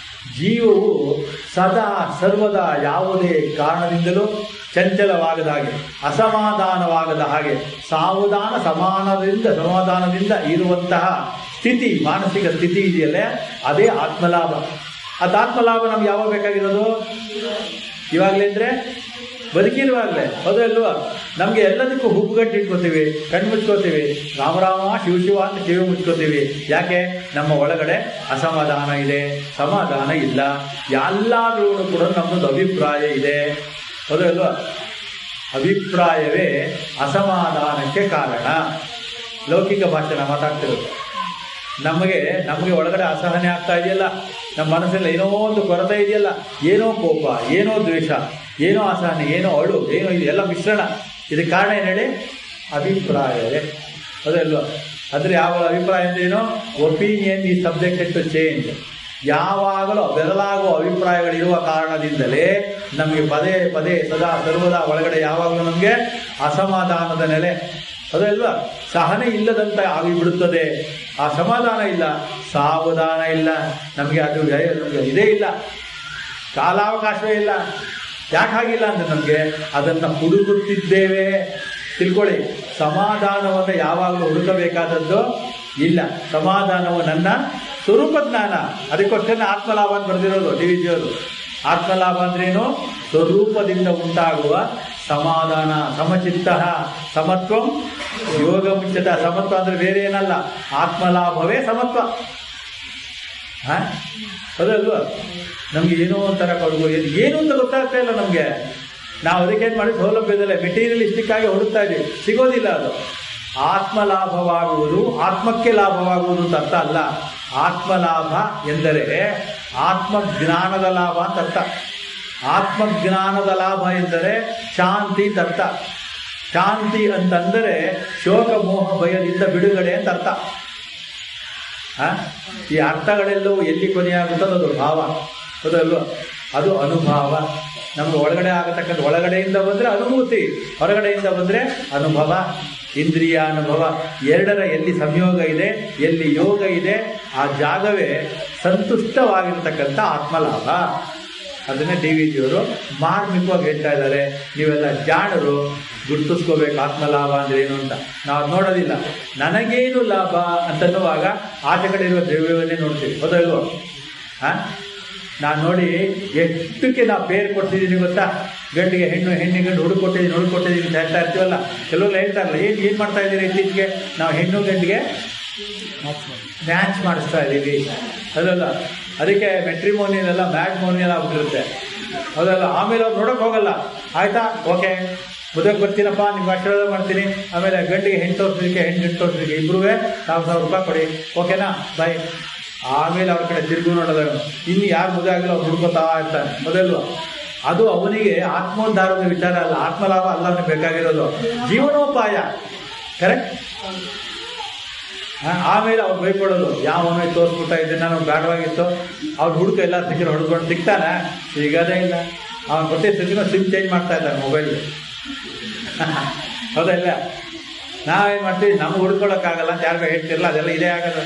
ಜೀವವು ಸದಾ ಸರ್ವದಾ ಯಾವುದೇ ಕಾರಣದಿಂದಲೂ ಚಂಚಲವಾಗದ ಹಾಗೆ ಅಸಮಾಧಾನವಾಗದ ಹಾಗೆ ಸಾವಧಾನ ಸಮಾನದಿಂದ ಸಮಾಧಾನದಿಂದ ಇರುವಂತಹ ಸ್ಥಿತಿ ಮಾನಸಿಕ ಸ್ಥಿತಿ ಇದೆಯಲ್ಲೇ ಅದೇ ಆತ್ಮಲಾಭ ಅದು ಆತ್ಮಲಾಭ ನಮ್ಗೆ ಯಾವಾಗ ಬೇಕಾಗಿರೋದು ಇವಾಗಲೇ ಅಂದ್ರೆ ಬದುಕಿಲ್ವಾಗ್ಲೇ ಹೌದಲ್ವಾ ನಮ್ಗೆ ಎಲ್ಲದಕ್ಕೂ ಹುಬ್ಬುಗಟ್ಟಿ ಇಟ್ಕೋತೀವಿ ಕಣ್ಣು ಮುಚ್ಕೋತೀವಿ ರಾಮರಾಮ ಶಿವ ಶಿವ ಅಂತ ಕಿವಿ ಮುಚ್ಕೋತೀವಿ ಯಾಕೆ ನಮ್ಮ ಒಳಗಡೆ ಅಸಮಾಧಾನ ಇದೆ ಸಮಾಧಾನ ಇಲ್ಲ ಎಲ್ಲಾದ್ರೂ ಕೂಡ ನಮ್ಮದೊಂದು ಅಭಿಪ್ರಾಯ ಇದೆ ಹೌದಲ್ವಾ ಅಭಿಪ್ರಾಯವೇ ಅಸಮಾಧಾನಕ್ಕೆ ಕಾರಣ ಲೌಕಿಕ ಭಾಷೆನ ಮಾತಾಡ್ತಿರೋದು ನಮಗೆ ನಮಗೆ ಒಳಗಡೆ ಅಸಹನೆ ಆಗ್ತಾ ಇದೆಯಲ್ಲ ನಮ್ಮ ಮನಸ್ಸಲ್ಲಿ ಏನೋ ಒಂದು ಕೊರತೆ ಇದೆಯಲ್ಲ ಏನೋ ಕೋಪ ಏನೋ ದ್ವೇಷ ಏನೋ ಅಸಹನೆ ಏನೋ ಅಳು ಏನೋ ಇದು ಎಲ್ಲ ಮಿಶ್ರಣ ಇದಕ್ಕೆ ಕಾರಣ ಏನು ಹೇಳಿ ಅಭಿಪ್ರಾಯವೇ ಅದಲ್ವ ಅಂದ್ರೆ ಯಾವ ಅಭಿಪ್ರಾಯ ಅಂದ್ರೆ ಏನು ಒಪಿನಿಯನ್ ಈ ಸಬ್ಜೆಕ್ಟೆಡ್ ಟು ಚೇಂಜ್ ಯಾವಾಗಲೂ ಬೆರಲಾಗುವ ಅಭಿಪ್ರಾಯಗಳಿರುವ ಕಾರಣದಿಂದಲೇ ನಮಗೆ ಪದೇ ಪದೇ ಸದಾ ಸರ್ವದಾ ಒಳಗಡೆ ಯಾವಾಗಲೂ ನಮಗೆ ಅಸಮಾಧಾನದ ನೆಲೆ ಅದಲ್ವಾ ಸಹನೆ ಇಲ್ಲದಂತ ಆಗಿಬಿಡುತ್ತದೆ ಆ ಸಮಾಧಾನ ಇಲ್ಲ ಸಾವಧಾನ ಇಲ್ಲ ನಮಗೆ ಅದು ನಮಗೆ ಇದೇ ಇಲ್ಲ ಕಾಲಾವಕಾಶವೇ ಇಲ್ಲ ಯಾಕೆ ಹಾಗಿಲ್ಲ ಅಂದ್ರೆ ನಮಗೆ ಅದನ್ನು ಹುಡುಕುತ್ತಿದ್ದೇವೆ ತಿಳ್ಕೊಳ್ಳಿ ಸಮಾಧಾನವನ್ನು ಯಾವಾಗಲೂ ಹುಡುಕಬೇಕಾದದ್ದು ಇಲ್ಲ ಸಮಾಧಾನವು ನನ್ನ ಸ್ವರೂಪ ಜ್ಞಾನ ಅದಕ್ಕೋಸ್ಕರ ಆತ್ಮಲಾಭ ಅಂತ ಬರೆದಿರೋದು ಡಿ ವಿ ಜಿಯವರು ಆತ್ಮಲಾಭ ಅಂದ್ರೇನು ಸ್ವರೂಪದಿಂದ ಉಂಟಾಗುವ ಸಮಾಧಾನ ಸಮಚಿತ್ತ ಸಮತ್ವಂ ಯೋಗ ಮುಂಚಿತ ಸಮತ್ವ ಅಂದ್ರೆ ಬೇರೆ ಏನಲ್ಲ ಆತ್ಮಲಾಭವೇ ಸಮತ್ವ ಹಾ ಅದಲ್ವಾ ನಮ್ಗೆ ಏನೋ ಒಂಥರ ಕೊಡುಗು ಏನು ಏನು ಅಂತ ಗೊತ್ತಾಗ್ತಾ ಇಲ್ಲ ನಮಗೆ ನಾವು ಅದಕ್ಕೇನು ಮಾಡಿ ಸೌಲಭ್ಯದಲ್ಲೇ ಮೆಟೀರಿಯಲಿಸ್ಟಿಕ್ ಆಗಿ ಹುಡುಕ್ತಾ ಇದ್ದೀವಿ ಸಿಗೋದಿಲ್ಲ ಅದು ಆತ್ಮಲಾಭವಾಗುವುದು ಆತ್ಮಕ್ಕೆ ಲಾಭವಾಗುವುದು ಅಂತ ಅರ್ಥ ಅಲ್ಲ ಆತ್ಮಲಾಭ ಎಂದರೆ ಆತ್ಮಜ್ಞಾನದ ಲಾಭ ಅಂತ ಅರ್ಥ ಆತ್ಮಜ್ಞಾನದ ಲಾಭ ಎಂದರೆ ಶಾಂತಿ ಅಂತ ಅರ್ಥ ಶಾಂತಿ ಅಂತಂದರೆ ಶೋಕ ಮೋಹ ಭಯದಿಂದ ಬಿಡುಗಡೆ ಅಂತ ಅರ್ಥ ಆ? ಈ ಅರ್ಥಗಳೆಲ್ಲವೂ ಎಲ್ಲಿ ಕೊನೆಯಾಗುತ್ತೋ ಅದು ಭಾವ ಹೌದಲ್ವ ಅದು ಅನುಭವ ನಮ್ಗೆ ಒಳಗಡೆ ಆಗತಕ್ಕಂಥ ಒಳಗಡೆಯಿಂದ ಬಂದರೆ ಅನುಭೂತಿ ಹೊರಗಡೆಯಿಂದ ಬಂದರೆ ಅನುಭವ ಇಂದ್ರಿಯ ಅನುಭವ ಎರಡರ ಎಲ್ಲಿ ಸಂಯೋಗ ಇದೆ ಎಲ್ಲಿ ಯೋಗ ಇದೆ ಆ ಜಾಗವೇ ಸಂತುಷ್ಟವಾಗಿರ್ತಕ್ಕಂಥ ಆತ್ಮಲಾಭ ಅದನ್ನೇ ಡಿ ವಿ ಜಿಯವರು ಮಾರ್ಮಿಕವಾಗಿ ಹೇಳ್ತಾ ಇದ್ದಾರೆ ನೀವೆಲ್ಲ ಜಾಣರು ಗುರುತಿಸ್ಕೋಬೇಕು ಆತ್ಮಲಾಭ ಅಂದ್ರೆ ಏನು ಅಂತ ನಾವು ಅದ್ ನೋಡೋದಿಲ್ಲ ನನಗೇನು ಲಾಭ ಅಂತನ್ನುವಾಗ ಆಚೆ ಕಡೆ ಇರುವ ದ್ರವ್ಯವನ್ನೇ ನೋಡ್ತೀವಿ ಹೌದಲ್ವೋ ಹಾ ನಾನು ನೋಡಿ ಎಷ್ಟಕ್ಕೆ ನಾವು ಬೇರೆ ಕೊಡ್ತಿದ್ದೀನಿ ಗೊತ್ತಾ ಗಂಡಿಗೆ ಹೆಣ್ಣು ಹೆಣ್ಣಿಗೆ ಗಂಡು ಹುಡುಕ್ ಕೊಟ್ಟಿದ್ದೀನಿ ಹುಡುಕ್ ಕೊಟ್ಟಿದ್ದೀನಿ ಅಂತ ಹೇಳ್ತಾ ಇರ್ತೀವಲ್ಲ ಕೆಲವರು ಹೇಳ್ತಾರಲ್ಲ ಏನು ಏನು ಮಾಡ್ತಾ ಇದ್ದೀರಿ ಇತ್ತೀಚೆಗೆ ನಾವು ಹೆಣ್ಣು ಗಂಡಿಗೆ ಮ್ಯಾಚ್ ಮಾಡಿಸ್ತಾ ಇದ್ದೀವಿ ಅದಲ್ಲ ಅದಕ್ಕೆ ಮೆಟ್ರಿಮೋನಿಯಲ್ ಎಲ್ಲ ಮ್ಯಾಟ್ ಮೋನಿಯಲ್ ಆಗ್ಬಿಟ್ಟಿರುತ್ತೆ ಹೌದಲ್ಲ ಆಮೇಲೆ ಅವ್ರು ನೋಡಕ್ ಹೋಗಲ್ಲ ಆಯ್ತಾ ಓಕೆ ಮದುವೆಗೆ ಬರ್ತೀನಪ್ಪ ನಿಮ್ಗೆ ಆಶೀರ್ವಾದ ಮಾಡ್ತೀನಿ ಆಮೇಲೆ ಗಂಡಿಗೆ ಹೆಣ್ಣು ತೋರಿಸಲಿಕ್ಕೆ ಹೆಣ್ಣು ಹೆಣ್ಣು ತೋರಿಸಲಿಕ್ಕೆ ಇಬ್ರೂ ಸಾವಿರ ಸಾವಿರ ರೂಪಾಯಿ ಕೊಡಿ ಓಕೆನಾ ಬಾಯ್ ಆಮೇಲೆ ಅವ್ರ ಕಡೆ ತಿರುಗು ನೋಡೋದ ಇನ್ನು ಯಾರು ಮದುವೆ ಆಗಿಲ್ಲ ಅವ್ರು ಹುಡ್ಕೋತಾ ಇರ್ತಾನೆ ಮೊದಲು ಅದು ಅವನಿಗೆ ಆತ್ಮೋದ್ಧಾರದ ವಿಚಾರ ಅಲ್ಲ ಆತ್ಮಲಾಭ ಅಲ್ಲ ಅವನಿಗೆ ಬೇಕಾಗಿರೋದು ಜೀವನೋಪಾಯ ಕರೆಕ್ಟ್ ಆಮೇಲೆ ಅವ್ರು ಬೈಕೊಳ್ಳೋದು ಯಾವನೋ ತೋರಿಸ್ಬಿಟ್ಟ ಇದನ್ನ ನಾವು ಬೇಡವಾಗಿತ್ತು ಅವ್ರು ಹುಡುಕ ಎಲ್ಲ ಸಿಕ್ಕಿರೋ ಹೊಡ್ಕೊಂಡು ಸಿಗ್ತಾನೆ ಸಿಗದೇ ಇಲ್ಲ ಅವನು ಕೊಟ್ಟೆ ಸಿಕ್ಕಿನ ಸಿಮ್ ಚೇಂಜ್ ಮಾಡ್ತಾ ಇದ್ದಾನೆ ಮೊಬೈಲ್ ಹೌದಲ್ಲ ನಾವೇನ್ ಮಾಡ್ತೀವಿ ನಮ್ಗೆ ಹುಡ್ಕೊಳಕ್ಕಾಗಲ್ಲ ಅಂತ ಯಾರಿಗೂ ಹೇಳ್ತಿರಲ್ಲ ಅದೆಲ್ಲ ಇದೇ ಆಗಲ್ಲ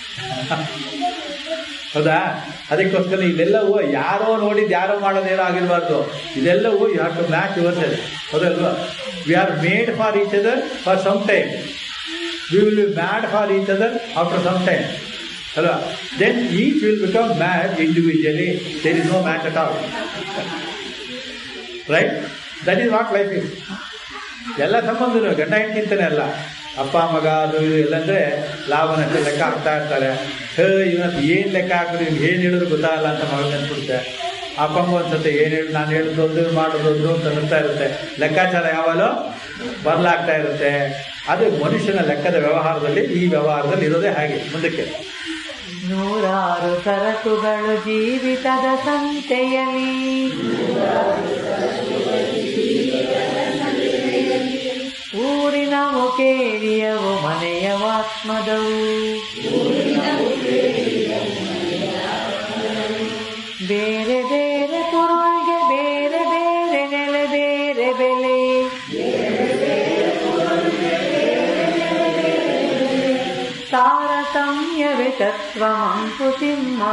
ಹೌದಾ ಅದಕ್ಕೋಸ್ಕರ ಇದೆಲ್ಲವೂ ಯಾರೋ ನೋಡಿದ್ ಯಾರೋ ಮಾಡೋದೇನೋ ಆಗಿರಬಾರ್ದು ಇದೆಲ್ಲವೂ you have to match yourself ಹೌದಲ್ವಾ we are made for each other for some time we will be mad for each other after some time. Hello. Then each will become mad individually. There is no match at all. Right? That is what life is. ಎಲ್ಲ ಸಂಬಂಧನು ಗಂಡ ಹೆಂಡತಿಂತಾನೆ ಅಲ್ಲ ಅಪ್ಪ ಮಗ ಅದು ಇದು ಎಲ್ಲ ಅಂದ್ರೆ ಲಾಭನಷ್ಟ ಲೆಕ್ಕ ಹಾಕ್ತಾ ಇರ್ತಾರೆ ಹೇ ಇವತ್ತು ಏನ್ ಲೆಕ್ಕ ಹಾಕಿದ್ರೆ ಇವ್ನಿಗೆ ಏನ್ ಹೇಳಿದ್ರು ಗೊತ್ತಾಗಲ್ಲ ಅಂತ ಮಗ ಅನ್ಬಿಡುತ್ತೆ ಅಪ್ಪಂಗ ಒಂದ್ಸತಿ ಏನ್ ಹೇಳಿ ನಾನು ಹೇಳಿದ್ದು ಒಂದು ಮಾಡೋದು ಒಂದು ಅಂತ ಅನ್ನಿಸ್ತಾ ಇರುತ್ತೆ ಲೆಕ್ಕಾಚಾರ ಯಾವಾಗಲೂ ಬದಲಾಗ್ತಾ ಇರುತ್ತೆ ಅದು ಮನುಷ್ಯನ ಲೆಕ್ಕದ ವ್ಯವಹಾರದಲ್ಲಿ ಈ ವ್ಯವಹಾರದಲ್ಲಿ ಇರೋದೇ ಹಾಗೆ ಮುಂದಕ್ಕೆ ನೂರಾರು ಸರಕುಗಳು ಜೀವಿತದ ಸಂತೆಯಲ್ಲಿ ಊರಿನ ಮುಖೇರಿಯವು ಮನೆಯ ಆತ್ಮದವು ಬೇರೆ ಬೇರೆ ಪುರುಳ್ಗೆ ಬೇರೆ ಬೇರೆ ನೆಲೆ ಬೇರೆ ಬೆಲೆ ತಾರತಮ್ಯವೇ ತತ್ವ ಮಂಕುತಿಮ್ಮ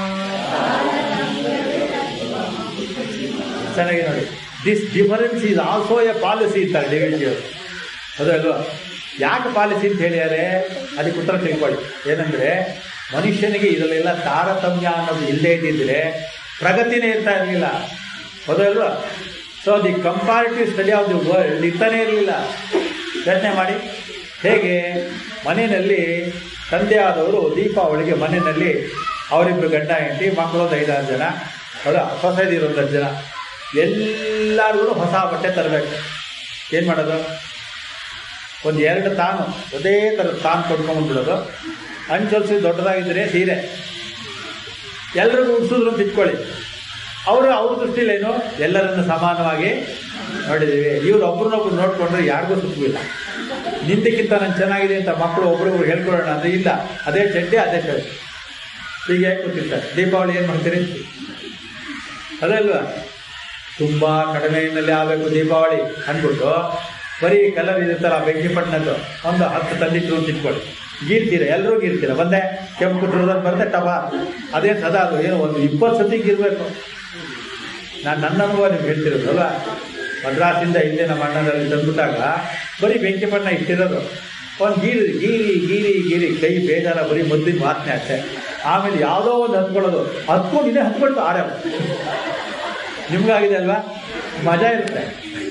ಚೆನ್ನಾಗಿ ನೋಡಿ this difference is also a policy ಇರ್ತಾರೆ ಡಿ ವಿ ಅವರು ಅದಲ್ವಾ ಯಾಕೆ ಪಾಲಿಸಿ ಅಂತ ಹೇಳಿದರೆ ಅದಕ್ಕೆ ಉತ್ತರ ತಿಳ್ಕೊಳ್ಳಿ ಏನಂದ್ರೆ ಮನುಷ್ಯನಿಗೆ ಇದರಲ್ಲೆಲ್ಲ ತಾರತಮ್ಯ ಅನ್ನೋದು ಇಲ್ಲದೆ ಇದ್ದಿದ್ರೆ ಪ್ರಗತಿನೇ ಇರ್ತಾ ಇರಲಿಲ್ಲ ಹೌದಲ್ವಾ so the comparative study of the world ಇರ್ತಾನೆ ಇರಲಿಲ್ಲ ಯೋಚನೆ ಮಾಡಿ ಹೇಗೆ ಮನೆಯಲ್ಲಿ ತಂದೆಯಾದವರು ದೀಪಾವಳಿಗೆ ಮನೆಯಲ್ಲಿ ಅವರಿಬ್ಬರು ಗಂಡ ಹೆಂಡತಿ ಮಕ್ಕಳು ಒಂದು ಐದಾರು ಜನ ಅವರ ಸೊಸೈಟಿ ಇರೋ ಒಂದಷ್ಟು ಜನ ಎಲ್ಲರಿಗೂ ಹೊಸ ಬಟ್ಟೆ ತರಬೇಕು ಏನು ಮಾಡೋದು ಒಂದು ಎರಡು ತಾನು ಅದೇ ಥರದ ತಾನು ತೊಡ್ಕೊಂಡ್ಬಿಡೋದು ಅಂಚೊಲ್ಸಿ ದೊಡ್ಡದಾಗಿದ್ದರೆ ಸೀರೆ ಎಲ್ರಿಗೂ ಉಡ್ಸಿದ್ರು ಅಂತ ಇಟ್ಕೊಳ್ಳಿ ಅವರು ಅವ್ರ ದೃಷ್ಟಿಲೇನು ಎಲ್ಲರನ್ನು ಸಮಾನವಾಗಿ ನೋಡಿದ್ದೀವಿ ಇವ್ರು ಒಬ್ರನ್ನೊಬ್ರು ನೋಡ್ಕೊಂಡ್ರೆ ಯಾರಿಗೂ ಸುಖವಿಲ್ಲ ನಿಂದಕ್ಕಿಂತ ನಾನು ಚೆನ್ನಾಗಿದೆ ಅಂತ ಮಕ್ಕಳು ಒಬ್ರೊಬ್ರು ಹೇಳ್ಕೊಳ್ಳೋಣ ಅಂದ್ರೆ ಇಲ್ಲ ಅದೇ ಚಡ್ಡಿ ಅದೇ ಶರ್ಟ್ ಹೀಗೆ ಕೂತಿರ್ತಾರೆ ದೀಪಾವಳಿ ಏನು ಮಾಡ್ತೀರಿ ಅದೇ ಅಲ್ವಾ ತುಂಬ ಕಡಿಮೆಯಲ್ಲಿ ಆಗಬೇಕು ದೀಪಾವಳಿ ಅಂದ್ಬಿಟ್ಟು ಬರೀ ಕಲರ್ ಇರುತ್ತಲ್ಲ ಬೆಂಕಿ ಪಟ್ಟಣದ್ದು ಒಂದು ಹತ್ತು ತಂದಿಟ್ಟು ಅಂತ ಇಟ್ಕೊಳ್ಳಿ ಗೀರ್ತೀರ ಎಲ್ಲರೂ ಗೀರ್ತೀರ ಬಂದೆ ಕೆಂಪು ಕುಟ್ರೋದನ್ನು ಬರ್ತೆ ಟಬ ಅದೇ ಸದಾ ಅದು ಏನೋ ಒಂದು ಇಪ್ಪತ್ತು ಸತಿ ಗೀರ್ಬೇಕು ನಾನು ನನ್ನ ಅನುಭವ ನಿಮ್ಗೆ ಹೇಳ್ತಿರೋದು ಅಲ್ವಾ ಮದ್ರಾಸಿಂದ ಹಿಂದೆ ನಮ್ಮ ಅಣ್ಣನಲ್ಲಿ ತಂದ್ಬಿಟ್ಟಾಗ ಬರೀ ಬೆಂಕಿ ಬಣ್ಣ ಇಟ್ಟಿರೋದು ಒಂದು ಗೀರಿ ಗೀರಿ ಗೀರಿ ಗೀರಿ ಕೈ ಬೇಜಾರ ಬರೀ ಮೊದಲಿನ ವಾಸನೆ ಅಷ್ಟೇ ಆಮೇಲೆ ಯಾವುದೋ ಒಂದು ಹತ್ಕೊಳ್ಳೋದು ಹತ್ಕೊಂಡು ಇದೇ ಹತ್ಕೊಳ್ತು ಆರ್ಯ ನಿಮ್ಗಾಗಿದೆ ಅಲ್ವಾ ಮಜಾ ಇರುತ್ತೆ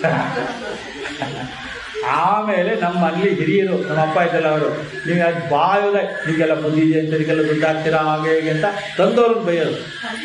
ಆಮೇಲೆ ನಮ್ಮ ಅಲ್ಲಿ ಹಿರಿಯರು ನಮ್ಮ ಅಪ್ಪ ಇದ್ದಲ್ಲ ಅವರು ನೀವು ಅದು ಬಾಯೋದ ನಿಮಗೆಲ್ಲ ಬಂದಿದೆ ಅಂತ ಇದಕ್ಕೆಲ್ಲ ದುಡ್ಡು ಹಾಕ್ತೀರಾ ಹಾಗೆ ಹೀಗೆ ಅಂತ ತಂದವ್ರನ್ನ ಬೈಯೋದು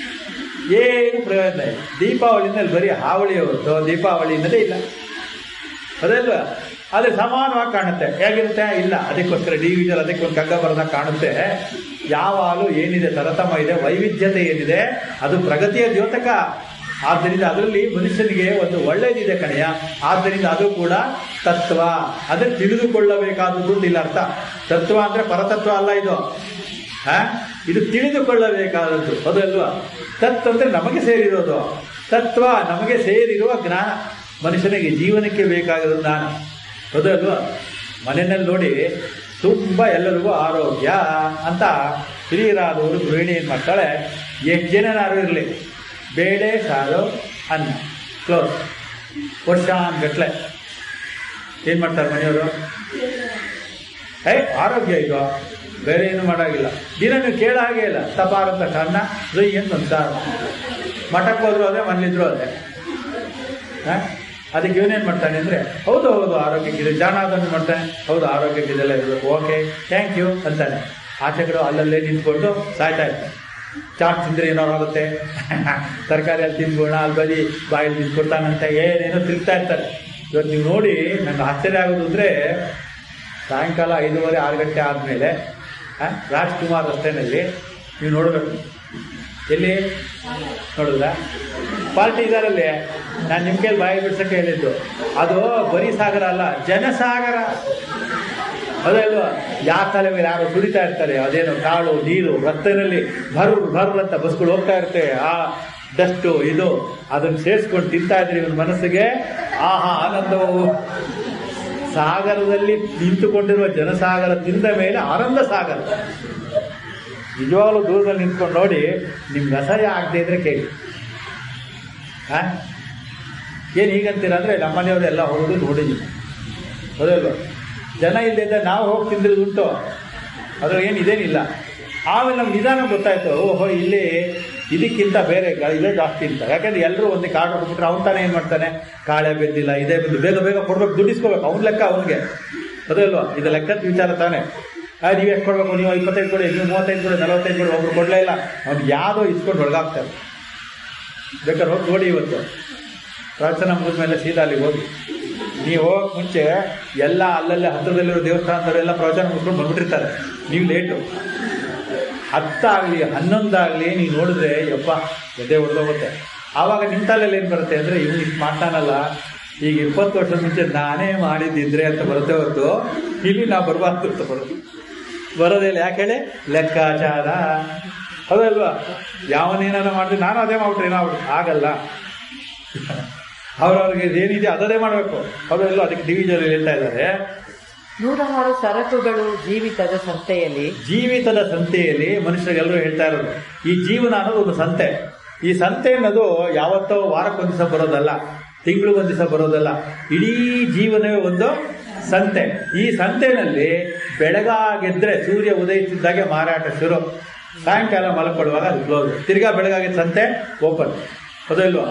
ಏನು ಪ್ರಯೋಜನ ಇಲ್ಲ ದೀಪಾವಳಿನಲ್ಲಿ ಬರೀ ಹಾವಳಿ ಹೊರತು ದೀಪಾವಳಿ ಅನ್ನೋದೇ ಇಲ್ಲ ಅದಲ್ವಾ ಅದು ಸಮಾನವಾಗಿ ಕಾಣುತ್ತೆ ಹೇಗಿರುತ್ತೆ ಇಲ್ಲ ಅದಕ್ಕೋಸ್ಕರ ಡಿ ವಿಜಲ್ ಅದಕ್ಕೆ ಒಂದು ಕಗ್ಗ ಬರದಾಗ ಕಾಣುತ್ತೆ ಯಾವಾಗಲೂ ಏನಿದೆ ತರತಮ ಇದೆ ವೈವಿಧ್ಯತೆ ಏನಿದೆ ಅದು ಪ್ರಗತಿಯ ದ್ಯೋತಕ ಆದ್ದರಿಂದ ಅದರಲ್ಲಿ ಮನುಷ್ಯನಿಗೆ ಒಂದು ಒಳ್ಳೇದಿದೆ ಕಣೆಯ ಆದ್ದರಿಂದ ಅದು ಕೂಡ ತತ್ವ ಅದನ್ನು ತಿಳಿದುಕೊಳ್ಳಬೇಕಾದದ್ದು ಅಂತ ಇಲ್ಲ ಅರ್ಥ ತತ್ವ ಅಂದ್ರೆ ಪರತತ್ವ ಅಲ್ಲ ಇದು ಹಾ ಇದು ತಿಳಿದುಕೊಳ್ಳಬೇಕಾದದ್ದು ಅದಲ್ವಾ ತತ್ ಅಂದ್ರೆ ನಮಗೆ ಸೇರಿರೋದು ತತ್ವ ನಮಗೆ ಸೇರಿರುವ ಜ್ಞಾನ ಮನುಷ್ಯನಿಗೆ ಜೀವನಕ್ಕೆ ಬೇಕಾಗಿರೋ ಜ್ಞಾನ ಹೌದಲ್ವಾ ಮನೆಯಲ್ಲಿ ನೋಡಿ ತುಂಬ ಎಲ್ಲರಿಗೂ ಆರೋಗ್ಯ ಅಂತ ಹಿರಿಯರಾದವರು ಗೃಹಿಣಿ ಏನು ಮಾಡ್ತಾಳೆ ಎಷ್ಟು ಜನನಾರು ಇರಲಿ ಬೇಳೆ ಸಾರು ಅನ್ನ ಕ್ಲೋಸ್ ವರ್ಷಾನ್ಗಟ್ಲೆ ಏನು ಮಾಡ್ತಾರೆ ಮನೆಯವರು ಏ ಆರೋಗ್ಯ ಇದು ಬೇರೆ ಏನು ಮಾಡೋಂಗಿಲ್ಲ ದಿನ ನೀವು ಕೇಳೋ ಹಾಗೆ ಇಲ್ಲ ತಪಾರಂತ ಕನ್ನ ಜೊಯ್ ಅಂತ ಒಂದು ಸಾರು ಮಠಕ್ಕೆ ಹೋದ್ರು ಅದೇ ಮನೇಲಿದ್ರು ಅದೇ ಹಾಂ ಅದಕ್ಕೆ ಇವನೇನು ಮಾಡ್ತಾನೆ ಅಂದರೆ ಹೌದು ಹೌದು ಆರೋಗ್ಯಕ್ಕಿದೆ ಜಾನಾದನ್ನು ಮಾಡ್ತಾನೆ ಹೌದು ಆರೋಗ್ಯಕ್ಕೆ ಇದೆಲ್ಲ ಇರಬೇಕು ಓಕೆ ಥ್ಯಾಂಕ್ ಯು ಅಂತಾನೆ ಆಚೆಗಳು ಅಲ್ಲಲ್ಲೇ ನಿಂತ್ಕೊಂಡು ಸಾಯ್ತಾ ಇರ್ತಾನೆ ಚಾಟ್ ತಿಂದರೆ ಏನಾರು ಆಗುತ್ತೆ ತರಕಾರಿ ಅಲ್ಲಿ ತಿನ್ಬೋಣ ಅಲ್ಲಿ ಬರೀ ಬಾಯಲ್ಲಿ ತಿನ್ಕೊಡ್ತಾನಂತೆ ಏನೇನೋ ತಿರುಗ್ತಾ ಇರ್ತಾರೆ ಇವತ್ತು ನೀವು ನೋಡಿ ನಂಗೆ ಆಶ್ಚರ್ಯ ಆಗೋದು ಅಂದರೆ ಸಾಯಂಕಾಲ ಐದೂವರೆ ಆರು ಗಂಟೆ ಆದಮೇಲೆ ರಾಜ್ಕುಮಾರ್ ರಸ್ತೆನಲ್ಲಿ ನೀವು ನೋಡಬೇಕು ಎಲ್ಲಿ ನೋಡಿದ್ರ ಪಾರ್ಟಿ ಇದಾರಲ್ಲಿ ನಾನು ನಿಮ್ಮ ಕೈಲಿ ಬಾಯಿ ಬಿಡ್ಸಕ್ಕೆ ಹೇಳಿದ್ದು ಅದು ಬರೀ ಸಾಗರ ಅಲ್ಲ ಜನಸಾಗರ ಅದೇ ಅಲ್ವಾ ಯಾವ ತಲೆ ಮೇಲೆ ಯಾರು ಸುರಿತಾ ಇರ್ತಾರೆ ಅದೇನು ಕಾಳು ನೀರು ರಸ್ತೆಯಲ್ಲಿ ಭರ್ ಭರ್ ಅಂತ ಬಸ್ಗಳು ಹೋಗ್ತಾ ಇರ್ತವೆ ಆ ಡಸ್ಟು ಇದು ಅದನ್ನು ಸೇರಿಸ್ಕೊಂಡು ತಿಂತಾ ಇದ್ರಿ ಇವನ ಮನಸ್ಸಿಗೆ ಆಹಾ ಆನಂದವು ಸಾಗರದಲ್ಲಿ ನಿಂತುಕೊಂಡಿರುವ ಜನಸಾಗರ ತಿಂದ ಮೇಲೆ ಆನಂದ ಸಾಗರ ನಿಜವಾಗ್ಲೂ ದೂರದಲ್ಲಿ ನಿಂತ್ಕೊಂಡು ನೋಡಿ ನಿಮ್ಗೆ ಅಸಹ್ಯ ಆಗದೆ ಇದ್ರೆ ಕೇಳಿ ಹಾ ಏನು ಹೀಗಂತೀರ ಅಂದರೆ ನಮ್ಮನೆಯವರು ಎಲ್ಲ ಹೋಗೋದು ನೋಡಿದ್ದೀವಿ ಹೌದಲ್ವ ಜನ ಇಲ್ಲದಿದ್ದ ನಾವು ಹೋಗಿ ತಿಂದಿರೋದು ಉಂಟು ಅದ್ರಲ್ಲಿ ಏನು ಇದೇನಿಲ್ಲ ಆಮೇಲೆ ನಮ್ಗೆ ನಿಧಾನ ಗೊತ್ತಾಯ್ತು ಓಹೋ ಇಲ್ಲಿ ಇದಕ್ಕಿಂತ ಬೇರೆ ಗ- ಇದೇ ಜಾಸ್ತಿ ಅಂತ ಯಾಕಂದ್ರೆ ಎಲ್ಲರೂ ಒಂದು ಕಾರ್ಡ್ ಕೊಟ್ಬಿಟ್ರೆ ಅವ್ನು ತಾನೇ ಏನು ಮಾಡ್ತಾನೆ ಕಾಳೆ ಬೆಂದಿಲ್ಲ ಇದೇ ಬೆಂದು ಬೇಗ ಬೇಗ ಕೊಡ್ಬೇಕು ದುಡ್ಡಿಸ್ಕೋಬೇಕು ಅವ್ನ ಲೆಕ್ಕ ಅವನಿಗೆ ಅದಲ್ವಾ ಇದು ಲೆಕ್ಕದ ವಿಚಾರ ತಾನೆ ಆ, ನೀವು ಎಷ್ಟು ಕೊಡ್ಬೇಕು ನೀವು ಇಪ್ಪತ್ತೈದು ಕೊಡಿ ನೀವು ಮೂವತ್ತೈದು ಕೊಡಿ ನಲವತ್ತೈದು ಕೊಡಿ ಒಬ್ರು ಕೊಡಲೇ ಇಲ್ಲ ಅವ್ನು ಯಾವುದೋ ಇಸ್ಕೊಂಡು ಒಳಗಾಗ್ತಾರೆ ಬೇಕಾದ್ರೆ ಹೋಗಿ ನೋಡಿ ಇವತ್ತು ಪ್ರವಚನ ಮುಗಿದ್ಮೇಲೆ ಸೀದಾ ಅಲ್ಲಿಗೆ ಹೋಗಿ ನೀವು ಹೋಗಕ್ಕೆ ಮುಂಚೆ ಎಲ್ಲ ಅಲ್ಲಲ್ಲೇ ಹತ್ತಿರದಲ್ಲಿರೋ ದೇವಸ್ಥಾನದವರೆಲ್ಲ ಪ್ರವಚನ ಮುಗಿಸ್ಕೊಂಡು ಬಂದ್ಬಿಟ್ಟಿರ್ತಾರೆ ನೀವು ಲೇಟು ಹತ್ತಾಗಲಿ ಹನ್ನೊಂದಾಗಲಿ ನೀವು ನೋಡಿದ್ರೆ ಯಪ್ಪ ಎದೆ ಹೊಡೆದೋಗುತ್ತೆ ಆವಾಗ ನಿಮ್ಮ ತಲೆಯಲ್ಲಿ ಏನು ಬರುತ್ತೆ ಅಂದರೆ ಇವ್ನು ಇಷ್ಟು ಮಾಡ್ತಾನಲ್ಲ ಈಗ ಇಪ್ಪತ್ತು ವರ್ಷದ ಮುಂಚೆ ನಾನೇ ಮಾಡಿದ್ದಿದ್ರೆ ಅಂತ ಬರುತ್ತೆ ಹೊತ್ತು ಇಲ್ಲಿ ನಾವು ಬರಬಾರ್ದು ಅಂತ ಬರೋದು ಬರೋದಿಲ್ಲ ಯಾಕೆ ಹೇಳಿ ಲೆಕ್ಕಾಚಾರ ಹೌದಲ್ವಾ ಯಾವನೇನಾರ ಮಾಡಿದ್ರೆ ನಾನು ಅದೇ ಮಾಡ್ಬಿಟ್ರೆ ಏನಾಗ್ಬಿಟ್ಟು ಆಗಲ್ಲ ಅವ್ರವ್ರಿಗೆ ಏನಿದೆ ಅದದೇ ಮಾಡಬೇಕು ಹೌದಲ್ವಾ ಅದಕ್ಕೆ ಡಿವಿಜನ್ ಹೇಳ್ತಾ ಇದ್ದಾರೆ ನೂರಾರು ಸರಕುಗಳು ಜೀವಿತದ ಸಂತೆಯಲ್ಲಿ ಜೀವಿತದ ಸಂತೆಯಲ್ಲಿ ಮನುಷ್ಯರಿಗೆಲ್ಲರೂ ಹೇಳ್ತಾ ಇರೋದು ಈ ಜೀವನ ಅನ್ನೋದು ಒಂದು ಸಂತೆ ಈ ಸಂತೆ ಅನ್ನೋದು ಯಾವತ್ತೋ ವಾರಕ್ಕೊಂದು ದಿವಸ ಬರೋದಲ್ಲ ತಿಂಗಳಿಗೊಂದು ದಿವಸ ಬರೋದಲ್ಲ ಇಡೀ ಜೀವನವೇ ಒಂದು ಸಂತೆ ಈ ಸಂತೆನಲ್ಲಿ ಬೆಳಗಾಗಿದ್ರೆ ಸೂರ್ಯ ಉದಯಿಸಿದ್ದಾಗೆ ಮಾರಾಟ ಶುರು ಸಾಯಂಕಾಲ ಮಲ್ಕೊಳ್ಳುವಾಗ ಅದು ಕ್ಲೋಸ್ ತಿರ್ಗಾ ಬೆಳಗಾಗಿದ್ದ ಸಂತೆ ಓಪನ್ ಹೌದಲ್ವಾ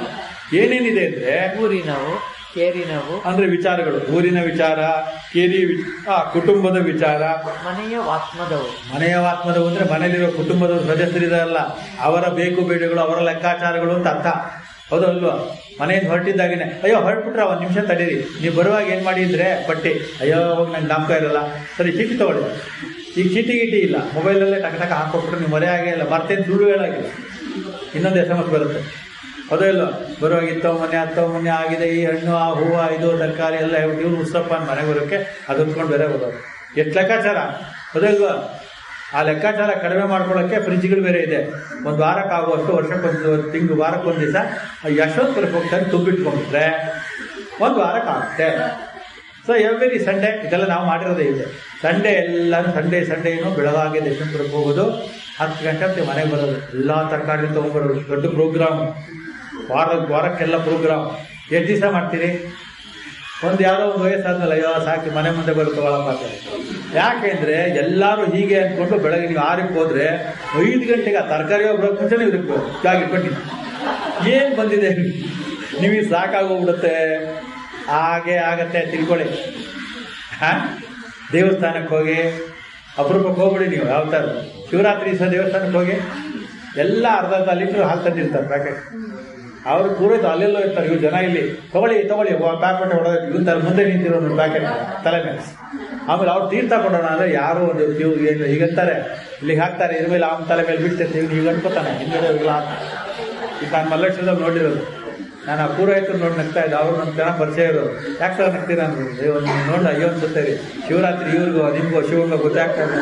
ಏನೇನಿದೆ ಅಂದ್ರೆ ಊರಿನವು ಕೇರಿನವು ಅಂದ್ರೆ ವಿಚಾರಗಳು ಊರಿನ ವಿಚಾರ ಕೇರಿ ವಿ- ಆ, ಕುಟುಂಬದ ವಿಚಾರ ಮನೆಯ ವಾತ್ಮದವು ಮನೆಯ ಆತ್ಮದವು ಅಂದ್ರೆ ಮನೆಯಲ್ಲಿರೋ ಕುಟುಂಬದ ಸದಸ್ಯರಿದಾರಲ್ಲ ಅವರ ಬೇಕು ಬೇಡುಗಳು ಅವರ ಲೆಕ್ಕಾಚಾರಗಳು ಅಂತ ಅರ್ಥ ಹೌದಲ್ವಾ ಮನೆಯಿಂದ ಹೊರಟಿದ್ದಾಗೇನೆ ಅಯ್ಯೋ ಹೊರಟ್ಬಿಟ್ರೆ ಒಂದ್ ನಿಮಿಷ ತಡೀರಿ ನೀವು ಬರುವಾಗ ಏನ್ ಮಾಡಿದ್ರೆ ಬಟ್ಟೆ ಅಯ್ಯೋ ಹೋಗಿ ನಂಗೆ ಜ್ಞಾಪಕ ಇರಲ್ಲ ಸರಿ ಚೀಟಿ ತಗೊಳ್ಳಿ ಈಗ ಚೀಟಿ ಗೀಟಿ ಇಲ್ಲ ಮೊಬೈಲಲ್ಲೇ ಟಕ ಟಕ ಹಾಕೊಟ್ಬಿಟ್ರೆ ನೀವು ಮರೆ ಆಗೇ ಇಲ್ಲ ಮರ್ತೇನು ಸುಳ್ಳು ಹೇಳಾಗಿಲ್ಲ ಇನ್ನೊಂದು ಎಸ್ ಎಮ್ ಎಸ್ ಬರುತ್ತೆ ಹೌದೋ ಇಲ್ಲೋ ಬರುವಾಗ ಇತ್ತೋ ಮೊನ್ನೆ ಹತ್ತೋ ಮೊನ್ನೆ ಆಗಿದೆ ಈ ಹಣ್ಣು ಆ ಹೂವು ಇದು ತರಕಾರಿ ಎಲ್ಲ ಹೇಳ್ಬಿಟ್ಟು ಇವ್ರು ಉತ್ಸಪ್ಪ ಅಂತ ಮನೆಗೆ ಬರೋಕ್ಕೆ ಅದು ಹೊತ್ಕೊಂಡು ಬೇರೆ ಬರೋದು ಎಷ್ಟು ಲೆಕ್ಕಾಚಾರ ಹೌದೋ ಇಲ್ವಾ ಆ ಲೆಕ್ಕಾಚಾರ ಕಡಿಮೆ ಮಾಡ್ಕೊಳ್ಳೋಕ್ಕೆ ಫ್ರಿಜ್ಗಳು ಬೇರೆ ಇದೆ ಒಂದು ವಾರಕ್ಕೆ ಆಗುವಷ್ಟು ವರ್ಷಕ್ಕೊಂದು ತಿಂಗಳು ವಾರಕ್ಕೊಂದು ದಿವಸ ಯಶವಂತಪುರಕ್ಕೆ ಹೋಗ್ತಾರೆ ತುಂಬಿಟ್ಕೊಂಡ್ಬಿಟ್ರೆ ಒಂದು ವಾರಕ್ಕೆ ಆಗುತ್ತೆ ಸೊ ಎವ್ರಿ ಸಂಡೇ ಇದೆಲ್ಲ ನಾವು ಮಾಡಿರೋದೇ ಇದೆ ಸಂಡೇ ಎಲ್ಲರೂ ಸಂಡೇ ಸಂಡೇ ಏನು ಬೆಳಗಾಗಿ ಯಶವಂತಪುರಕ್ಕೆ ಹೋಗೋದು ಹತ್ತು ಗಂಟೆ ಹೊತ್ತಿಗೆ ಮನೆಗೆ ಬರೋದು ಎಲ್ಲ ತರಕಾರಿ ತೊಗೊಂಬರೋದು ದೊಡ್ಡ ಪ್ರೋಗ್ರಾಮ್ ವಾರ ವಾರಕ್ಕೆಲ್ಲ ಪ್ರೋಗ್ರಾಮ್ ಎಷ್ಟು ದಿವಸ ಮಾಡ್ತೀರಿ ಒಂದು ಯಾವುದೋ ಒಂದು ವಯಸ್ಸಾದ್ಮೇಲೆ ಅಯ್ಯೋ ಸಾಕಿ ಮನೆ ಮುಂದೆ ಬರುತ್ತೆ ಒಳಪ್ಪ ಅಂತ ಯಾಕೆಂದ್ರೆ ಎಲ್ಲರೂ ಹೀಗೆ ಅಂದ್ಕೊಂಡು ಬೆಳಗ್ಗೆ ನೀವು ಆರಕ್ಕೆ ಹೋದ್ರೆ ಐದು ಗಂಟೆಗೆ ಆ ತರಕಾರಿ ಬರೋಕ್ಕೆ ಮುಂಚೆ ನೀವು ಇದಕ್ಕೆ ಜಾಗ ಇಟ್ಕೊಂಡು ಏನು ಬಂದಿದೆ ನಿಮಗೆ ಸಾಕಾಗೋಗ್ಬಿಡುತ್ತೆ ಹಾಗೆ ಆಗತ್ತೆ ತಿಳ್ಕೊಳ್ಳಿ ಹಾ ದೇವಸ್ಥಾನಕ್ಕೆ ಹೋಗಿ ಅಪರೂಪಕ್ಕೆ ಹೋಗ್ಬಿಡಿ ನೀವು ಯಾವ ಥರ ಶಿವರಾತ್ರಿ ಸಹ ದೇವಸ್ಥಾನಕ್ಕೆ ಹೋಗಿ ಎಲ್ಲ ಅರ್ಧ ಅರ್ಧ ಲೀಟ್ರ್ ಹಾಲು ತಂದಿರ್ತಾರೆ ಪ್ಯಾಕೆಟ್ ಅವ್ರು ಕೂರೋದು ಅಲ್ಲೆಲ್ಲೋ ಇರ್ತಾರೆ ಇವ್ರು ಜನ ಇಲ್ಲಿ ತಗೊಳ್ಳಿ ತಗೊಳ್ಳಿ ಪ್ಯಾಕೆಟ್ ಹೊಡೆದ ಇವ್ರು ತರ ಮುಂದೆ ನಿಂತಿರೋ ಒಂದು ಪ್ಯಾಕೆಟ್ ತಲೆ ಮೇಲೆ ಆಮೇಲೆ ಅವ್ರು ತೀರ್ಥ ಕೊಡೋಣ ಅಂದ್ರೆ ಯಾರು ಒಂದು ಇವ್ ಏನು ಹೀಗಂತಾರೆ ಇಲ್ಲಿಗೆ ಹಾಕ್ತಾರೆ ಇದ್ರ ಮೇಲೆ ಅವನ ತಲೆ ಮೇಲೆ ಬಿಡ್ತಿರ್ತೀವಿ ಇವ್ನು ಈಗ ಅನ್ಕೋತಾನೆ ಹಿಂದೆ ಇಲ್ಲ ಅಂತ ಈಗ ನಾನು ಮಲ್ಲೇಶ್ವರದಲ್ಲಿ ನೋಡಿರೋದು ನಾನು ಆ ಪೂರೈತರು ನೋಡಿ ನಗ್ತಾ ಇದ್ದೆ ಅವ್ರು ನಮ್ಮ ಜನ ಪರಿಚಯ ಇರೋರು ಯಾಕೆ ಸರ್ ನಗ್ತೀರ ಅಂದ್ರೆ ಅಯ್ಯೋ ನೀವು ನೋಡಿ ಅಯ್ಯೋ ಅನ್ಸುತ್ತೆ ರೀ ಶಿವರಾತ್ರಿ ಇವ್ರಿಗೂ ನಿಮ್ಗೂ ಶಿವಂಗ ಗೊತ್ತಾಗ್ತಾ ಇದೆ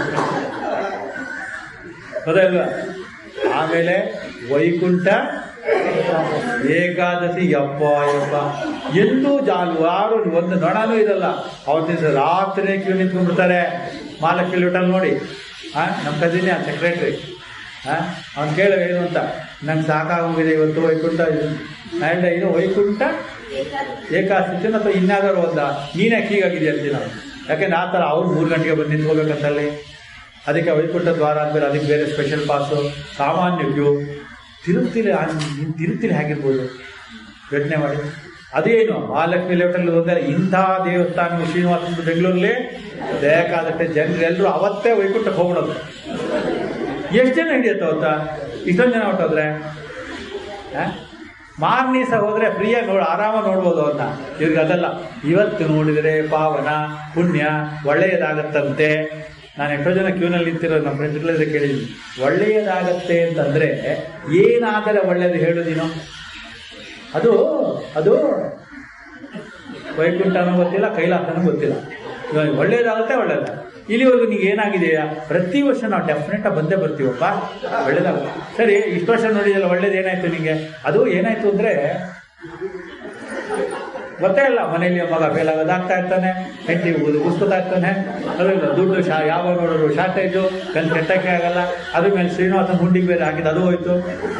ಹೌದಾ ಇಲ್ವಾ ಆಮೇಲೆ ವೈಕುಂಠ ಏಕಾದಶಿ ಯಪ್ಪ ಯಪ್ಪ ಎಂದೂ ಜಾಲ್ವಾರು ಒಂದು ನೊಣನೂ ಇರಲ್ಲ ಅವತ್ತಿನ ದಿವಸ ರಾತ್ರಿ ಕ್ಯೂ ನಿಂತ್ಕೊಂಡ್ಬಿಡ್ತಾರೆ ಮಾಲಕ್ಕಿ ಲೋಟಲ್ ನೋಡಿ ಹಾ ನಮ್ಮ ಕಜಿನೇ ಆ ಸೆಕ್ರೆಟ್ರಿ ಹಾ ಅವ್ನು ಕೇಳ ಏನು ಅಂತ ನಂಗೆ ಸಾಕಾಗೋಗಿದೆ ಇವತ್ತು ವೈಕುಂಠ ಇದು ನಾ ಹೇಳ್ದೆ ಇದು ವೈಕುಂಠ ಏಕಾದಶಿ ಅಥವಾ ಇನ್ನಾದರೂ ಒಂದ ನೀನೇ ಹೀಗಾಗಿದೆ ಅಂತೀನಿ ನಾವು ಯಾಕೆಂದ್ರೆ ಆ ಥರ ಅವ್ರು ಮೂರು ಗಂಟೆಗೆ ಬಂದು ನಿಂತ್ಕೋಬೇಕಂತಲ್ಲಿ ಅದಕ್ಕೆ ವೈಕುಂಠ ದ್ವಾರ ಅಂದ್ಮೇಲೆ ಅದಕ್ಕೆ ಬೇರೆ ಸ್ಪೆಷಲ್ ಪಾಸು ಸಾಮಾನ್ಯ ಕ್ಯೂ ತಿರುಪ್ತಿಲಿ ತಿರುಪ್ತಿಲಿ ಹೇಗಿರ್ಬೋದು ಯೋಚನೆ ಮಾಡಿ ಅದೇನು ಮಹಾಲಕ್ಷ್ಮಿ ಲೆವೆಟಲ್ಲಿ ಹೋದರೆ ಇಂಥ ದೇವಸ್ಥಾನ ಶ್ರೀನಿವಾಸ ಬೆಂಗಳೂರಲ್ಲಿ ಬೇಕಾದಷ್ಟೇ ಜನರೆಲ್ಲರೂ ಅವತ್ತೇ ವೈಕುಂಠಕ್ಕೆ ಹೋಗ್ಬಿಡೋದು ಎಷ್ಟು ಜನ ಹಿಡಿಯುತ್ತೆ ಅವತ್ತ ಇಷ್ಟೊಂದು ಜನ ಹೊಟ್ಟೋದ್ರೆ ಮಾರ್ನಿ ಸಹ ಹೋದ್ರೆ ಫ್ರೀಯಾಗಿ ನೋಡಿ ಆರಾಮಾಗಿ ನೋಡ್ಬೋದು ಅವ್ರನ್ನ ಇವ್ರಿಗೆ ಅದಲ್ಲ ಇವತ್ತು ನೋಡಿದರೆ ಪಾವನ ಪುಣ್ಯ ಒಳ್ಳೆಯದಾಗತ್ತಂತೆ ನಾನು ಎಷ್ಟೋ ಜನ ಕ್ಯೂನಲ್ಲಿ ನಿಂತಿರೋ ನಮ್ಮ ಫ್ರೆಂಡ್ಸ್ಗಳಿದ್ರೆ ಕೇಳಿದ್ದೀನಿ ಒಳ್ಳೆಯದಾಗತ್ತೆ ಅಂತಂದ್ರೆ ಏನಾದರೆ ಒಳ್ಳೆಯದು ಹೇಳೋದಿನೋ ಅದು ಅದು ವೈಕುಂಠನೂ ಗೊತ್ತಿಲ್ಲ ಕೈಲಾಸನೂ ಗೊತ್ತಿಲ್ಲ ಇವಾಗ ಒಳ್ಳೇದಾಗುತ್ತೆ ಒಳ್ಳೇದ ಇಲ್ಲಿವರೆಗೂ ನಿಂಗೆ ಏನಾಗಿದೆಯಾ ಪ್ರತಿ ವರ್ಷ ನಾವು ಡೆಫಿನೆಟ್ ಬಂದೇ ಬರ್ತೀವಪ್ಪ ಒಳ್ಳೇದಾಗುತ್ತೆ ಸರಿ ಇಷ್ಟು ವರ್ಷ ನೋಡಿದಲ್ಲ ಒಳ್ಳೇದು ಏನಾಯ್ತು ನಿಂಗೆ ಅದು ಏನಾಯ್ತು ಅಂದ್ರೆ ಗೊತ್ತೇ ಇಲ್ಲ ಮನೆಯಲ್ಲಿ ಮಗ ಫೇಲ್ ಆಗೋದಾಗ್ತಾ ಇರ್ತಾನೆ ಹೆಂಡತಿ ಉಸ್ಕೊತಾ ಇರ್ತಾನೆ ಅದರಿಂದ ದುಡ್ಡು ಶಾ ಯಾವಾಗ ನೋಡೋರು ಶಾರ್ಟೇಜು ಕಣ್ ಕೆಟ್ಟಕ್ಕೆ ಆಗಲ್ಲ ಅದ್ರ ಮೇಲೆ ಶ್ರೀನಿವಾಸನ್ ಹುಂಡಿಗೆ ಬೇರೆ ಹಾಕಿದ್ದು ಅದು ಹೋಯ್ತು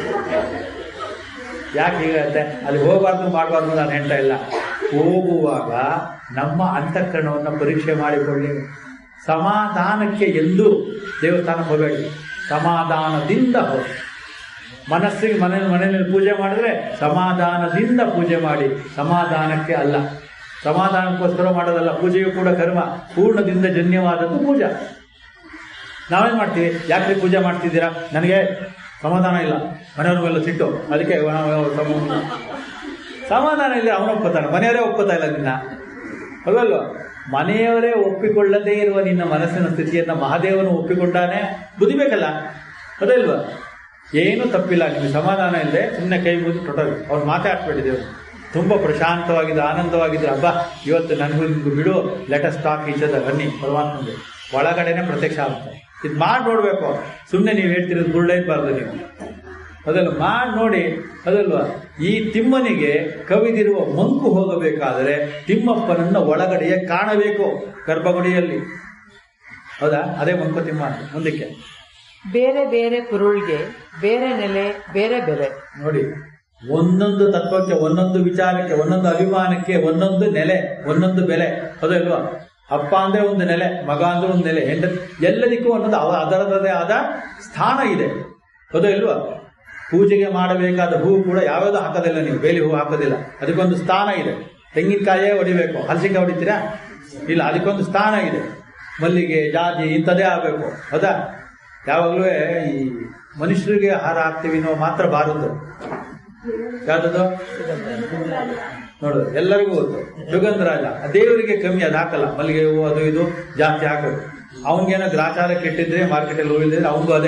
ಯಾಕೆ ಹೀಗಾಗುತ್ತೆ ಅಲ್ಲಿ ಹೋಗಬಾರ್ದು ಮಾಡಬಾರ್ದು ನಾನು ಹೇಳ್ತಾ ಇಲ್ಲ ಹೋಗುವಾಗ ನಮ್ಮ ಅಂತಃಕರಣವನ್ನು ಪರೀಕ್ಷೆ ಮಾಡಿಕೊಳ್ಳಿ ಸಮಾಧಾನಕ್ಕೆ ಎಂದೂ ದೇವಸ್ಥಾನಕ್ಕೆ ಹೋಗಬೇಡಿ ಸಮಾಧಾನದಿಂದ ಹೋಗಿ ಮನಸ್ಸಿಗೆ ಮನೆ ಮನೆಯಲ್ಲಿ ಪೂಜೆ ಮಾಡಿದ್ರೆ ಸಮಾಧಾನದಿಂದ ಪೂಜೆ ಮಾಡಿ ಸಮಾಧಾನಕ್ಕೆ ಅಲ್ಲ ಸಮಾಧಾನಕ್ಕೋಸ್ಕರ ಮಾಡೋದಲ್ಲ ಪೂಜೆಯು ಕೂಡ ಕರ್ಮ ಪೂರ್ಣದಿಂದ ಜನ್ಯವಾದದ್ದು ಪೂಜಾ ನಾವೇನ್ ಮಾಡ್ತೀವಿ ಯಾಕ್ರಿ ಪೂಜೆ ಮಾಡ್ತಿದ್ದೀರಾ ನನಗೆ ಸಮಾಧಾನ ಇಲ್ಲ ಮನೆಯವ್ರ ಮೇಲೆ ಸಿಟ್ಟು ಅದಕ್ಕೆ ನಾವು ಸಮ- ಸಮಾಧಾನ ಇಲ್ಲ ಅವನು ಒಪ್ಕೋತಾನೆ ಮನೆಯವರೇ ಒಪ್ಕೋತಾ ಇಲ್ಲ ನಿನ್ನ ಅಲ್ವಲ್ವ ಮನೆಯವರೇ ಒಪ್ಪಿಕೊಳ್ಳದೇ ಇರುವ ನಿನ್ನ ಮನಸ್ಸಿನ ಸ್ಥಿತಿಯನ್ನ ಮಹಾದೇವನು ಒಪ್ಪಿಕೊಂಡಾನೆ ಬುದಿಬೇಕಲ್ಲ ಅದಲ್ವಾ ಏನೂ ತಪ್ಪಿಲ್ಲ ನಿಮಗೆ ಸಮಾಧಾನ ಇಲ್ಲದೆ ಸುಮ್ಮನೆ ಕೈ ಮುಗಿದು ಟೊಟೋಗಿ ಅವ್ರು ಮಾತಾಡ್ಬೇಡಿ ದೇವರು ತುಂಬ ಪ್ರಶಾಂತವಾಗಿದ್ದು ಆನಂದವಾಗಿದ್ದು ಹಬ್ಬ ಇವತ್ತು ನನಗೂ ನಿಮ್ಗೂ ಬಿಡು ಲೆಟಸ್ ಟಾಕ್ ಈಚದ ಬನ್ನಿ ಪರಮಾತ್ಮಗೆ ಒಳಗಡೆನೆ ಪ್ರತ್ಯಕ್ಷ ಆಗುತ್ತೆ ಇದು ಮಾಡಿ ನೋಡ್ಬೇಕು ಸುಮ್ಮನೆ ನೀವು ಹೇಳ್ತಿರೋದು ಗುರುಳೈಬಾರ್ದು ನೀವು ಅದಲ್ಲ ಮಾಡಿ ನೋಡಿ ಅದಲ್ವಾ ಈ ತಿಮ್ಮನಿಗೆ ಕವಿದಿರುವ ಮಂಕು ಹೋಗಬೇಕಾದರೆ ತಿಮ್ಮಪ್ಪನನ್ನ ಒಳಗಡೆಯೇ ಕಾಣಬೇಕು ಗರ್ಭಗುಡಿಯಲ್ಲಿ ಹೌದಾ ಅದೇ ಮಂಕು ತಿಮ್ಮ ಅಂತ. ಮುಂದಕ್ಕೆ ಬೇರೆ ಬೇರೆ ಕುರುಳ್ಗೆ ಬೇರೆ ನೆಲೆ ಬೇರೆ ಬೆಲೆ ನೋಡಿ ಒಂದೊಂದು ತತ್ವಕ್ಕೆ ಒಂದೊಂದು ವಿಚಾರಕ್ಕೆ ಒಂದೊಂದು ಅಭಿಮಾನಕ್ಕೆ ಒಂದೊಂದು ನೆಲೆ ಒಂದೊಂದು ಬೆಲೆ ಹೌದಲ್ವಾ ಅಪ್ಪ ಅಂದ್ರೆ ಒಂದು ನೆಲೆ ಮಗ ಅಂದ್ರೆ ಒಂದು ನೆಲೆ ಹೆಂಡತಿ ಎಲ್ಲದಕ್ಕೂ ಒಂದೊಂದು ಅವ ಅದರದೇ ಆದ ಸ್ಥಾನ ಇದೆ ಹೌದಾ ಇಲ್ವಾ ಪೂಜೆಗೆ ಮಾಡಬೇಕಾದ ಹೂವು ಕೂಡ ಯಾವ್ಯಾವುದು ಹಾಕೋದಿಲ್ಲ ನೀವು ಬೇಲಿ ಹೂವು ಹಾಕೋದಿಲ್ಲ ಅದಕ್ಕೊಂದು ಸ್ಥಾನ ಇದೆ ತೆಂಗಿನಕಾಯೇ ಹೊಡಿಬೇಕು ಹಲಸಿನಕಾಯಿ ಹೊಡಿತೀರಾ ಇಲ್ಲ ಅದಕ್ಕೊಂದು ಸ್ಥಾನ ಇದೆ ಮಲ್ಲಿಗೆ ಜಾಜಿ ಇಂಥದ್ದೇ ಆಗಬೇಕು ಹೌದಾ ಯಾವಾಗಲೂ ಈ ಮನುಷ್ಯರಿಗೆ ಹಾರ ಹಾಕ್ತೀವಿ ನಾವು ಮಾತ್ರ ಬಾರದು ಯಾವ್ದದು ನೋಡು ಎಲ್ಲರಿಗೂ ಗೊತ್ತು ಸುಗಂಧರಾಜ ಆ ದೇವರಿಗೆ ಕಮ್ಮಿ ಅದು ಹಾಕಲ್ಲ ಮಲ್ಲಿಗೆ ಹೂವು ಅದು ಇದು ಜಾಸ್ತಿ ಹಾಕೋದು ಅವನಿಗೇನೋ ಗ್ರಾಚಾರ ಕೆಟ್ಟಿದ್ರೆ ಮಾರ್ಕೆಟಲ್ಲಿ ಹೋಗಿದ್ರೆ ಅವನಿಗೂ ಅದೇ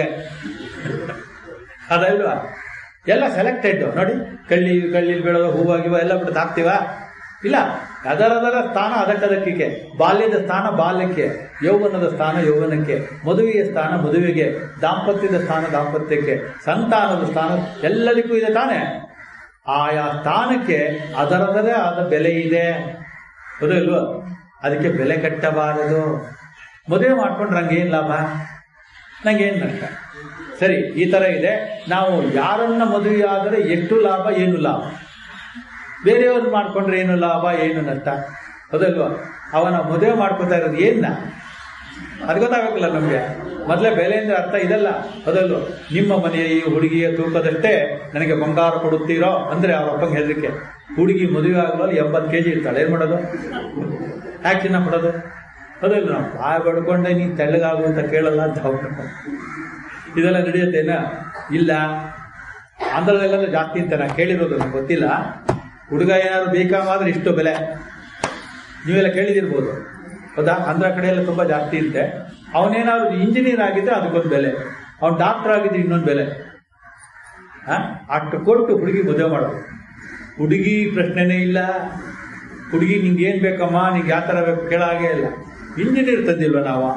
ಅದಲ್ವಾ ಎಲ್ಲ ಸೆಲೆಕ್ಟೆಡ್ ನೋಡಿ ಕಳ್ಳಿ ಕಳ್ಳಿ ಬೀಳೋದು ಹೂವು ಗಿವ ಎಲ್ಲ ಬಿಟ್ಟು ಹಾಕ್ತೀವ ಇಲ್ಲ ಅದರದರ ಸ್ಥಾನ ಅದಕ್ಕದಕ್ಕೆ ಬಾಲ್ಯದ ಸ್ಥಾನ ಬಾಲ್ಯಕ್ಕೆ ಯೌವನದ ಸ್ಥಾನ ಯೌವನಕ್ಕೆ ಮದುವೆಯ ಸ್ಥಾನ ಮದುವೆಗೆ ದಾಂಪತ್ಯದ ಸ್ಥಾನ ದಾಂಪತ್ಯಕ್ಕೆ ಸಂತಾನದ ಸ್ಥಾನ ಎಲ್ಲದಕ್ಕೂ ಇದೆ ತಾನೇ ಆಯಾ ಸ್ಥಾನಕ್ಕೆ ಅದರದರೇ ಆದ ಬೆಲೆ ಇದೆ ಹೌದಲ್ವಾ ಅದಕ್ಕೆ ಬೆಲೆ ಕಟ್ಟಬಾರದು ಮದುವೆ ಮಾಡ್ಕೊಂಡ್ರೆ ನಂಗೇನು ಲಾಭ ನಂಗೇನು ನಷ್ಟ ಸರಿ ಈ ಥರ ಇದೆ ನಾವು ಯಾರನ್ನ ಮದುವೆ ಆದರೆ ಎಷ್ಟು ಲಾಭ ಏನು ಲಾಭ ಬೇರೆಯವ್ರು ಮಾಡ್ಕೊಂಡ್ರೆ ಏನು ಲಾಭ ಏನು ನಷ್ಟ ಹೌದಲ್ವಾ ಅವನ ಮದುವೆ ಮಾಡ್ಕೊತಾ ಇರೋದು ಏನ ಅದು ಗೊತ್ತಾಗಬೇಕಲ್ಲ ನಮಗೆ ಮೊದಲೇ ಬೆಲೆ ಅಂದ್ರೆ ಅರ್ಥ ಇದಲ್ಲ ಹೌದಲ್ವ ನಿಮ್ಮ ಮನೆಯ ಈ ಹುಡುಗಿಯ ತೂಕದಷ್ಟೇ ನನಗೆ ಬಂಗಾರ ಕೊಡುತ್ತೀರೋ ಅಂದ್ರೆ ಅವ್ರ ಅಪ್ಪಂಗೆ ಹೆದರಿಕೆ ಹುಡುಗಿ ಮದುವೆ ಆಗಲು ಎಂಬತ್ತು ಕೆ ಜಿ ಇರ್ತಾಳೆ ಏನ್ ಮಾಡೋದು ಯಾಕೆ ಚಿನ್ನ ಕೊಡೋದು ಹೌದಲ್ಲ ನಾವು ಬಾಯ್ ಬಡ್ಕೊಂಡೆ ನೀನು ತೆಳ್ಳಗಾಗು ಅಂತ ಕೇಳಲ್ಲ ಅಂತ ಅವ್ರು ಇದೆಲ್ಲ ನಡೆಯುತ್ತೇನ ಇಲ್ಲ ಆಂಧ್ರದಲ್ಲೆಲ್ಲ ಜಾಸ್ತಿ ಅಂತ ನಾನು ಕೇಳಿರೋದು ನನಗೆ ಗೊತ್ತಿಲ್ಲ ಹುಡುಗ ಏನಾದ್ರು ಬೇಕಾದ್ರೆ ಇಷ್ಟು ಬೆಲೆ ನೀವೆಲ್ಲ ಕೇಳಿದಿರ್ಬೋದು ಹೌದಾ ಆಂಧ್ರ ಕಡೆ ಎಲ್ಲ ತುಂಬಾ ಜಾಸ್ತಿ ಇರುತ್ತೆ ಅವನೇನಾದ್ರು ಇಂಜಿನಿಯರ್ ಆಗಿದ್ರೆ ಅದಕ್ಕೊಂದು ಬೆಲೆ ಅವ್ನು ಡಾಕ್ಟರ್ ಆಗಿದ್ರೆ ಇನ್ನೊಂದು ಬೆಲೆ ಆ? ಅಷ್ಟು ಕೊಟ್ಟು ಹುಡುಗಿ ಮದುವೆ ಮಾಡೋದು ಹುಡುಗಿ ಪ್ರಶ್ನೆನೇ ಇಲ್ಲ ಹುಡುಗಿ ನಿಂಗೆ ಏನ್ ಬೇಕಮ್ಮ ನಿಂಗೆ ಯಾವ ಥರ ಬೇಕು ಕೇಳೋ ಹಾಗೆ ಇಲ್ಲ ಇಂಜಿನಿಯರ್ ತಂದಿಲ್ವ ನಾವು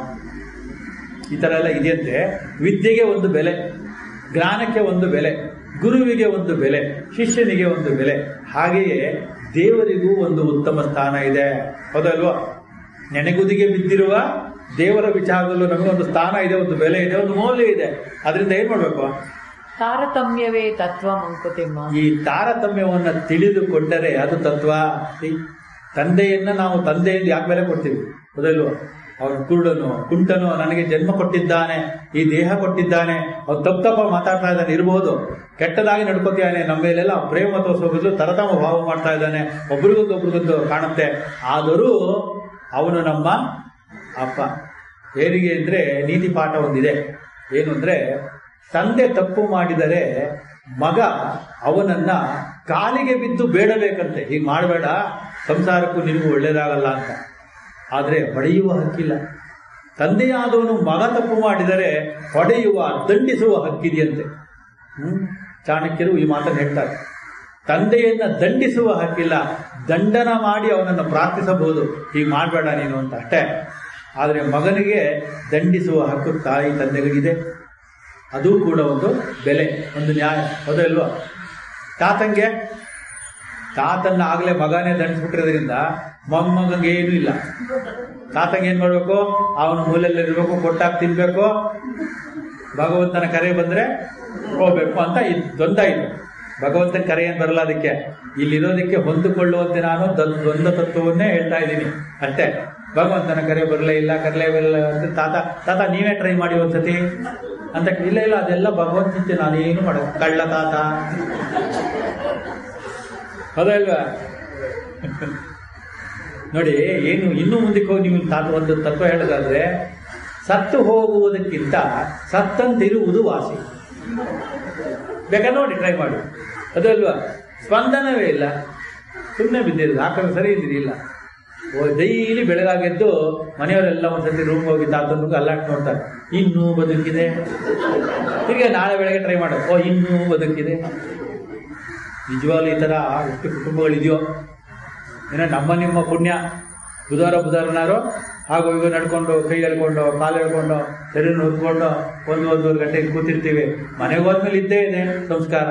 ಈ ಥರ ಎಲ್ಲ ಇದೆಯಂತೆ ವಿದ್ಯೆಗೆ ಒಂದು ಬೆಲೆ ಜ್ಞಾನಕ್ಕೆ ಒಂದು ಬೆಲೆ ಗುರುವಿಗೆ ಒಂದು ಬೆಲೆ ಶಿಷ್ಯನಿಗೆ ಒಂದು ಬೆಲೆ ಹಾಗೆಯೇ ದೇವರಿಗೂ ಒಂದು ಉತ್ತಮ ಸ್ಥಾನ ಇದೆ ಹೌದಲ್ವಾ ನೆನೆಗುದಿಗೆ ಬಿದ್ದಿರುವ ದೇವರ ವಿಚಾರದಲ್ಲೂ ನಮಗೊಂದು ಸ್ಥಾನ ಇದೆ ಒಂದು ಬೆಲೆ ಇದೆ ಒಂದು ಮೌಲ್ಯ ಇದೆ ಅದರಿಂದ ಏನ್ ಮಾಡ್ಬೇಕು ತಾರತಮ್ಯವೇ ತತ್ವ ಮಂಕುತಿಮ್ಮ ಈ ತಾರತಮ್ಯವನ್ನ ತಿಳಿದುಕೊಂಡರೆ ಅದು ತತ್ವ ಈ ತಂದೆಯನ್ನ ನಾವು ತಂದೆಯಿಂದ ಯಾಕೆ ಬೆಲೆ ಕೊಡ್ತೀವಿ ಹೌದಲ್ವಾ ಅವನು ಕುರುಡನು ಕುಂಟನು ನನಗೆ ಜನ್ಮ ಕೊಟ್ಟಿದ್ದಾನೆ ಈ ದೇಹ ಕೊಟ್ಟಿದ್ದಾನೆ ಅವ್ನು ತಪ್ಪು ತಪ್ಪ ಮಾತಾಡ್ತಾ ಇದ್ದಾನೆ ಇರ್ಬೋದು ಕೆಟ್ಟದಾಗಿ ನಡ್ಕೋತಿದ್ದಾನೆ ನಮ್ಮ ಮೇಲೆಲ್ಲ ಪ್ರೇಮ ತೋರಿಸೋದು ತರತಮ ಭಾವ ಮಾಡ್ತಾ ಇದ್ದಾನೆ ಒಬ್ರಿಗೊಂದು ಒಬ್ರಿಗೊಂದು ಕಾಣುತ್ತೆ ಆದರೂ ಅವನು ನಮ್ಮ ಅಪ್ಪ ಹೇರಿಗೆ ಅಂದ್ರೆ ನೀತಿ ಪಾಠ ಒಂದಿದೆ ಏನು ಅಂದ್ರೆ ತಂದೆ ತಪ್ಪು ಮಾಡಿದರೆ ಮಗ ಅವನನ್ನ ಕಾಲಿಗೆ ಬಿದ್ದು ಬೇಡಬೇಕಂತೆ ಹೀಗೆ ಮಾಡಬೇಡ ಸಂಸಾರಕ್ಕೂ ನಿನಗೂ ಒಳ್ಳೇದಾಗಲ್ಲ ಅಂತ ಆದರೆ ಹೊಡೆಯುವ ಹಕ್ಕಿಲ್ಲ ತಂದೆಯಾದವನು ಮಗ ತಪ್ಪು ಮಾಡಿದರೆ ಹೊಡೆಯುವ ದಂಡಿಸುವ ಹಕ್ಕಿದೆಯಂತೆ ಹ್ಮ್ ಚಾಣಕ್ಯರು ಈ ಮಾತನ್ನು ಹೇಳ್ತಾರೆ ತಂದೆಯನ್ನ ದಂಡಿಸುವ ಹಕ್ಕಿಲ್ಲ ದಂಡನ ಮಾಡಿ ಅವನನ್ನು ಪ್ರಾರ್ಥಿಸಬಹುದು ಹೀಗೆ ಮಾಡಬೇಡ ನೀನು ಅಂತ ಅಷ್ಟೇ ಆದರೆ ಮಗನಿಗೆ ದಂಡಿಸುವ ಹಕ್ಕು ತಾಯಿ ತಂದೆಗಳಿಗಿದೆ ಅದು ಕೂಡ ಒಂದು ಬೆಲೆ ಒಂದು ನ್ಯಾಯ ಹೌದಲ್ವಾ ತಾತಂಗೆ ತಾತನ್ನ ಆಗಲೇ ಮಗನೇ ದಂಡಿಸ್ಬಿಟ್ಟಿರೋದ್ರಿಂದ ಮೊಮ್ಮಗಂಗೆ ಏನೂ ಇಲ್ಲ ತಾತಂಗೆ ಏನ್ ಮಾಡ್ಬೇಕು ಅವನ ಮೂಲೆಯಲ್ಲಿರ್ಬೇಕು ಕೊಟ್ಟಾಗ ತಿನ್ಬೇಕು ಭಗವಂತನ ಕರೆ ಬಂದ್ರೆ ಹೋಗ್ಬೇಕು ಅಂತ ಇದು ದ್ವಂದ್ವ ಇದು ಭಗವಂತನ ಕರೆ ಏನ್ ಬರಲ್ಲ ಅದಕ್ಕೆ ಇಲ್ಲಿರೋದಕ್ಕೆ ಹೊಂದಿಕೊಳ್ಳುವಂತೆ ನಾನು ದ್ವಂದ್- ದ್ವಂದ್ವ ತತ್ವವನ್ನೇ ಹೇಳ್ತಾ ಇದ್ದೀನಿ ಅಷ್ಟೇ ಭಗವಂತನ ಕರೆ ಬರಲೇ ಇಲ್ಲ ಕರಲೇ ಬರಲ್ಲ ಅಂತ ತಾತ ತಾತ ನೀವೇ ಟ್ರೈ ಮಾಡಿ ಒಂದ್ಸತಿ ಅಂತ ಇಲ್ಲ ಇಲ್ಲ ಅದೆಲ್ಲ ಭಗವಂತ ನಾನೇನು ಮಾಡ ಕಳ್ಳ ತಾತ ಹೌದಲ್ವಾ ನೋಡಿ ಏನು ಇನ್ನೂ ಮುಂದಕ್ಕೆ ಹೋಗಿ ನೀವು ತಾತ ಒಂದು ತತ್ವ ಹೇಳೋದಾದ್ರೆ ಸತ್ತು ಹೋಗುವುದಕ್ಕಿಂತ ಸತ್ತಂತಿರುವುದು ವಾಸಿ ಬೇಕಾದ್ರೆ ನೋಡಿ ಟ್ರೈ ಮಾಡಿ ಅದಲ್ವಾ ಸ್ಪಂದನವೇ ಇಲ್ಲ ಸುಮ್ಮನೆ ಬಿದ್ದಿರೋದು ಹಾಕೋದು ಸರಿ ಇದ್ದೀರಿ ಇಲ್ಲ ಓ ಡೈಲಿ ಬೆಳಗಾಗೆದ್ದು ಮನೆಯವರೆಲ್ಲ ಒಂದ್ಸತಿ ರೂಮ್ ಹೋಗಿ ತಾತನಿಗೂ ಅಲ್ಲಾಟ್ ನೋಡ್ತಾರೆ ಇನ್ನೂ ಬದುಕಿದೆ ತಿರ್ಗಿ ನಾಳೆ ಬೆಳಗ್ಗೆ ಟ್ರೈ ಮಾಡು ಓ ಇನ್ನೂ ಬದುಕಿದೆ ನಿಜವಾಗ್ಲೂ ಈ ಥರ ಎಷ್ಟು ಕುಟುಂಬಗಳಿದೆಯೋ ಏನೋ ನಮ್ಮ ನಿಮ್ಮ ಪುಣ್ಯ ಬುಧವಾರ ಬುಧವಾರನಾರು ಹಾಗೂ ಈಗ ನಡ್ಕೊಂಡು ಕೈ ಎಳ್ಕೊಂಡು ಕಾಲು ಎಳ್ಕೊಂಡು ಶರೀರ ಹೊತ್ಕೊಂಡು ಒಂದು ಒಂದೂವರೆ ಗಂಟೆ ಕೂತಿರ್ತೀವಿ ಮನೆಗೆ ಹೋದ್ಮೇಲೆ ಇದ್ದೇ ಇದೆ ಸಂಸ್ಕಾರ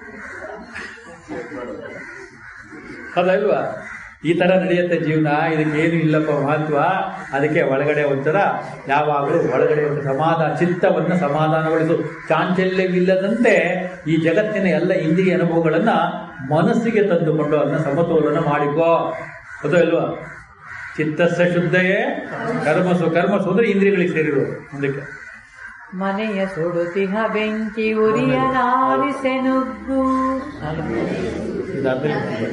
ಹೌದಲ್ವಾ ಈ ತರ ನಡೆಯುತ್ತೆ ಜೀವನ ಇದಕ್ಕೆ ಏನು ಇಲ್ಲಪ್ಪ ಮಹತ್ವ ಅದಕ್ಕೆ ಒಳಗಡೆ ಒಂಥರ ಯಾವಾಗಲೂ ಒಳಗಡೆ ಒಂದು ಸಮಾಧಾನ ಚಿತ್ತವನ್ನು ಸಮಾಧಾನಗೊಳಿಸು ಚಾಂಚಲ್ಯವಿಲ್ಲದಂತೆ ಈ ಜಗತ್ತಿನ ಎಲ್ಲ ಇಂದ್ರಿಯ ಅನುಭವಗಳನ್ನ ಮನಸ್ಸಿಗೆ ತಂದುಕೊಂಡು ಅದನ್ನ ಸಮತೋಲನ ಮಾಡಿಕೋ ಅದು ಅಲ್ವಾ ಚಿತ್ತಸ್ಸ ಶುದ್ಧಯೇ ಕರ್ಮಸು ಕರ್ಮಸು ಅಂದ್ರೆ ಇಂದ್ರಿಯಗಳಿಗೆ ಸೇರಿರೋದು ಮುಂದಕ್ಕೆ ಮನೆಯ ಸುಡುತಿಹ ಬೆಂಕಿ ಉರಿಯ ನಾರಿಸೆ ನುಗ್ಗು ಇದಾದ್ಮೇಲೆ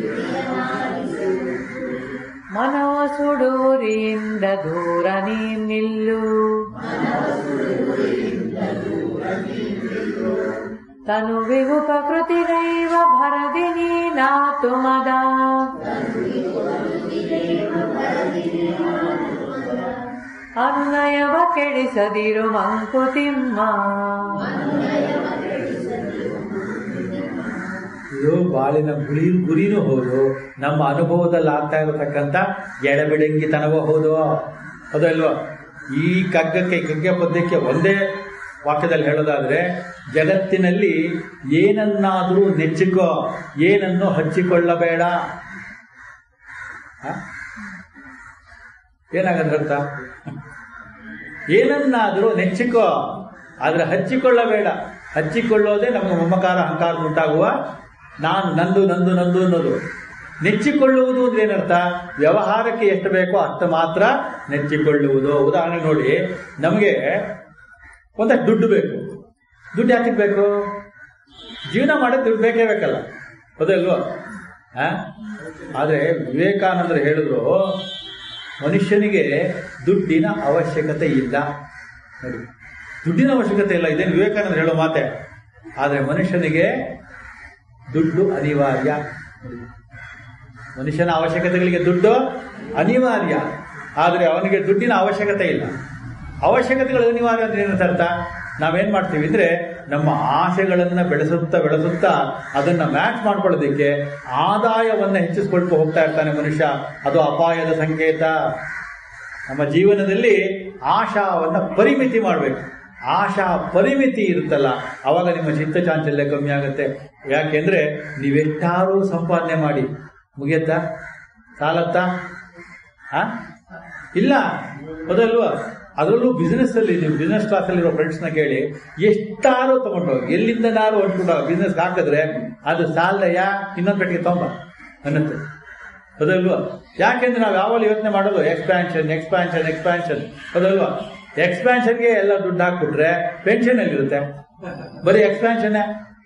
ಮನವ ಸುಡು ಉರಿಯಿಂದ ದೂರ ನೀ ನಿಲ್ಲು ತನುವಿಗು ಪ್ರಕೃತಿ ದೈವ ಭರದಿ ನೀನಾತು ಮದ ಅನುನಯವ ಕೆಡಿಸದಿರು ಮಂಕುತಿಮ್ಮ ಇದು ಬಾಳಿನ ಗುರಿ ಗುರಿನೂ ಹೌದು ನಮ್ಮ ಅನುಭವದಲ್ಲಿ ಆಗ್ತಾ ಇರತಕ್ಕಂಥ ಎಡಬಿಡಂಗಿತನವೂ ಹೌದು ಅದಲ್ವಾ ಈ ಕಗ್ಗಕ್ಕೆ ಕಗ್ಗ ಪದ್ಯಕ್ಕೆ ಒಂದೇ ವಾಕ್ಯದಲ್ಲಿ ಹೇಳೋದಾದ್ರೆ ಜಗತ್ತಿನಲ್ಲಿ ಏನನ್ನಾದರೂ ನೆಚ್ಚಿಕೋ ಏನನ್ನು ಹಚ್ಚಿಕೊಳ್ಳಬೇಡ ಹ? ಏನಾಗಂದ್ರೆ ಅರ್ಥ ಏನನ್ನಾದರೂ ನೆಚ್ಚಿಕೋ ಆದ್ರೆ ಹಚ್ಚಿಕೊಳ್ಳಬೇಡ ಹಚ್ಚಿಕೊಳ್ಳೋದೇ ನಮಗೆ ಮಮಕಾರ ಅಹಂಕಾರ ಉಂಟಾಗುವ ನಾನು ನಂದು ನಂದು ನಂದು ಅನ್ನೋದು ನೆಚ್ಚಿಕೊಳ್ಳುವುದು ಅಂದ್ರೆ ಏನರ್ಥ ವ್ಯವಹಾರಕ್ಕೆ ಎಷ್ಟು ಬೇಕೋ ಅಷ್ಟು ಮಾತ್ರ ನೆಚ್ಚಿಕೊಳ್ಳುವುದು ಉದಾಹರಣೆ ನೋಡಿ ನಮಗೆ ಒಂದಷ್ಟು ದುಡ್ಡು ಬೇಕು ದುಡ್ಡು ಯಾಕೆ ಬೇಕು ಜೀವನ ಮಾಡೋದು ದುಡ್ಡು ಬೇಕೇ ಬೇಕಲ್ಲ ಹೌದಲ್ವೋ ಆ? ಆದ್ರೆ ವಿವೇಕಾನಂದರು ಹೇಳಿದ್ರು ಮನುಷ್ಯನಿಗೆ ದುಡ್ಡಿನ ಅವಶ್ಯಕತೆ ಇಲ್ಲ ನೋಡಿ ದುಡ್ಡಿನ ಅವಶ್ಯಕತೆ ಇಲ್ಲ ಇದೇನು ವಿವೇಕಾನಂದರು ಹೇಳೋ ಮಾತೆ ಆದರೆ ಮನುಷ್ಯನಿಗೆ ದುಡ್ಡು ಅನಿವಾರ್ಯ ನೋಡಿ. ಮನುಷ್ಯನ ಅವಶ್ಯಕತೆಗಳಿಗೆ ದುಡ್ಡು ಅನಿವಾರ್ಯ ಆದರೆ ಅವನಿಗೆ ದುಡ್ಡಿನ ಅವಶ್ಯಕತೆ ಇಲ್ಲ ಅವಶ್ಯಕತೆಗಳು ಅನಿವಾರ್ಯ ಅಂದ್ರೆ ಏನಂತ ಅರ್ಥ ನಾವೇನ್ ಮಾಡ್ತೀವಿ ಅಂದ್ರೆ ನಮ್ಮ ಆಸೆಗಳನ್ನ ಬೆಳೆಸುತ್ತಾ ಬೆಳೆಸುತ್ತಾ ಅದನ್ನ ಮ್ಯಾಚ್ ಮಾಡ್ಕೊಳ್ಳೋದಕ್ಕೆ ಆದಾಯವನ್ನ ಹೆಚ್ಚಿಸ್ಕೊಳ್ತಾ ಹೋಗ್ತಾ ಇರ್ತಾನೆ ಮನುಷ್ಯ ಅದು ಅಪಾಯದ ಸಂಕೇತ ನಮ್ಮ ಜೀವನದಲ್ಲಿ ಆಶಾವನ್ನ ಪರಿಮಿತಿ ಮಾಡಬೇಕು ಆಶಾ ಪರಿಮಿತಿ ಇರುತ್ತಲ್ಲ ಅವಾಗ ನಿಮ್ಮ ಚಿತ್ತ ಚಾಂಚಲ್ಯ ಕಮ್ಮಿ ಆಗುತ್ತೆ ಯಾಕೆಂದ್ರೆ ನೀವೆಷ್ಟಾರು ಸಂಪಾದನೆ ಮಾಡಿ ಮುಗಿಯತ್ತಾ ಸಾಲತ್ತಾ ಆ? ಇಲ್ಲ ಹೌದಲ್ವಾ ಅದರಲ್ಲೂ ಬಿಸ್ನೆಸ್ ಅಲ್ಲಿ ನೀವು ಬಿಸ್ನೆಸ್ ಕ್ಲಾಸ್ ಅಲ್ಲಿರೋ ಫ್ರೆಂಡ್ಸ್ನ ಕೇಳಿ ಎಷ್ಟಾರು ತಗೊಂಡು ಎಲ್ಲಿಂದನಾರು ಹೊಂಟ್ಬಿಟ್ಟು ಬಿಸ್ನೆಸ್ ಹಾಕಿದ್ರೆ ಅದು ಸಾಲದಯ್ಯ ಇನ್ನೊಂದು ಪೆಟ್ಟಿಗೆ ತೊಂಬ ಅನ್ನತ್ತೆ ಹೌದಲ್ವಾ ಯಾಕೆಂದ್ರೆ ನಾವು ಯಾವಾಗ ಯೋಚನೆ ಮಾಡೋದು ಎಕ್ಸ್ಪ್ಯಾನ್ಷನ್ ಎಕ್ಸ್ಪ್ಯಾನ್ಷನ್ ಎಕ್ಸ್ಪ್ಯಾನ್ಷನ್ ಹೌದಲ್ವಾ ಎಕ್ಸ್ಪ್ಯಾನ್ಷನ್ಗೆ ಎಲ್ಲ ದುಡ್ಡು ಹಾಕ್ಬಿಟ್ರೆ ಪೆನ್ಷನ್ ಎಲ್ಲಿರುತ್ತೆ ಬರೀ expansion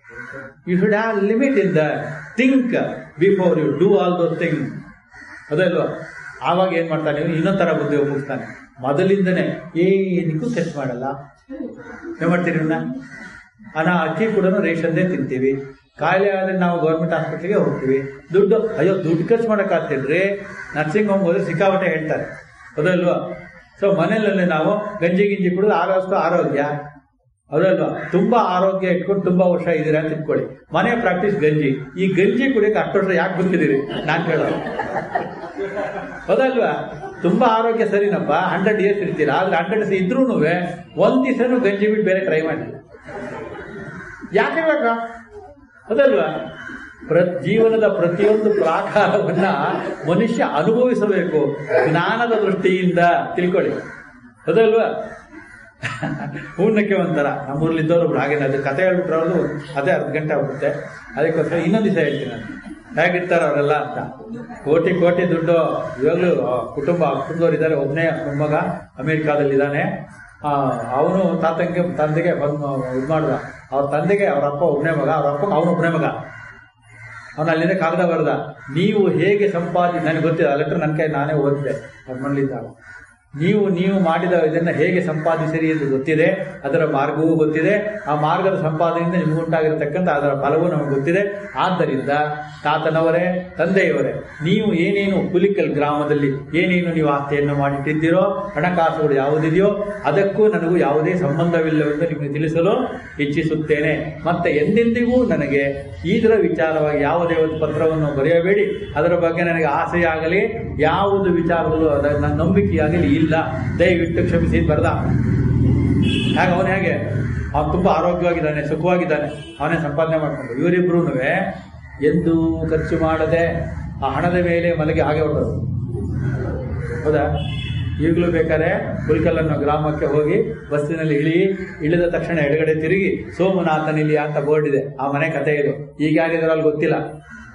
you should have limit in the think before you do all those thing ಅದಲ್ವಾ ಆವಾಗ ಏನ್ ಮಾಡ್ತಾನೆ ಇವ್ನು ಇನ್ನೊಂದ್ ತರ ಬುದ್ಧಿ ಮುಗಿಸ್ತಾನೆ ಮೊದಲಿಂದನೇ ಏನಕ್ಕೂ ಖರ್ಚು ಮಾಡಲ್ಲ ಏನ್ ಮಾಡ್ತೀರಿ ಇವನ್ನ ಅನ್ನ ಅಕ್ಕಿ ಕೂಡ ರೇಷನ್ದೇ ತಿಂತೀವಿ ಕಾಯಿಲೆ ಆದ್ರೆ ನಾವು ಗೌರ್ಮೆಂಟ್ ಹಾಸ್ಪಿಟ್ಲಿಗೆ ಹೋಗ್ತೀವಿ ದುಡ್ಡು ಅಯ್ಯೋ ದುಡ್ಡು ಖರ್ಚು ಮಾಡಕ್ಕಾಗ್ತಿಲ್ರಿ ನರ್ಸಿಂಗ್ ಹೋಮ್ ಹೋದ್ರೆ ಸಿಕ್ಕಾಪಟ್ಟೆ ಹೇಳ್ತಾರೆ ಹೌದಲ್ವಾ ಸೊ ಮನೆಯಲ್ಲೇ ನಾವು ಗಂಜಿ ಗಿಂಜಿ ಕುಡಿದು ಆರೋಗ್ಯ ಆರೋಗ್ಯ ಹೌದಲ್ವಾ ತುಂಬಾ ಆರೋಗ್ಯ ಇಟ್ಕೊಂಡು ತುಂಬಾ ವರ್ಷ ಇದೀರ ಅಂತ ಇಟ್ಕೊಳ್ಳಿ ಮನೆ ಪ್ರಾಕ್ಟೀಸ್ ಗಂಜಿ ಈ ಗಂಜಿ ಕುಡಿಯಕ್ಕೆ ಅಷ್ಟು ವರ್ಷ ಯಾಕೆ ಬಂದಿದ್ದೀರಿ ನಾನ್ ಕೇಳೋದು ಹೌದಲ್ವಾ ತುಂಬಾ ಆರೋಗ್ಯ ಸರಿನಪ್ಪ ಹಂಡ್ರೆಡ್ ಇಯರ್ಸ್ ಇರ್ತೀರಾ ಆದ್ರೆ ಹಂಡ್ರೆಡ್ ಇದ್ರೂ ಒಂದ್ ದಿವಸನೂ ಗಂಜಿ ಬಿಟ್ಟು ಬೇರೆ ಟ್ರೈ ಮಾಡಿ ಯಾಕೆ ಬೇಕಾ ಹೌದಲ್ವಾ ಪ್ರ ಜೀವನದ ಪ್ರತಿಯೊಂದು ಪ್ರಾಕಾರವನ್ನ ಮನುಷ್ಯ ಅನುಭವಿಸಬೇಕು ಜ್ಞಾನದ ದೃಷ್ಟಿಯಿಂದ ತಿಳ್ಕೊಳ್ಳಿ ಹೌದಲ್ವಾ ಹೂರ್ಣಕ್ಕೆ ಒಂಥರ ನಮ್ಮೂರಲ್ಲಿ ಇದ್ದವರು ಒಬ್ರು ಹಾಗೇನೆ ಅದು ಕತೆ ಹೇಳ್ಬಿಟ್ರೆ ಅವ್ರದ್ದು ಅದೇ ಅರ್ಧ ಗಂಟೆ ಆಗುತ್ತೆ ಅದಕ್ಕೋಸ್ಕರ ಇನ್ನೊಂದು ದಿವಸ ಹೇಳ್ತೀನಿ ನಾನು ಹೇಗಿರ್ತಾರೆ ಅವರೆಲ್ಲ ಅಂತ ಕೋಟಿ ಕೋಟಿ ದುಡ್ಡು ಇವಾಗಲೂ ಆ, ಕುಟುಂಬ ಕುಟುಂಬದವ್ರು ಇದ್ದಾರೆ ಒಬ್ಬನೇ ಮೊಮ್ಮಗ ಅಮೆರಿಕಾದಲ್ಲಿ ಇದ್ದಾನೆ ಅವನು ತಾತಂಗೆ ತಂದೆಗೆ ಬಂದು ಇದು ಮಾಡ್ದ ಅವ್ರ ತಂದೆಗೆ ಅವ್ರ ಅಪ್ಪ ಒಬ್ಬನೇ ಮಗ ಅವ್ರ ಅಪ್ಪ ಅವನು ಒಬ್ಬನೇ ಮಗ ಅವನು ಅಲ್ಲಿಂದ ಕಾಗದ ಬರೆದ ನೀವು ಹೇಗೆ ಸಂಪಾದಿ ನನಗೆ ಗೊತ್ತಿಲ್ಲ ಆ ಲೆಟರ್ ನನ್ನ ಕೈ ನಾನೇ ಓದಿದೆ ಮನೇಲಿದ್ದಾಗ ನೀವು ನೀವು ಮಾಡಿದ ಇದನ್ನ ಹೇಗೆ ಸಂಪಾದಿಸಿರಿ ಎಂದು ಗೊತ್ತಿದೆ ಅದರ ಮಾರ್ಗವೂ ಗೊತ್ತಿದೆ ಆ ಮಾರ್ಗದ ಸಂಪಾದನೆಯಿಂದ ನಿಮಗುಂಟಾಗಿರತಕ್ಕಂಥ ಅದರ ಫಲವೂ ನಮಗೆ ಗೊತ್ತಿದೆ ಆದ್ದರಿಂದ ತಾತನವರೇ ತಂದೆಯವರೇ ನೀವು ಏನೇನು ಹುಲಿಕಲ್ ಗ್ರಾಮದಲ್ಲಿ ಏನೇನು ನೀವು ಆಸ್ತಿಯನ್ನು ಮಾಡಿಟ್ಟಿದ್ದೀರೋ ಹಣಕಾಸುಗಳು ಯಾವುದಿದೆಯೋ ಅದಕ್ಕೂ ನನಗೂ ಯಾವುದೇ ಸಂಬಂಧವಿಲ್ಲವೆಂದು ನಿಮಗೆ ತಿಳಿಸಲು ಇಚ್ಛಿಸುತ್ತೇನೆ ಮತ್ತೆ ಎಂದೆಂದಿಗೂ ನನಗೆ ಇದರ ವಿಚಾರವಾಗಿ ಯಾವುದೇ ಒಂದು ಪತ್ರವನ್ನು ಬರೆಯಬೇಡಿ ಅದರ ಬಗ್ಗೆ ನನಗೆ ಆಸೆಯಾಗಲಿ ಯಾವುದು ವಿಚಾರಗಳು ಅದರ ನನ್ನ ನಂಬಿಕೆಯಾಗಲಿ ಇಲ್ಲ ದಯವಿಟ್ಟು ಕ್ಷಮಿಸಿ ಬರೆದ ಹಾಗೆ ಅವನು ಹೇಗೆ ಅವನು ತುಂಬಾ ಆರೋಗ್ಯವಾಗಿದ್ದಾನೆ ಸುಖವಾಗಿದ್ದಾನೆ ಅವನೇ ಸಂಪಾದನೆ ಮಾಡ್ಕೊಂಡು ಇವರಿಬ್ರು ಎಂದು ಖರ್ಚು ಮಾಡದೆ ಆ ಹಣದ ಮೇಲೆ ಮಲಗಿ ಹಾಗೆ ಹೊರಟರು ಹೌದಾ ಈಗಲೂ ಬೇಕಾದ್ರೆ ಹುಲ್ಕಲ್ ಅನ್ನೋ ಗ್ರಾಮಕ್ಕೆ ಹೋಗಿ ಬಸ್ಸಿನಲ್ಲಿ ಇಳಿ ಇಳಿದ ತಕ್ಷಣ ಎಡಗಡೆ ತಿರುಗಿ ಸೋಮನಾಥನಿಲಿ ಅಂತ ಬೋರ್ಡ್ ಇದೆ ಆ ಮನೆ ಕತೆ ಇದು ಈಗ ಯಾರಿದ್ರು ಅಲ್ಲಿ ಗೊತ್ತಿಲ್ಲ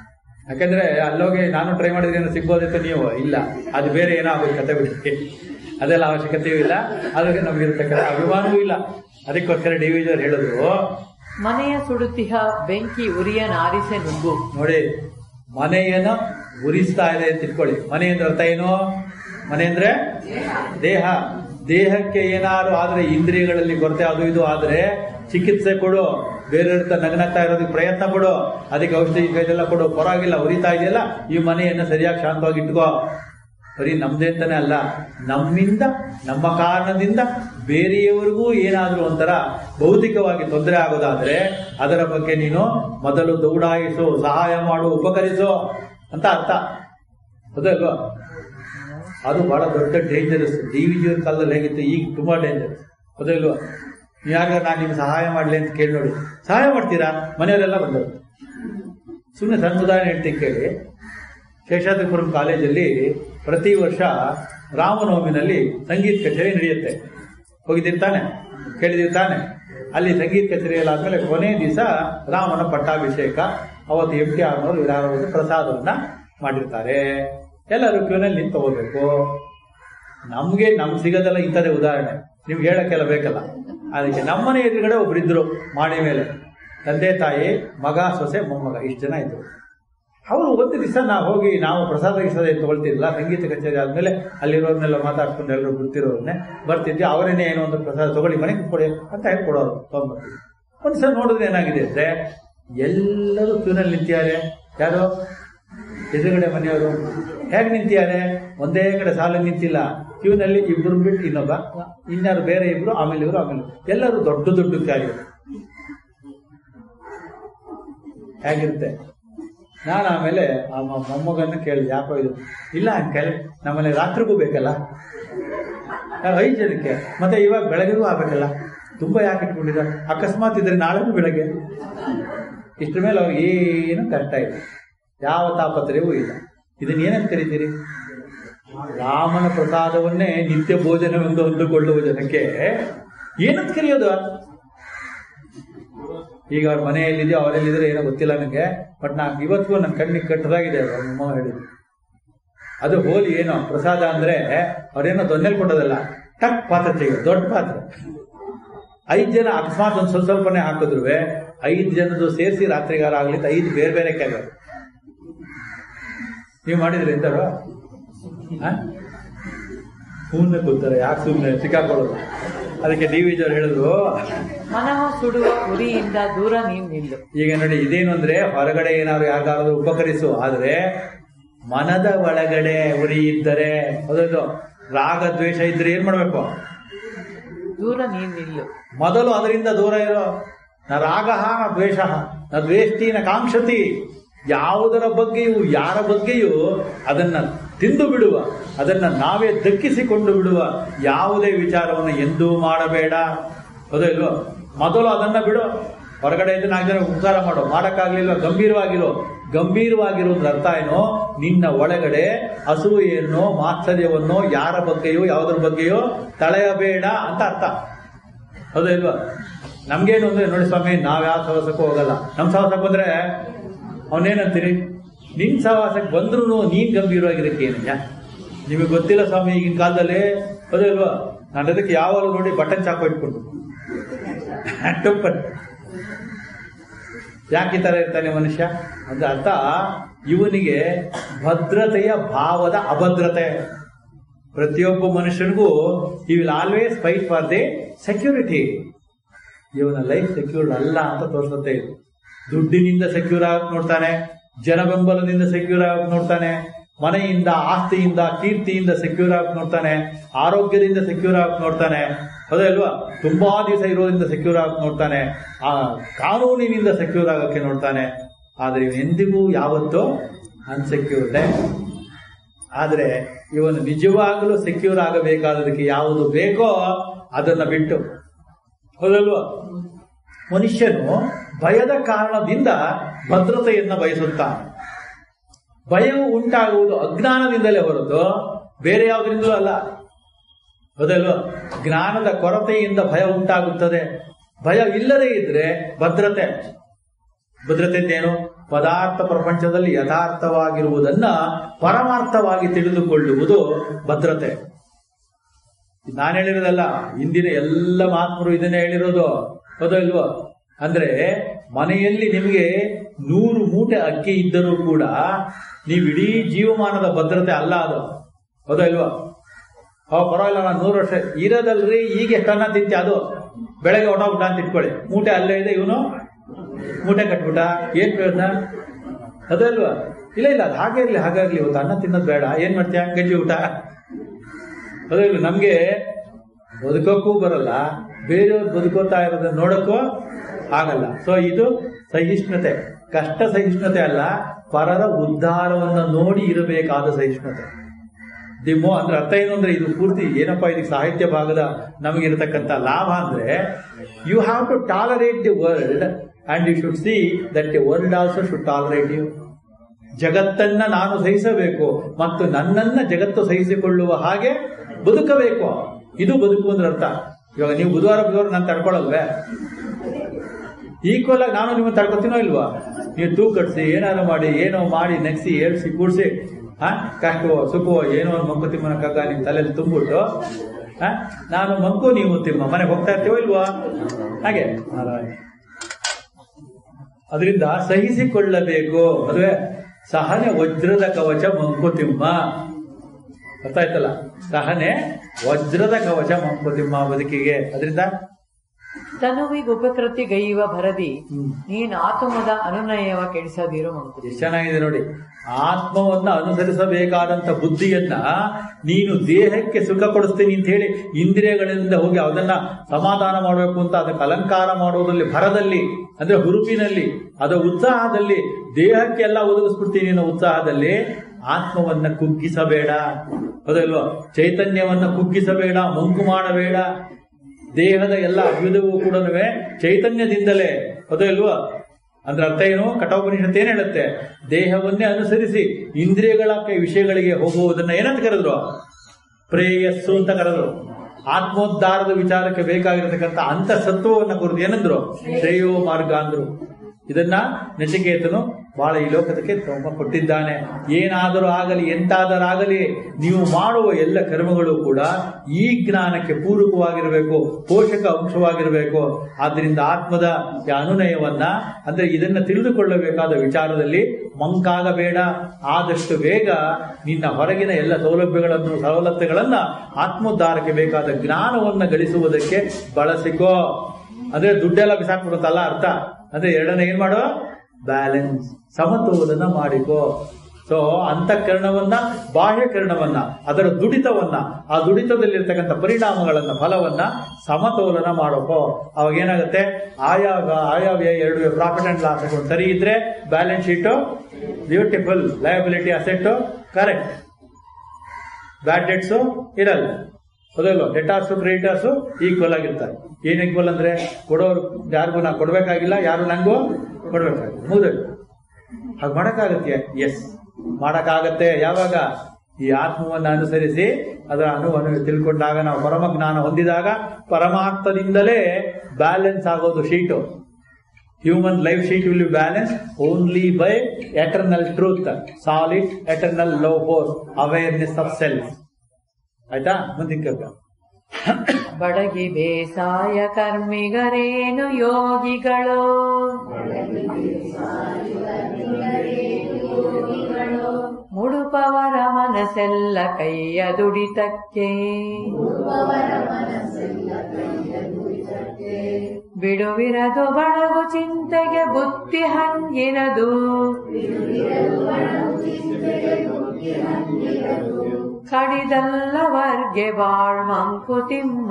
ಯಾಕಂದ್ರೆ ಅಲ್ಲೋಗಿ ನಾನು ಟ್ರೈ ಮಾಡಿದ್ರೆ ಏನೋ ಸಿಗ್ಬೋದಿತ್ತು ನೀವು ಇಲ್ಲ ಅದು ಬೇರೆ ಏನೋ ಆಗೋದು ಕತೆ ಬಿಡಿ ಅದೆಲ್ಲ ಅವಶ್ಯಕತೆಯೂ ಇಲ್ಲ ಅದಕ್ಕೆ ನಮಗಿರ್ತಕ್ಕಂಥ ಅಭಿಮಾನವೂ ಇಲ್ಲ ಅದಕ್ಕೋಸ್ಕರ ಡಿ ವಿ ಜಿಯವ್ರು ಹೇಳಿದ್ರು ಮನೆಯ ಸುಡುತಿಹ ಬೆಂಕಿ ಉರಿಯ ನಾರಿಸೆ ನುಗ್ಗು ನೋಡಿ ಮನೆಯನ್ನ ಉರಿಸ್ತಾ ಇದೆ ಅಂತ ಇಟ್ಕೊಳ್ಳಿ ಮನೆ ಅಂದ್ರೆ ಅರ್ಥ ಏನು ಮನೆ ಅಂದ್ರೆ ದೇಹ ದೇಹಕ್ಕೆ ಏನಾದ್ರು ಆದ್ರೆ ಇಂದ್ರಿಯಗಳಲ್ಲಿ ಕೊರತೆ ಅದು ಇದು ಆದ್ರೆ ಚಿಕಿತ್ಸೆ ಕೊಡು ಬೇರೆಯವ್ರ ಹತ್ರ ನಗನಗ್ತಾ ಇರೋದಕ್ಕೆ ಪ್ರಯತ್ನ ಪಡು ಅದಕ್ಕೆ ಔಷಧಿ ಇದೆಲ್ಲ ಕೊಡು ಪರವಾಗಿಲ್ಲ ಉರಿತಾ ಇದೆಯಲ್ಲ ಈ ಮನೆಯನ್ನ ಸರಿಯಾಗಿ ಶಾಂತವಾಗಿ ಇಟ್ಕೋ ಬರೀ ನಮ್ದೇ ಅಂತಾನೆ ಅಲ್ಲ ನಮ್ಮಿಂದ ನಮ್ಮ ಕಾರಣದಿಂದ ಬೇರೆಯವರಿಗೂ ಏನಾದ್ರೂ ಒಂಥರ ಭೌತಿಕವಾಗಿ ತೊಂದರೆ ಆಗೋದಾದ್ರೆ ಅದರ ಬಗ್ಗೆ ನೀನು ಮೊದಲು ದೌಡಾಯಿಸು ಸಹಾಯ ಮಾಡು ಉಪಕರಿಸು ಅಂತ ಅರ್ಥ ಹೌದಲ್ವಾ ಅದು ಬಹಳ ದೊಡ್ಡ ಡೇಂಜರಸ್ ಡಿ ವಿ ಜಿಯವ್ರ ಕಾಲದಲ್ಲಿ ಹೇಗಿತ್ತು ಈಗ ತುಂಬಾ ಡೇಂಜರಸ್ ಹೌದಲ್ವಾ ಯಾರು ನಾನು ನಿಮ್ಗೆ ಸಹಾಯ ಮಾಡಲಿ ಅಂತ ಕೇಳಿ ನೋಡಿ ಸಹಾಯ ಮಾಡ್ತೀರಾ ಮನೆಯವರೆಲ್ಲ ಬಂದರು ಸುಮ್ಮನೆ ಸಣ್ಣ ಉದಾಹರಣೆ ಹೇಳ್ತೀನಿ ಕೇಳಿ ಶೇಷಾದ್ರಿಪುರಂ ಕಾಲೇಜಲ್ಲಿ ಪ್ರತಿ ವರ್ಷ ರಾಮನವಮಿನಲ್ಲಿ ಸಂಗೀತ ಕಚೇರಿ ನಡೆಯುತ್ತೆ ಹೋಗಿದ್ದೀರಿ ತಾನೆ ಕೇಳಿದೀವಿ ತಾನೆ ಅಲ್ಲಿ ಸಂಗೀತ ಕಚೇರಿ ಎಲ್ಲ ಆದ್ಮೇಲೆ ಕೊನೆ ದಿವಸ ರಾಮನ ಪಟ್ಟಾಭಿಷೇಕ ಅವತ್ತು ಎಂ ಟಿ ಆರ್ನವರು ಯಾರು ಪ್ರಸಾದವನ್ನ ಮಾಡಿರ್ತಾರೆ ಎಲ್ಲರೂ ಕ್ಯೂನಲ್ಲಿ ನಿಂತು ತಗೋಬೇಕು ನಮ್ಗೆ ನಮ್ಗೆ ಸಿಗೋದೆಲ್ಲ ಇಂಥದೇ ಉದಾಹರಣೆ ನಿಮ್ಗೆ ಹೇಳಕ್ಕೆಲ್ಲ ಬೇಕಲ್ಲ ಅದಕ್ಕೆ ನಮ್ಮನೆ ಎದುರುಗಡೆ ಒಬ್ರಿದ್ರು ಮಾಡಿ ಮೇಲೆ ತಂದೆ ತಾಯಿ ಮಗ ಸೊಸೆ ಮೊಮ್ಮಗ ಇಷ್ಟು ಜನ ಇದ್ರು ಅವರು ಒಂದು ದಿವಸ ನಾವು ಹೋಗಿ ನಾವು ಪ್ರಸಾದ ಗಿಸಾದ ಏನು ತಗೊಳ್ತಿರ್ಲಿಲ್ಲ ಸಂಗೀತ ಕಚೇರಿ ಆದ್ಮೇಲೆ ಅಲ್ಲಿರೋರ್ನೆಲ್ಲ ಮಾತಾಡ್ಕೊಂಡು ಎಲ್ಲರೂ ಗೊತ್ತಿರೋರ್ನೆ ಬರ್ತಿದ್ವಿ ಅವರೇನೆ ಏನೋ ಒಂದು ಪ್ರಸಾದ ತಗೊಳ್ಳಿ ಮನೆಗೆ ಕೊಡಿ ಅಂತ ಹೇಳಿ ಕೊಡೋರು ತಗೊಂಡ್ಬರ್ತೀವಿ ಒಂದ್ಸಲ ನೋಡಿದ್ರೆ ಏನಾಗಿದೆ ಅಂದ್ರೆ ಎಲ್ಲರೂ ಕ್ಯೂನಲ್ಲಿ ನಿಂತಿದ್ದಾರೆ ಯಾರು ಎದುರುಗಡೆ ಮನೆಯವರು ಹೇಗೆ ನಿಂತಿದ್ದಾರೆ ಒಂದೇ ಕಡೆ ಸಾಲು ನಿಂತಿಲ್ಲ ಕ್ಯೂನಲ್ಲಿ ಇಬ್ರು ಬಿಟ್ಟು ಇನ್ನೊಬ್ಬ ಇನ್ಯಾರು ಬೇರೆ ಇಬ್ರು ಆಮೇಲೆ ಇವರು ಆಮೇಲೆ ಇವ್ರು. ಎಲ್ಲರೂ ದೊಡ್ಡ ದೊಡ್ಡ ಕಾರ್ಯ ಹೇಗಿರುತ್ತೆ ನಾನು ಆಮೇಲೆ ಆ ಮ- ಮೊಮ್ಮಗನ್ನ ಕೇಳಿದೆ ಯಾಕೋ ಇದು ಇಲ್ಲ ಅಂಕಲ್ ನಮ್ಮನೆ ರಾತ್ರಿಗೂ ಬೇಕಲ್ಲ ಆ, ಐದು ಜನಕ್ಕೆ ಮತ್ತೆ ಇವಾಗ ಬೆಳಗ್ಗೆಗೂ ಆಗ್ಬೇಕಲ್ಲ ತುಂಬಾ ಯಾಕೆ ಇಟ್ಕೊಂಡಿರ ಅಕಸ್ಮಾತ್ ಇದ್ರೆ ನಾಳೆಗೂ ಬೆಳಗ್ಗೆ ಇಷ್ಟ್ರ ಮೇಲೆ ಅವ್ರಿಗೆ ಏನು ಕಷ್ಟ ಇಲ್ಲ ಯಾವ ತಾಪತ್ರಯವೂ ಇಲ್ಲ ಇದನ್ನ ಏನಂತ ಕರಿತೀರಿ ರಾಮನ ಪ್ರಸಾದವನ್ನೇ ನಿತ್ಯ ಭೋಜನವೆಂದು ಅಂದುಕೊಳ್ಳುವ ಜನಕ್ಕೆ ಏನಂತ ಕರೆಯೋದು ಈಗ ಅವ್ರ ಮನೆಯಲ್ಲಿದೆಯೋ ಅವರೆಲ್ಲಿದ್ರೆ ಏನೋ ಗೊತ್ತಿಲ್ಲ ನನಗೆ ಬಟ್ ನಾ ಇವತ್ತಿಗೂ ನನ್ನ ಕಣ್ಣಿಗೆ ಕಟ್ಟದಾಗಿದೆ ಅವ್ರ ಅಮ್ಮ ಹೇಳಿದ್ರು ಅದು ಹೋಲಿ ಏನೋ ಪ್ರಸಾದ ಅಂದ್ರೆ ಅವ್ರೇನೋ ದೊನ್ನೆಲ್ ಕೊಡೋದಲ್ಲ ಟಕ್ ಪಾತ್ರ ತೆಗೆದು ದೊಡ್ಡ ಪಾತ್ರೆ ಐದು ಜನ ಅಕಸ್ಮಾತ್ ಒಂದು ಸ್ವಲ್ಪ ಸ್ವಲ್ಪನೇ ಹಾಕಿದ್ರು ಐದು ಜನದ್ದು ಸೇರಿಸಿ ರಾತ್ರಿಗಾರ ಆಗ್ಲಿ ಅಂತ ಐದು ಬೇರೆ ಬೇರೆ ಕ್ಯಾಗ ನೀವು ಮಾಡಿದ್ರಿ ಎಂತಾರು ಸುಮ್ಮನೆ ಕೂತಾರೆ ಯಾಕೆ ಸುಮ್ಮನೆ ಸಿಕ್ಕಾಕೊಳ್ಳೋದು ಅದಕ್ಕೆ ಡಿ ವಿ ಅವ್ರು ಹೇಳಿದ್ರು ಮನಃ ಸುಡುವ ಉರಿಯಿಂದ ದೂರ ನೀನು ನಿಲ್ಲು ಈಗ ನೋಡಿ ಇದೇನು ಅಂದ್ರೆ ಹೊರಗಡೆ ಏನಾದ್ರು ಯಾರಿಗಾದ್ರೂ ಉಪಕರಿಸು ಆದ್ರೆ ಮನದ ಒಳಗಡೆ ಉರಿ ಇದ್ದರೆ ಹೌದೌದು ರಾಗ ದ್ವೇಷ ಇದ್ರೆ ಏನ್ ಮಾಡ್ಬೇಕು ದೂರ ನೀನು ನಿಲ್ಲು ಮೊದಲು ಅದರಿಂದ ದೂರ ಇರೋ ನ ರಾಗ ನ ದ್ವೇಷ ನ ದ್ವೇಷ್ಟಿ ನ ಕಾಂಕ್ಷತಿ ಯಾವುದರ ಬಗ್ಗೆಯೂ ಯಾರ ಬಗ್ಗೆಯೂ ಅದನ್ನ ತಿಂದು ಬಿಡುವ ಅದನ್ನ ನಾವೇ ದಕ್ಕಿಸಿಕೊಂಡು ಬಿಡುವ ಯಾವುದೇ ವಿಚಾರವನ್ನು ಎಂದೂ ಮಾಡಬೇಡ ಹೌದೋ ಇಲ್ವೋ ಮೊದಲು ಅದನ್ನ ಬಿಡು ಹೊರಗಡೆ ಇದ್ದು ನಾಲ್ಕು ಜನ ಉಪಕಾರ ಮಾಡೋ ಮಾಡಕ್ಕಾಗ್ಲಿಲ್ಲ ಗಂಭೀರವಾಗಿರೋ ಗಂಭೀರವಾಗಿರೋದ್ರ ಅರ್ಥ ಏನೋ ನಿನ್ನ ಒಳಗಡೆ ಅಸೂಯೆಯನ್ನು ಮಾತ್ಸರ್ಯವನ್ನು ಯಾರ ಬಗ್ಗೆಯೋ ಯಾವುದ್ರ ಬಗ್ಗೆಯೋ ತಳೆಯಬೇಡ ಅಂತ ಅರ್ಥ ಹೌದಾ ಇಲ್ವಾ ನಮ್ಗೇನು ಅಂದ್ರೆ ನೋಡಿ ಸ್ವಾಮಿ ನಾವ್ ಯಾವ ಸಹವಾಸಕ್ಕೂ ಹೋಗಲ್ಲ ನಮ್ ಸಹವಾಸಕ್ಕೆ ಬಂದ್ರೆ ಅವನೇನಂತೀರಿ ನಿನ್ ಸಹವಾಸಕ್ಕೆ ಬಂದ್ರು ನೀನ್ ಗಂಭೀರವಾಗಿರಕ್ಕೆ ಏನಯ್ಯ ನಿಮಗೆ ಗೊತ್ತಿಲ್ಲ ಸ್ವಾಮಿ ಈಗಿನ ಕಾಲದಲ್ಲಿ ಹೌದಾ ಇಲ್ವಾ ನಾನು ಅದಕ್ಕೆ ಯಾವಾಗಲೂ ನೋಡಿ ಬಟನ್ ಚಾಕು ಇಟ್ಕೊಂಡು ಟಪ್ಪನ್ ಯಾಕೆ ಈ ತರ ಇರ್ತಾನೆ ಮನುಷ್ಯ ಅಂತ ಅರ್ಥ ಇವನಿಗೆ ಭದ್ರತೆಯ ಭಾವದ ಅಭದ್ರತೆ ಪ್ರತಿಯೊಬ್ಬ ಮನುಷ್ಯನಿಗೂ ಈ will always fight for the security ಇವನ ಲೈಫ್ ಸೆಕ್ಯೂರ್ಡ್ ಅಲ್ಲ ಅಂತ ತೋರಿಸುತ್ತೆ ಇದು ದುಡ್ಡಿನಿಂದ ಸೆಕ್ಯೂರ್ ಆಗಕ್ ನೋಡ್ತಾನೆ ಜನ ಬೆಂಬಲದಿಂದ ಸೆಕ್ಯೂರ್ ಆಗಕ್ ನೋಡ್ತಾನೆ ಮನೆಯಿಂದ ಆಸ್ತಿಯಿಂದ ಕೀರ್ತಿಯಿಂದ ಸೆಕ್ಯೂರ್ ಆಗಕ್ ನೋಡ್ತಾನೆ ಆರೋಗ್ಯದಿಂದ ಸೆಕ್ಯೂರ್ ಆಗಕ್ ನೋಡ್ತಾನೆ ಹೌದಾ ಇಲ್ವಾ ತುಂಬಾ ದಿವಸ ಇರೋದ್ರಿಂದ ಸೆಕ್ಯೂರ್ ಆಗಕ್ ನೋಡ್ತಾನೆ ಆ ಕಾನೂನಿನಿಂದ ಸೆಕ್ಯೂರ್ ಆಗಕ್ಕೆ ನೋಡ್ತಾನೆ ಆದ್ರೆ ಇವನು ಎಂದಿಗೂ ಯಾವತ್ತೂ ಅನ್ಸೆಕ್ಯೂರ್ಡೆ ಆದ್ರೆ ಇವನು ನಿಜವಾಗಲೂ ಸೆಕ್ಯೂರ್ ಆಗಬೇಕಾದದಕ್ಕೆ ಯಾವುದು ಬೇಕೋ ಅದನ್ನ ಬಿಟ್ಟು ಹೌದಲ್ವಾ ಮನುಷ್ಯನು ಭಯದ ಕಾರಣದಿಂದ ಭದ್ರತೆಯನ್ನ ಬಯಸುತ್ತಾನೆ ಭಯವು ಉಂಟಾಗುವುದು ಅಜ್ಞಾನದಿಂದಲೇ ಹೊರತು ಬೇರೆ ಯಾವುದರಿಂದಲೂ ಅಲ್ಲ ಹೌದಲ್ವಾ ಜ್ಞಾನದ ಕೊರತೆಯಿಂದ ಭಯ ಉಂಟಾಗುತ್ತದೆ ಭಯ ಇಲ್ಲದೇ ಇದ್ರೆ ಭದ್ರತೆ ಭದ್ರತೆ ಏನು ಪದಾರ್ಥ ಪ್ರಪಂಚದಲ್ಲಿ ಯಥಾರ್ಥವಾಗಿರುವುದನ್ನ ಪರಮಾರ್ಥವಾಗಿ ತಿಳಿದುಕೊಳ್ಳುವುದು ಭದ್ರತೆ ನಾನು ಹೇಳಿರೋದಲ್ಲ ಇಂದಿನ ಎಲ್ಲ ಮಹಾತ್ಮರು ಇದನ್ನೇ ಹೇಳಿರೋದು ಹೌದೋ ಇಲ್ವೋ ಅಂದ್ರೆ ಮನೆಯಲ್ಲಿ ನಿಮಗೆ ನೂರು ಮೂಟೆ ಅಕ್ಕಿ ಇದ್ದರೂ ಕೂಡ ನೀವು ಇಡೀ ಜೀವಮಾನದ ಭದ್ರತೆ ಅಲ್ಲ ಅದು ಹೌದೋ ಇಲ್ವೋ ಅವ ಪರವಾಗಿಲ್ಲ ನಾನು ನೂರು ವರ್ಷ ಇರೋದಲ್ರಿ ಈಗ ಎಷ್ಟನ್ನ ತಿಂತಿ ಅದು ಬೆಳಗ್ಗೆ ಹೊಟ್ಟೋಗ್ಬಿಟ್ಟ ಅಂತ ಇಟ್ಕೊಳ್ಳಿ ಮೂಟೆ ಅಲ್ಲೇ ಇದೆ ಇವನು ಮೂಟೆ ಕಟ್ಬಿಟ್ಟ ಏನ್ ಪ್ರಯೋಜನ ಅದಲ್ವಾ ಇಲ್ಲ ಇಲ್ಲ ಅದು ಹಾಗೆ ಇರ್ಲಿ ಹಾಗಾಗ್ಲಿ ಇವತ್ತು ಅನ್ನ ತಿನ್ನೋದು ಬೇಡ ಏನ್ ಮಾಡ್ತೀಯ ಗಂಜಿ ಊಟ ಅದೇ ಇಲ್ಲ ನಮ್ಗೆ ಬದುಕೋಕ್ಕೂ ಬರಲ್ಲ ಬೇರೆಯವ್ರು ಬದುಕೋತಾ ಇರೋದನ್ನ ನೋಡಕ್ಕೂ ಆಗಲ್ಲ ಸೊ ಇದು ಸಹಿಷ್ಣುತೆ ಕಷ್ಟ ಸಹಿಷ್ಣುತೆ ಅಲ್ಲ ಪರರ ಉದ್ಧಾರವನ್ನ ನೋಡಿ ಇರಬೇಕಾದ ಸಹಿಷ್ಣುತೆ ದಿಮೋ ಅಂದ್ರೆ ಅರ್ಥ ಏನು ಅಂದ್ರೆ ಇದು ಪೂರ್ತಿ ಏನಪ್ಪಾ ಇದಕ್ಕೆ ಸಾಹಿತ್ಯ ಭಾಗದ ನಮಗಿರತಕ್ಕಂತ ಲಾಭ ಅಂದ್ರೆ you have to tolerate the world and you should see that the world also should tolerate you ಜಗತ್ತನ್ನ ನಾನು ಸಹಿಸಬೇಕು ಮತ್ತು ನನ್ನನ್ನ ಜಗತ್ತು ಸಹಿಸಿಕೊಳ್ಳುವ ಹಾಗೆ ಬದುಕಬೇಕು ಇದು ಬದುಕು ಅಂದ್ರೆ ಅರ್ಥ ಇವಾಗ ನೀವು ಬುಧವಾರ ಬುಧವಾರ ನಾನು ತಡ್ಕೊಳ್ಳಲ್ವೇ ಈಕ್ವಲ್ ಆಗಿ ನಾನು ನಿಮ್ಮನ್ನು ತಡ್ಕೊತೀನೋ ಇಲ್ವಾ ನೀವು ತೂ ಕಟ್ಸಿ ಏನಾರು ಮಾಡಿ ಏನೋ ಮಾಡಿ ನೆಗ್ಸಿ ಏಳ್ಸಿ ಕೂಡ್ಸಿ ಹಾ ಕಷ್ಟವೋ ಸುಖವೋ ಏನೋ ಒಂದು ಮಂಕು ತಿಮ್ಮನ ಕಗ್ಗ ನಿಮ್ ತಲೆಯಲ್ಲಿ ತುಂಬಿಟ್ಟು ಹಾ ನಾನು ಮಂಕು ನೀವು ತಿಮ್ಮ ಮನೆಗೆ ಹೋಗ್ತಾ ಇರ್ತೀವೋ ಇಲ್ವಾ ಹಾಗೆ ನಾರಾಯಣ ಅದರಿಂದ ಸಹಿಸಿಕೊಳ್ಳಬೇಕು ಮದುವೆ ಸಹನೆ ವಜ್ರದ ಕವಚ ಮಂಕುತಿಮ್ಮ ಅರ್ಥ ಆಯ್ತಲ್ಲ ಸಹನೆ ವಜ್ರದ ಕವಚ ಮಂಕುತಿಮ್ಮ ಬದುಕಿಗೆ ಅದರಿಂದ ತನುವಿಗೆ ಉಪಕೃತಿಗೈವ ಭರದಿ ಹ್ಮ್. ನೀನ್ ಆತುಮದ ಅನುನಯವ ಕೆಡಿಸದಿರು ಮಂಕುತಿ ಎಷ್ಟು ಚೆನ್ನಾಗಿದೆ ನೋಡಿ ಆತ್ಮವನ್ನ ಅನುಸರಿಸಬೇಕಾದಂತ ಬುದ್ಧಿಯನ್ನ ನೀನು ದೇಹಕ್ಕೆ ಸುಖ ಕೊಡಿಸ್ತೀನಿ ಅಂತ ಹೇಳಿ ಇಂದ್ರಿಯಗಳಿಂದ ಹೋಗಿ ಅದನ್ನ ಸಮಾಧಾನ ಮಾಡಬೇಕು ಅಂತ ಅದಕ್ಕೆ ಅಲಂಕಾರ ಮಾಡೋದ್ರಲ್ಲಿ ಭರದಲ್ಲಿ ಅಂದ್ರೆ ಹುರುಪಿನಲ್ಲಿ ಅದರ ಉತ್ಸಾಹದಲ್ಲಿ ದೇಹಕ್ಕೆಲ್ಲ ಒದಗಿಸ್ಬಿಡ್ತೀನಿ ಅನ್ನೋ ಉತ್ಸಾಹದಲ್ಲಿ ಆತ್ಮವನ್ನ ಕುಗ್ಗಿಸಬೇಡ ಹೌದಲ್ವಾ ಚೈತನ್ಯವನ್ನ ಕುಗ್ಗಿಸಬೇಡ ಮಂಕು ಮಾಡಬೇಡ ದೇಹದ ಎಲ್ಲ ಅಭ್ಯುದವೂ ಕೂಡ ಚೈತನ್ಯದಿಂದಲೇ ಹೌದೋ ಇಲ್ವಾ ಅಂದ್ರೆ ಅರ್ಥ ಏನು ಕಠೋಪನಿಷತ್ ಏನ್ ಹೇಳುತ್ತೆ ದೇಹವನ್ನೇ ಅನುಸರಿಸಿ ಇಂದ್ರಿಯಗಳ ಕ- ವಿಷಯಗಳಿಗೆ ಹೋಗುವುದನ್ನ ಏನಂತ ಕರೆದ್ರು ಪ್ರೇಯಸ್ಸು ಅಂತ ಕರೆದ್ರು ಆತ್ಮೋದ್ಧಾರದ ವಿಚಾರಕ್ಕೆ ಬೇಕಾಗಿರತಕ್ಕಂಥ ಅಂತ ಸತ್ವವನ್ನ ಕುರಿತು ಏನಂದ್ರು ಶ್ರೇಯೋ ಮಾರ್ಗ ಅಂದ್ರು ಇದನ್ನ ನಚಿಕೇತನು ಬಹಳ ಈ ಲೋಕದಕ್ಕೆ ತುಂಬ ಕೊಟ್ಟಿದ್ದಾನೆ ಏನಾದರೂ ಆಗಲಿ ಎಂತಾದರಾಗಲಿ ನೀವು ಮಾಡುವ ಎಲ್ಲ ಕರ್ಮಗಳು ಕೂಡ ಈ ಜ್ಞಾನಕ್ಕೆ ಪೂರಕವಾಗಿರಬೇಕು ಪೋಷಕ ಅಂಶವಾಗಿರಬೇಕು ಆದ್ರಿಂದ ಆತ್ಮದ ಈ ಅನುನಯವನ್ನ ಅಂದ್ರೆ ಇದನ್ನ ತಿಳಿದುಕೊಳ್ಳಬೇಕಾದ ವಿಚಾರದಲ್ಲಿ ಮಂಕಾಗಬೇಡ ಆದಷ್ಟು ಬೇಗ ನಿನ್ನ ಹೊರಗಿನ ಎಲ್ಲ ಸೌಲಭ್ಯಗಳನ್ನು ಸವಲತ್ತುಗಳನ್ನ ಆತ್ಮೋದ್ಧಾರಕ್ಕೆ ಬೇಕಾದ ಜ್ಞಾನವನ್ನ ಗಳಿಸುವುದಕ್ಕೆ ಬಳಸಿಕೋ ಅಂದ್ರೆ ದುಡ್ಡೆಲ್ಲ ಬಿಸಾಕ್ಬಿಡುತ್ತಲ್ಲ ಅರ್ಥ ಅಂದ್ರೆ ಎರಡನೇ ಏನ್ ಮಾಡೋ ಬ್ಯಾಲೆನ್ಸ್ ಸಮತೋಲನ ಮಾಡಿಕೋ ಸೊ ಅಂತಃಕರಣವನ್ನ ಬಾಹ್ಯಕರಣವನ್ನ ಅದರ ದುಡಿತವನ್ನ ಆ ದುಡಿತದಲ್ಲಿರ್ತಕ್ಕಂಥ ಪರಿಣಾಮಗಳನ್ನ ಫಲವನ್ನ ಸಮತೋಲನ ಮಾಡೋಕೋ ಅವಾಗ ಏನಾಗುತ್ತೆ ಆಯಾಗ ಆಯಾವ್ಯ ಎರಡು ಪ್ರಾಫಿಟ್ ಅಂಡ್ ಲಾಸ್ ಅಕೌಂಟ್ ಸರಿ ಇದ್ರೆ balance sheet beautiful liability asset correct bad debts ಇರಲ್ಲ ಹೌದಲ್ವ ಡೆಟಾರ್ಸು ಕ್ರೆಡಿಟರ್ಸು ಈಕ್ವಲ್ ಆಗಿರ್ತಾರೆ ಏನ್ ಈಕ್ವಲ್ ಅಂದ್ರೆ ಕೊಡೋರು ಯಾರಿಗೂ ನಾ ಕೊಡ್ಬೇಕಾಗಿಲ್ಲ ಯಾರು ನಂಗೂ ಕೊಡ್ಬೇಕಾಗಿಲ್ಲ ಮುಗಿದು ಹಾಗೆ ಮಾಡಕ್ಕಾಗತ್ತೆ ಎಸ್ ಮಾಡಕ್ಕಾಗತ್ತೆ ಯಾವಾಗ ಈ ಆತ್ಮವನ್ನು ಅನುಸರಿಸಿ ಅದರ ಅನುವನ್ನು ತಿಳ್ಕೊಂಡಾಗ ನಾವು ಪರಮ ಜ್ಞಾನ ಹೊಂದಿದಾಗ ಪರಮಾರ್ಥದಿಂದಲೇ ಬ್ಯಾಲೆನ್ಸ್ ಆಗೋದು sheet human life sheet will be balance only by eternal truth solid eternal low force awareness of self ಆಯ್ತಾ ಮುಂದಿನ ಬಡಗಿ ಬೇಸಾಯ ಕರ್ಮಿಗರೇನು ಯೋಗಿಗಳು ಮುಡುಪವರ ಮನಸ್ಸೆಲ್ಲ ಕೈಯ ದುಡಿತಕ್ಕೆ ಬಿಡುವಿರದು ಬಡಗು ಚಿಂತೆಗೆ ಬುತ್ತಿ ಹಂಗಿರದು ಕಡಿದಲ್ಲ ವರ್ಗೆ ಬಾಳ್ ಮಂಕುತಿಮ್ಮ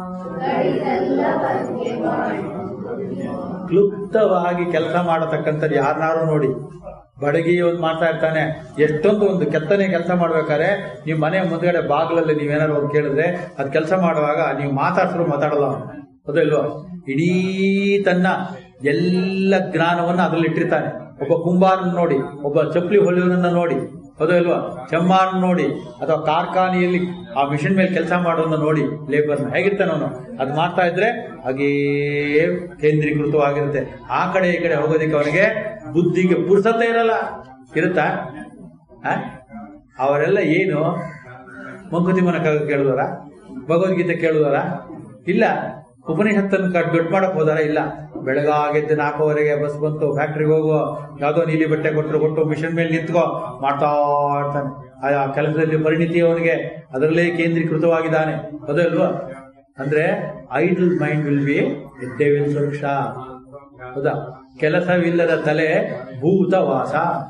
ಕ್ಲುಪ್ತವಾಗಿ ಕೆಲಸ ಮಾಡತಕ್ಕಂಥದ್ದು ಯಾರನ್ನಾರು ನೋಡಿ ಬಡಗಿ ಒಂದು ಮಾಡ್ತಾ ಇರ್ತಾನೆ ಎಷ್ಟೊಂದು ಒಂದು ಕೆತ್ತನೆ ಕೆಲಸ ಮಾಡ್ಬೇಕಾದ್ರೆ ನೀವು ಮನೆ ಮುಂದ್ಗಡೆ ಬಾಗಿಲಲ್ಲಿ ನೀವೇನಾದ್ರು ಒಂದು ಕೇಳಿದ್ರೆ ಅದ್ ಕೆಲಸ ಮಾಡುವಾಗ ನೀವು ಮಾತಾಡ್ಸಿದ್ರು ಮಾತಾಡಲ್ಲ ಅವ್ನು. ಹೌದಾ ಇಲ್ವೋ ಇಡೀ ತನ್ನ ಎಲ್ಲ ಜ್ಞಾನವನ್ನ ಅದ್ರಲ್ಲಿ ಇಟ್ಟಿರ್ತಾನೆ ಒಬ್ಬ ಕುಂಬಾರನ್ ನೋಡಿ ಒಬ್ಬ ಚಪ್ಪಲಿ ಹೊಲಿಯೋನನ್ನ ನೋಡಿ ಹೌದಾ ಇಲ್ವಾ ಚಮ್ಮಾರನ್ ನೋಡಿ ಅಥವಾ ಕಾರ್ಖಾನೆಯಲ್ಲಿ ಆ ಮಿಷಿನ್ ಮೇಲೆ ಕೆಲಸ ಮಾಡೋನ್ನ ನೋಡಿ ಲೇಬರ್ನ ಹೇಗಿರ್ತಾನೆ ಅವನು ಅದ್ ಮಾಡ್ತಾ ಇದ್ರೆ ಹಾಗೇ ಕೇಂದ್ರೀಕೃತವಾಗಿರುತ್ತೆ ಆ ಕಡೆ ಈ ಕಡೆ ಹೋಗೋದಕ್ಕೆ ಅವನಿಗೆ ಬುದ್ಧಿಗೆ ಪುರ್ಸತ್ತೆ ಇರಲ್ಲ ಇರುತ್ತಾ ಆ? ಅವರೆಲ್ಲ ಏನು ಮಂಕುತಿಮ್ಮನ ಕ- ಕೇಳಿದವರ ಭಗವದ್ಗೀತೆ ಕೇಳುದಾರ ಇಲ್ಲ ಉಪನಿಷತ್ತನ್ನು ಕಟ್ ದೊಡ್ಡ ಮಾಡಕ್ ಹೋದಾರ ಇಲ್ಲ ಬೆಳಗಾಗೆದ್ದು ನಾಲ್ಕುವರೆಗೆ ಬಸ್ ಬಂತು ಫ್ಯಾಕ್ಟ್ರಿಗೆ ಹೋಗೋ ಯಾವ್ದೋ ನೀಲಿ ಬಟ್ಟೆ ಕೊಟ್ಟರು ಕೊಟ್ಟು ಮಿಷನ್ ಮೇಲೆ ನಿಂತ್ಕೋ ಮಾಡ್ತಾ ಇರ್ತಾನೆ ಆ ಕೆಲಸದಲ್ಲಿ ಪರಿಣಿತಿ ಅವನಿಗೆ ಅದರಲ್ಲೇ ಕೇಂದ್ರೀಕೃತವಾಗಿದ್ದಾನೆ ಅದಲ್ವಾ ಅಂದ್ರೆ idle mind will be devil ಸುರಕ್ಷಾ ಹೌದಾ ಕೆಲಸವಿಲ್ಲದ ತಲೆ ಭೂತವಾಸ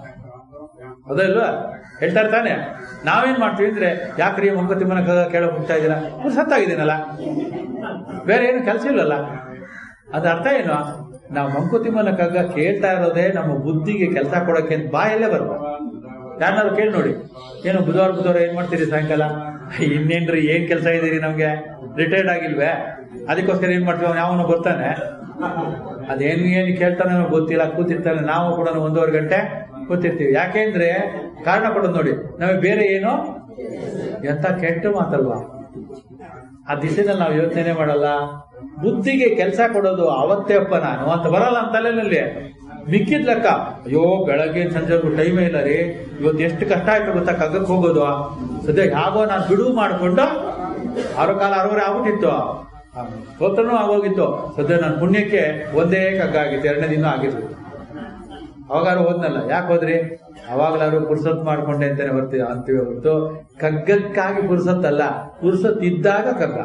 ಹೌದಲ್ವಾ ಹೇಳ್ತಾರೆ ತಾನೆ ನಾವೇನ್ ಮಾಡ್ತೀವಿ ಅಂದ್ರೆ ಯಾಕ್ರಿ ಮಂಕುತಿಮ್ಮನ ಕೇಳಕ್ ಹೋಗ್ತಾ ಇದ್ದೀರಾ ಸತ್ತಾಗಿದ್ದೀನಲ್ಲ ಬೇರೆ ಏನು ಕೆಲಸ ಇಲ್ಲಲ್ಲ ಅದ ಅರ್ಥ ಏನು ನಾವು ಮಂಕುತಿಮ್ಮನ ಕಗ್ಗ ಕೇಳ್ತಾ ಇರೋದೇ ನಮ್ಮ ಬುದ್ಧಿಗೆ ಕೆಲಸ ಕೊಡಕ್ಕೆ ಅಂತ ಬಾಯಲ್ಲೇ ಬರುವ ಯಾರನ್ನಾರು ಕೇಳಿ ನೋಡಿ ಏನು ಬುಧವಾರ ಬುಧವಾರ ಏನ್ ಮಾಡ್ತೀರಿ ಸಾಯಂಕಾಲ ಇನ್ನೇನ್ರಿ ಏನ್ ಕೆಲಸ ಇದೀರಿ ನಮ್ಗೆ ರಿಟೈರ್ಡ್ ಆಗಿಲ್ವೇ ಅದಕ್ಕೋಸ್ಕರ ಏನ್ ಮಾಡ್ತೀವಿ ಅವ್ನು ಯಾವನು ಬರ್ತಾನೆ ಅದೇನು ಏನು ಕೇಳ್ತಾನೆ ನಮ್ಗೆ ಗೊತ್ತಿಲ್ಲ ಕೂತಿರ್ತಾನೆ ನಾವು ಕೂಡ ಒಂದೂವರೆ ಗಂಟೆ ಕೂತಿರ್ತೀವಿ ಯಾಕೆಂದ್ರೆ ಕಾರಣ ಕೊಡೋದು ನೋಡಿ ನಮಗೆ ಬೇರೆ ಏನು ಎಂತ ಕೆಟ್ಟ ಮಾತಲ್ವಾ ಆ ದಿಶೆನಲ್ಲಿ ನಾವು ಯೋಚನೆ ಮಾಡಲ್ಲ ಬುದ್ಧಿಗೆ ಕೆಲಸ ಕೊಡೋದು ಅವತ್ತೇ ಅಪ್ಪ ನಾನು ಅಂತ ಬರಲ್ಲ ಅಂತ ತಲೆನಲ್ಲಿ ಮಿಕ್ಕಿದ್ ಲೆಕ್ಕ ಅಯ್ಯೋ ಬೆಳಗ್ಗೆ ಸಂಜೆಗೂ ಟೈಮೇ ಇಲ್ಲ ರೀ ಇವತ್ತು ಎಷ್ಟು ಕಷ್ಟ ಆಯ್ತು ಗೊತ್ತಾ ಕಗ್ಗಕ್ಕೆ ಹೋಗೋದು ಸದ್ಯ ಯಾಗೋ ನಾನು ಬಿಡುವು ಮಾಡ್ಕೊಂಡು ಆರು ಕಾಲ ಆರೂವರೆ ಆಗ್ಬಿಟ್ಟಿತ್ತು ಸ್ತೋತ್ರನೂ ಆಗೋಗಿತ್ತು ಸದ್ಯ ನನ್ನ ಪುಣ್ಯಕ್ಕೆ ಒಂದೇ ಕಗ್ಗ ಆಗಿತ್ತು ಎರಡನೇ ದಿನ ಆಗಿತ್ತು ಅವಾಗಾರು ಹೋದ್ನಲ್ಲ ಯಾಕೆ ಹೋದ್ರಿ ಅವಾಗ್ಲಾರು ಪುರ್ಸತ್ ಮಾಡ್ಕೊಂಡೆ ಅಂತಾನೆ ಬರ್ತೀವಿ ಅಂತೀವಿ ಹೊರತು ಕಗ್ಗಕ್ಕಾಗಿ ಪುರ್ಸತ್ತಲ್ಲ ಪುರ್ಸತ್ ಇದ್ದಾಗ ಕಗ್ಗ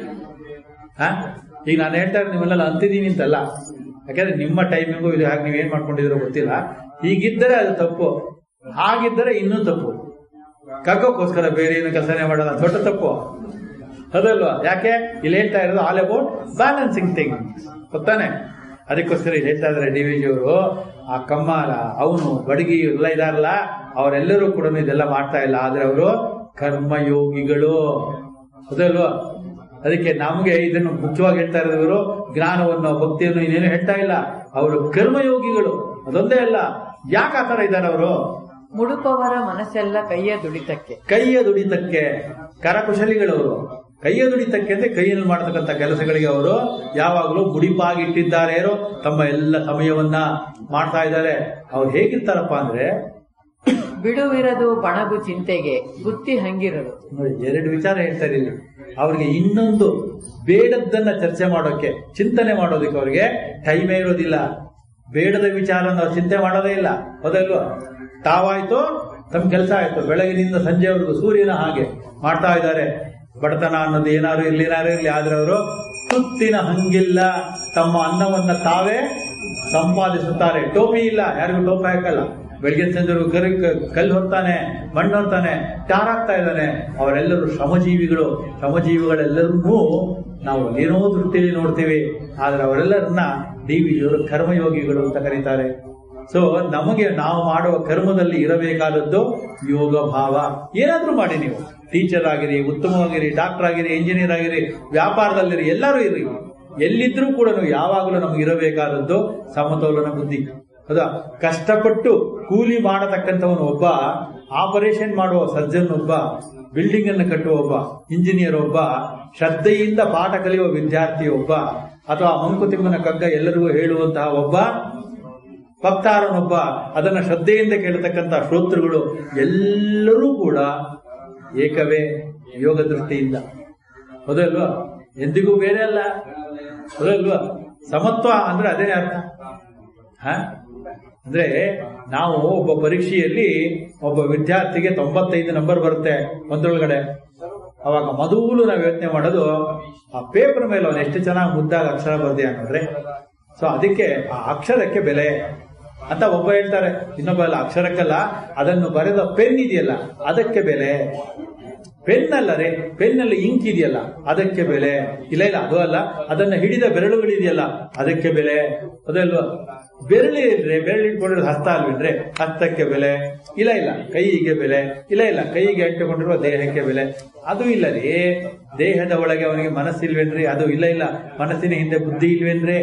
ಹಾ ಈಗ ನಾನು ಹೇಳ್ತಾ ಇರೋದು ನಿಮ್ಮೆಲ್ಲ ಅಂತಿದ್ದೀನಿ ಅಂತಲ್ಲ ಯಾಕಂದ್ರೆ ನಿಮ್ಮ ಟೈಮಿಂಗು ಇದು ಹಾಗೆ ನೀವೇನ್ ಮಾಡ್ಕೊಂಡಿದ್ರು ಗೊತ್ತಿಲ್ಲ ಹೀಗಿದ್ದರೆ ಅದು ತಪ್ಪು ಹಾಗಿದ್ದರೆ ಇನ್ನೂ ತಪ್ಪು ಕಗ್ಗಕ್ಕೋಸ್ಕರ ಬೇರೆ ಏನು ಕೆಲಸನೇ ಮಾಡಲ್ಲ ದೊಡ್ಡ ತಪ್ಪು ಅದಲ್ವಾ ಯಾಕೆ ಇಲ್ಲಿ ಹೇಳ್ತಾ ಇರೋದು ಆಲ್ ಅಬೌಟ್ ಬ್ಯಾಲೆನ್ಸಿಂಗ್ ಥಿಂಗ್ ಗೊತ್ತಾನೆ ಅದಕ್ಕೋಸ್ಕರ ಇಲ್ಲಿ ಹೇಳ್ತಾ ಇದ್ದಾರೆ ಡಿ ವಿ ಜಿಯವರು ಆ ಕಮ್ಮಾರ ಅವನು ಬಡಗಿ ಎಲ್ಲ ಇದಾರಲ್ಲ ಅವರೆಲ್ಲರೂ ಕೂಡ ಇದೆಲ್ಲ ಮಾಡ್ತಾ ಇಲ್ಲ ಆದ್ರೆ ಅವರು ಕರ್ಮಯೋಗಿಗಳು ಅದಲ್ವಾ ಅದಕ್ಕೆ ನಮಗೆ ಇದನ್ನು ಮುಖ್ಯವಾಗಿ ಹೇಳ್ತಾ ಇರೋದವರು ಜ್ಞಾನವನ್ನು ಭಕ್ತಿಯನ್ನು ಇನ್ನೇನು ಹೇಳ್ತಾ ಇಲ್ಲ ಅವರು ಕರ್ಮಯೋಗಿಗಳು ಅದೊಂದೇ ಅಲ್ಲ ಯಾಕೆ ಆ ತರ ಇದ್ದಾರೆ ಅವರು ಮುಡುಪವರ ಮನಸ್ಸೆಲ್ಲ ಕೈಯ ದುಡಿತಕ್ಕೆ ಕೈಯ ದುಡಿತಕ್ಕೆ ಕರಕುಶಲಿಗಳವರು ಕೈಯ ದುಡಿತಕ್ಕೆ ಅಂದ್ರೆ ಕೈಯಲ್ಲಿ ಮಾಡತಕ್ಕಂಥ ಕೆಲಸಗಳಿಗೆ ಅವರು ಯಾವಾಗಲೂ ಮುಡಿಪಾಗಿಟ್ಟಿದ್ದಾರೇನೋ ತಮ್ಮ ಎಲ್ಲ ಸಮಯವನ್ನ ಮಾಡ್ತಾ ಇದ್ದಾರೆ ಅವ್ರು ಹೇಗಿರ್ತಾರಪ್ಪ ಅಂದ್ರೆ ಬಿಡುವಿರದು ಬಣಗು ಚಿಂತೆಗೆ ಬುತ್ತಿ ಹಂಗಿರದು ನೋಡಿ ಎರಡು ವಿಚಾರ ಹೇಳ್ತಾರೆ ಇಲ್ಲಿ ಅವ್ರಿಗೆ ಇನ್ನೊಂದು ಬೇಡದ್ದನ್ನ ಚರ್ಚೆ ಮಾಡೋಕೆ ಚಿಂತನೆ ಮಾಡೋದಕ್ಕೆ ಅವ್ರಿಗೆ ಟೈಮೇ ಇರೋದಿಲ್ಲ ಬೇಡದ ವಿಚಾರನ ಅವ್ರು ಚಿಂತೆ ಮಾಡೋದೇ ಇಲ್ಲ ಹೌದಲ್ವಾ ತಾವಾಯ್ತು ತಮ್ಮ ಕೆಲಸ ಆಯ್ತು ಬೆಳಗಿನಿಂದ ಸಂಜೆವರೆಗೂ ಸೂರ್ಯನ ಹಾಗೆ ಮಾಡ್ತಾ ಇದ್ದಾರೆ ಬಡತನ ಅನ್ನೋದು ಏನಾರು ಇರ್ಲಿ ಏನಾರು ಇರ್ಲಿ ಆದ್ರೆ ಅವರು ತುತ್ತಿನ ಹಂಗಿಲ್ಲ ತಮ್ಮ ಅನ್ನವನ್ನ ತಾವೇ ಸಂಪಾದಿಸುತ್ತಾರೆ ಟೋಪಿ ಇಲ್ಲ ಯಾರಿಗೂ ಟೋಪಿ ಹಾಕಲ್ಲ ಬೆಳಗ್ಗೆ ಸಂಜೆವರೆಗೂ ಕರಿ ಕಲ್ಲು ಹೊರ್ತಾನೆ ಮಣ್ಣು ಹೊರ್ತಾನೆ ಟಾರ್ ಹಾಕ್ತಾ ಇದ್ದಾನೆ ಅವರೆಲ್ಲರೂ ಶ್ರಮಜೀವಿಗಳು ಶ್ರಮಜೀವಿಗಳೆಲ್ಲರನ್ನೂ ನಾವು ಏನೋ ದೃಷ್ಟಿಯಲ್ಲಿ ನೋಡ್ತೀವಿ ಆದ್ರೆ ಅವರೆಲ್ಲರನ್ನ ಡಿ ವಿಜಿಯವರು ಕರ್ಮಯೋಗಿಗಳು ಅಂತ ಕರೀತಾರೆ ಸೊ ನಮಗೆ ನಾವು ಮಾಡುವ ಕರ್ಮದಲ್ಲಿ ಇರಬೇಕಾದದ್ದು ಯೋಗ ಭಾವ ಏನಾದ್ರೂ ಮಾಡಿ ನೀವು ಟೀಚರ್ ಆಗಿರಿ ಉತ್ತಮವಾಗಿರಿ ಡಾಕ್ಟರ್ ಆಗಿರಿ ಇಂಜಿನಿಯರ್ ಆಗಿರಿ ವ್ಯಾಪಾರದಲ್ಲಿರಿ ಎಲ್ಲರೂ ಇರಿ ಎಲ್ಲಿದ್ರೂ ಕೂಡ ನೀವು ಯಾವಾಗಲೂ ನಮಗೆ ಇರಬೇಕಾದದ್ದು ಸಮತೋಲನ ಬುದ್ಧಿ ಹೌದಾ ಕಷ್ಟಪಟ್ಟು ಕೂಲಿ ಮಾಡತಕ್ಕಂಥವನು ಒಬ್ಬ ಆಪರೇಷನ್ ಮಾಡುವ ಸರ್ಜನ್ ಒಬ್ಬ ಬಿಲ್ಡಿಂಗ್ ಅನ್ನು ಕಟ್ಟುವ ಒಬ್ಬ ಇಂಜಿನಿಯರ್ ಒಬ್ಬ ಶ್ರದ್ಧೆಯಿಂದ ಪಾಠ ಕಲಿಯುವ ವಿದ್ಯಾರ್ಥಿ ಒಬ್ಬ ಅಥವಾ ಮಂಕುತಿಮ್ಮನ ಕಗ್ಗ ಎಲ್ಲರಿಗೂ ಹೇಳುವಂತಹ ಒಬ್ಬ ಭಕ್ತಾರನೊಬ್ಬ ಅದನ್ನ ಶ್ರದ್ಧೆಯಿಂದ ಕೇಳತಕ್ಕಂಥ ಶ್ರೋತೃಗಳು ಎಲ್ಲರೂ ಕೂಡ ಏಕವೇ ಯೋಗ ದೃಷ್ಟಿಯಿಂದ ಹೌದಲ್ವಾ ಎಂದಿಗೂ ಬೇರೆ ಅಲ್ಲ ಹೌದಲ್ವಾ ಸಮತ್ವ ಅಂದ್ರೆ ಅದೇ ಅರ್ಥ ಹ ಅಂದ್ರೆ ನಾವು ಒಬ್ಬ ಪರೀಕ್ಷೆಯಲ್ಲಿ ಒಬ್ಬ ವಿದ್ಯಾರ್ಥಿಗೆ ತೊಂಬತ್ತೈದು ನಂಬರ್ ಬರುತ್ತೆ ಒಂದೊಳಗಡೆ ಅವಾಗ ಮೊದಲು ನಾವು ಯೋಚನೆ ಮಾಡೋದು ಆ ಪೇಪರ್ ಮೇಲೆ ಅವನು ಎಷ್ಟು ಚೆನ್ನಾಗಿ ಮುದ್ದಾಗಿ ಅಕ್ಷರ ಬರ್ದೆ ನೋಡ್ರಿ ಸೊ ಅದಕ್ಕೆ ಆ ಅಕ್ಷರಕ್ಕೆ ಬೆಲೆ ಅಂತ ಒಬ್ಬ ಹೇಳ್ತಾರೆ ಇನ್ನೊಬ್ಬ ಅಲ್ಲ ಅಕ್ಷರಕ್ಕಲ್ಲ ಅದನ್ನು ಬರೆದ ಪೆನ್ ಇದೆಯಲ್ಲ ಅದಕ್ಕೆ ಬೆಲೆ ಪೆನ್ ಅಲ್ಲ ರೀ ಪೆನ್ನಲ್ಲಿ ಇಂಕ್ ಇದೆಯಲ್ಲ ಅದಕ್ಕೆ ಬೆಲೆ ಇಲ್ಲ ಇಲ್ಲ ಅದು ಅಲ್ಲ ಅದನ್ನ ಹಿಡಿದ ಬೆರಳುಗಳಿದೆಯಲ್ಲ ಅದಕ್ಕೆ ಬೆಲೆ ಅದಲ್ವಾ ಬೆರಳಿ ಇಲ್ರಿ ಬೆರಳು ಇಟ್ಕೊಂಡಿರೋದು ಹಸ್ತ ಅಲ್ವೇನ್ರಿ ಹಸ್ತಕ್ಕೆ ಬೆಲೆ ಇಲ್ಲ ಇಲ್ಲ ಕೈಗೆ ಬೆಲೆ ಇಲ್ಲ ಇಲ್ಲ ಕೈಗೆ ಅಂಟಿಕೊಂಡಿರುವ ದೇಹಕ್ಕೆ ಬೆಲೆ ಅದು ಇಲ್ಲ ರೀ ದೇಹದ ಒಳಗೆ ಅವನಿಗೆ ಮನಸ್ಸಿಲ್ವೇನ್ರಿ ಅದು ಇಲ್ಲ ಇಲ್ಲ ಮನಸ್ಸಿನ ಹಿಂದೆ ಬುದ್ಧಿ ಇಲ್ವೇನ್ರಿ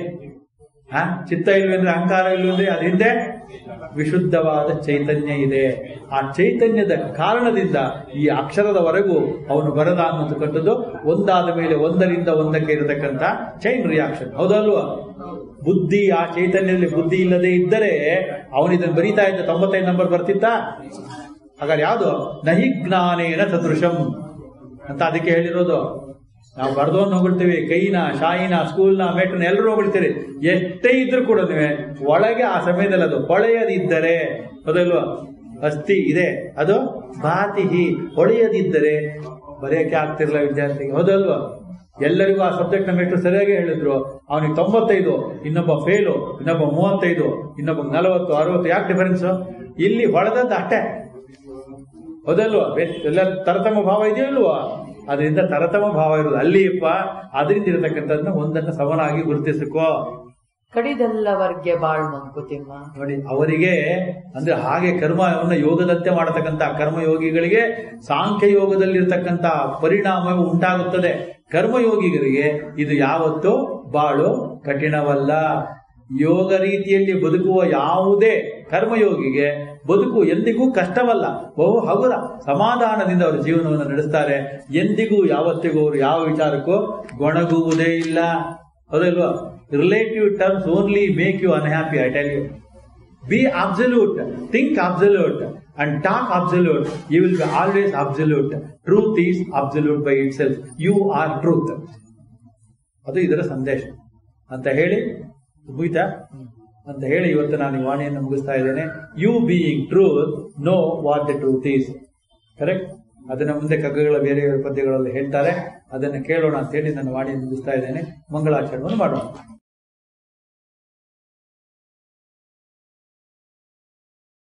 ಹ ಚಿತ್ತ ಇಲ್ವೇಂದ್ರೆ ಅಹಂಕಾರ ಇಲ್ವೇಂದ್ರೆ ಅದ್ರ ಹಿಂದೆ ವಿಶುದ್ಧವಾದ ಚೈತನ್ಯ ಇದೆ ಆ ಚೈತನ್ಯದ ಕಾರಣದಿಂದ ಈ ಅಕ್ಷರದವರೆಗೂ ಅವನು ಬರದ ಅನ್ನತಕ್ಕಂಥದ್ದು ಒಂದಾದ ಮೇಲೆ ಒಂದರಿಂದ ಒಂದಕ್ಕೆ ಇರತಕ್ಕಂಥ ಚೈನ್ ರಿಯಾಕ್ಷನ್ ಹೌದಲ್ವಾ ಬುದ್ಧಿ ಆ ಚೈತನ್ಯದಲ್ಲಿ ಬುದ್ಧಿ ಇಲ್ಲದೆ ಇದ್ದರೆ ಅವನಿದನ್ನು ಬರೀತಾ ಇದ್ದ ತೊಂಬತ್ತೈದು ನಂಬರ್ ಬರ್ತಿತ್ತ ಹಾಗಾದ್ರೆ ಯಾವುದು ನಹಿ ಜ್ಞಾನೇನ ಸದೃಶಂ ಅಂತ ಅದಕ್ಕೆ ಹೇಳಿರೋದು ನಾವು ಬರ್ದೋನ್ ಹೊಗಳ್ತೀವಿ ಕೈನ ಶಾಯಿನ ಸ್ಕೂಲ್ನ ಮೇಟ್ರನ್ನ ಎಲ್ಲರೂ ಹೊಗಳ್ತೀರಿ ಎಷ್ಟೇ ಇದ್ರೂ ಕೂಡ ಒಳಗೆ ಆ ಸಮಯದಲ್ಲಿ ಅದು ಹೊಳೆಯದಿದ್ದರೆ ಹೌದಲ್ವಾ ಅಸ್ಥಿ ಇದೆ ಅದು ಬಾತಿಹಿ ಹೊಳೆಯದಿದ್ದರೆ ಬರೆಯಕ್ಕೆ ಆಗ್ತಿರ್ಲಿಲ್ಲ ವಿದ್ಯಾರ್ಥಿಗೆ ಹೌದಲ್ವಾ ಎಲ್ಲರಿಗೂ ಆ ಸಬ್ಜೆಕ್ಟ್ ನ ಮೇಟ್ರು ಸರಿಯಾಗಿ ಹೇಳಿದ್ರು ಅವನಿಗೆ ತೊಂಬತ್ತೈದು ಇನ್ನೊಬ್ಬ ಫೇಲು ಇನ್ನೊಬ್ಬ ಮೂವತ್ತೈದು ಇನ್ನೊಬ್ಬ ನಲವತ್ತು ಅರವತ್ತು ಯಾಕೆ ಡಿಫರೆನ್ಸ್ ಇಲ್ಲಿ ಹೊಡೆದದ್ದು ಅಷ್ಟೇ ಹೌದಲ್ವಾ ಬೆ- ಎಲ್ಲ ತರತಮ ಭಾವ ಇದೆಯೋ ಇಲ್ವಾ ಅದರಿಂದ ತರತಮ ಭಾವ ಇರೋದು ಅಲ್ಲಿಯಪ್ಪ ಅದರಿಂದ ಇರತಕ್ಕಂಥದ್ದನ್ನ ಒಂದನ್ನ ಸಮನಾಗಿ ಗುರುತಿಸಿಕೋ ಕಡಿದಲ್ಲವರ್ಗೆ ಬಾಳ್ ಮಂಕುತಿಮ್ಮ ನೋಡಿ ಅವರಿಗೆ ಅಂದ್ರೆ ಹಾಗೆ ಕರ್ಮವನ್ನು ಯೋಗದಂತೆ ಮಾಡತಕ್ಕಂತ ಕರ್ಮಯೋಗಿಗಳಿಗೆ ಸಾಂಖ್ಯ ಯೋಗದಲ್ಲಿರ್ತಕ್ಕಂತ ಪರಿಣಾಮವು ಉಂಟಾಗುತ್ತದೆ ಕರ್ಮಯೋಗಿಗರಿಗೆ ಇದು ಯಾವತ್ತೂ ಬಾಳು ಕಠಿಣವಲ್ಲ ಯೋಗ ರೀತಿಯಲ್ಲಿ ಬದುಕುವ ಯಾವುದೇ ಕರ್ಮಯೋಗಿಗೆ ಬದುಕು ಎಂದಿಗೂ ಕಷ್ಟವಲ್ಲ ಬಹು ಹಗುರ ಸಮಾಧಾನದಿಂದ ಅವರು ಜೀವನವನ್ನು ನಡೆಸ್ತಾರೆ ಎಂದಿಗೂ ಯಾವತ್ತಿಗೂ ಅವರು ಯಾವ ವಿಚಾರಕ್ಕೂ ಗೊಣಗುವುದೇ ಇಲ್ಲ ಹೌದಲ್ವಾ relative terms only make you unhappy I tell you be absolute think absolute and talk absolute you will be always absolute truth is absolute by itself you are truth ಅದು ಇದರ ಸಂದೇಶ ಅಂತ ಹೇಳಿ ಮುಗಿತಾ ಅಂತ ಹೇಳಿ ಇವತ್ತು ನಾನು ಈ ವಾಣಿಯನ್ನು ಮುಗಿಸ್ತಾ ಇದ್ದೇನೆ you being truth know what the truth is correct ಅದನ್ನ ಮುಂದೆ ಕಗ್ಗಗಳ ಬೇರೆ ಬೇರೆ ಪದ್ಯಗಳಲ್ಲಿ ಹೇಳ್ತಾರೆ ಅದನ್ನು ಕೇಳೋಣ ಅಂತ ಹೇಳಿ ನನ್ನ ವಾಣಿಯನ್ನು ಮುಗಿಸ್ತಾ ಇದ್ದೇನೆ ಮಂಗಳಾಚರಣೆಯನ್ನು ಮಾಡೋಣ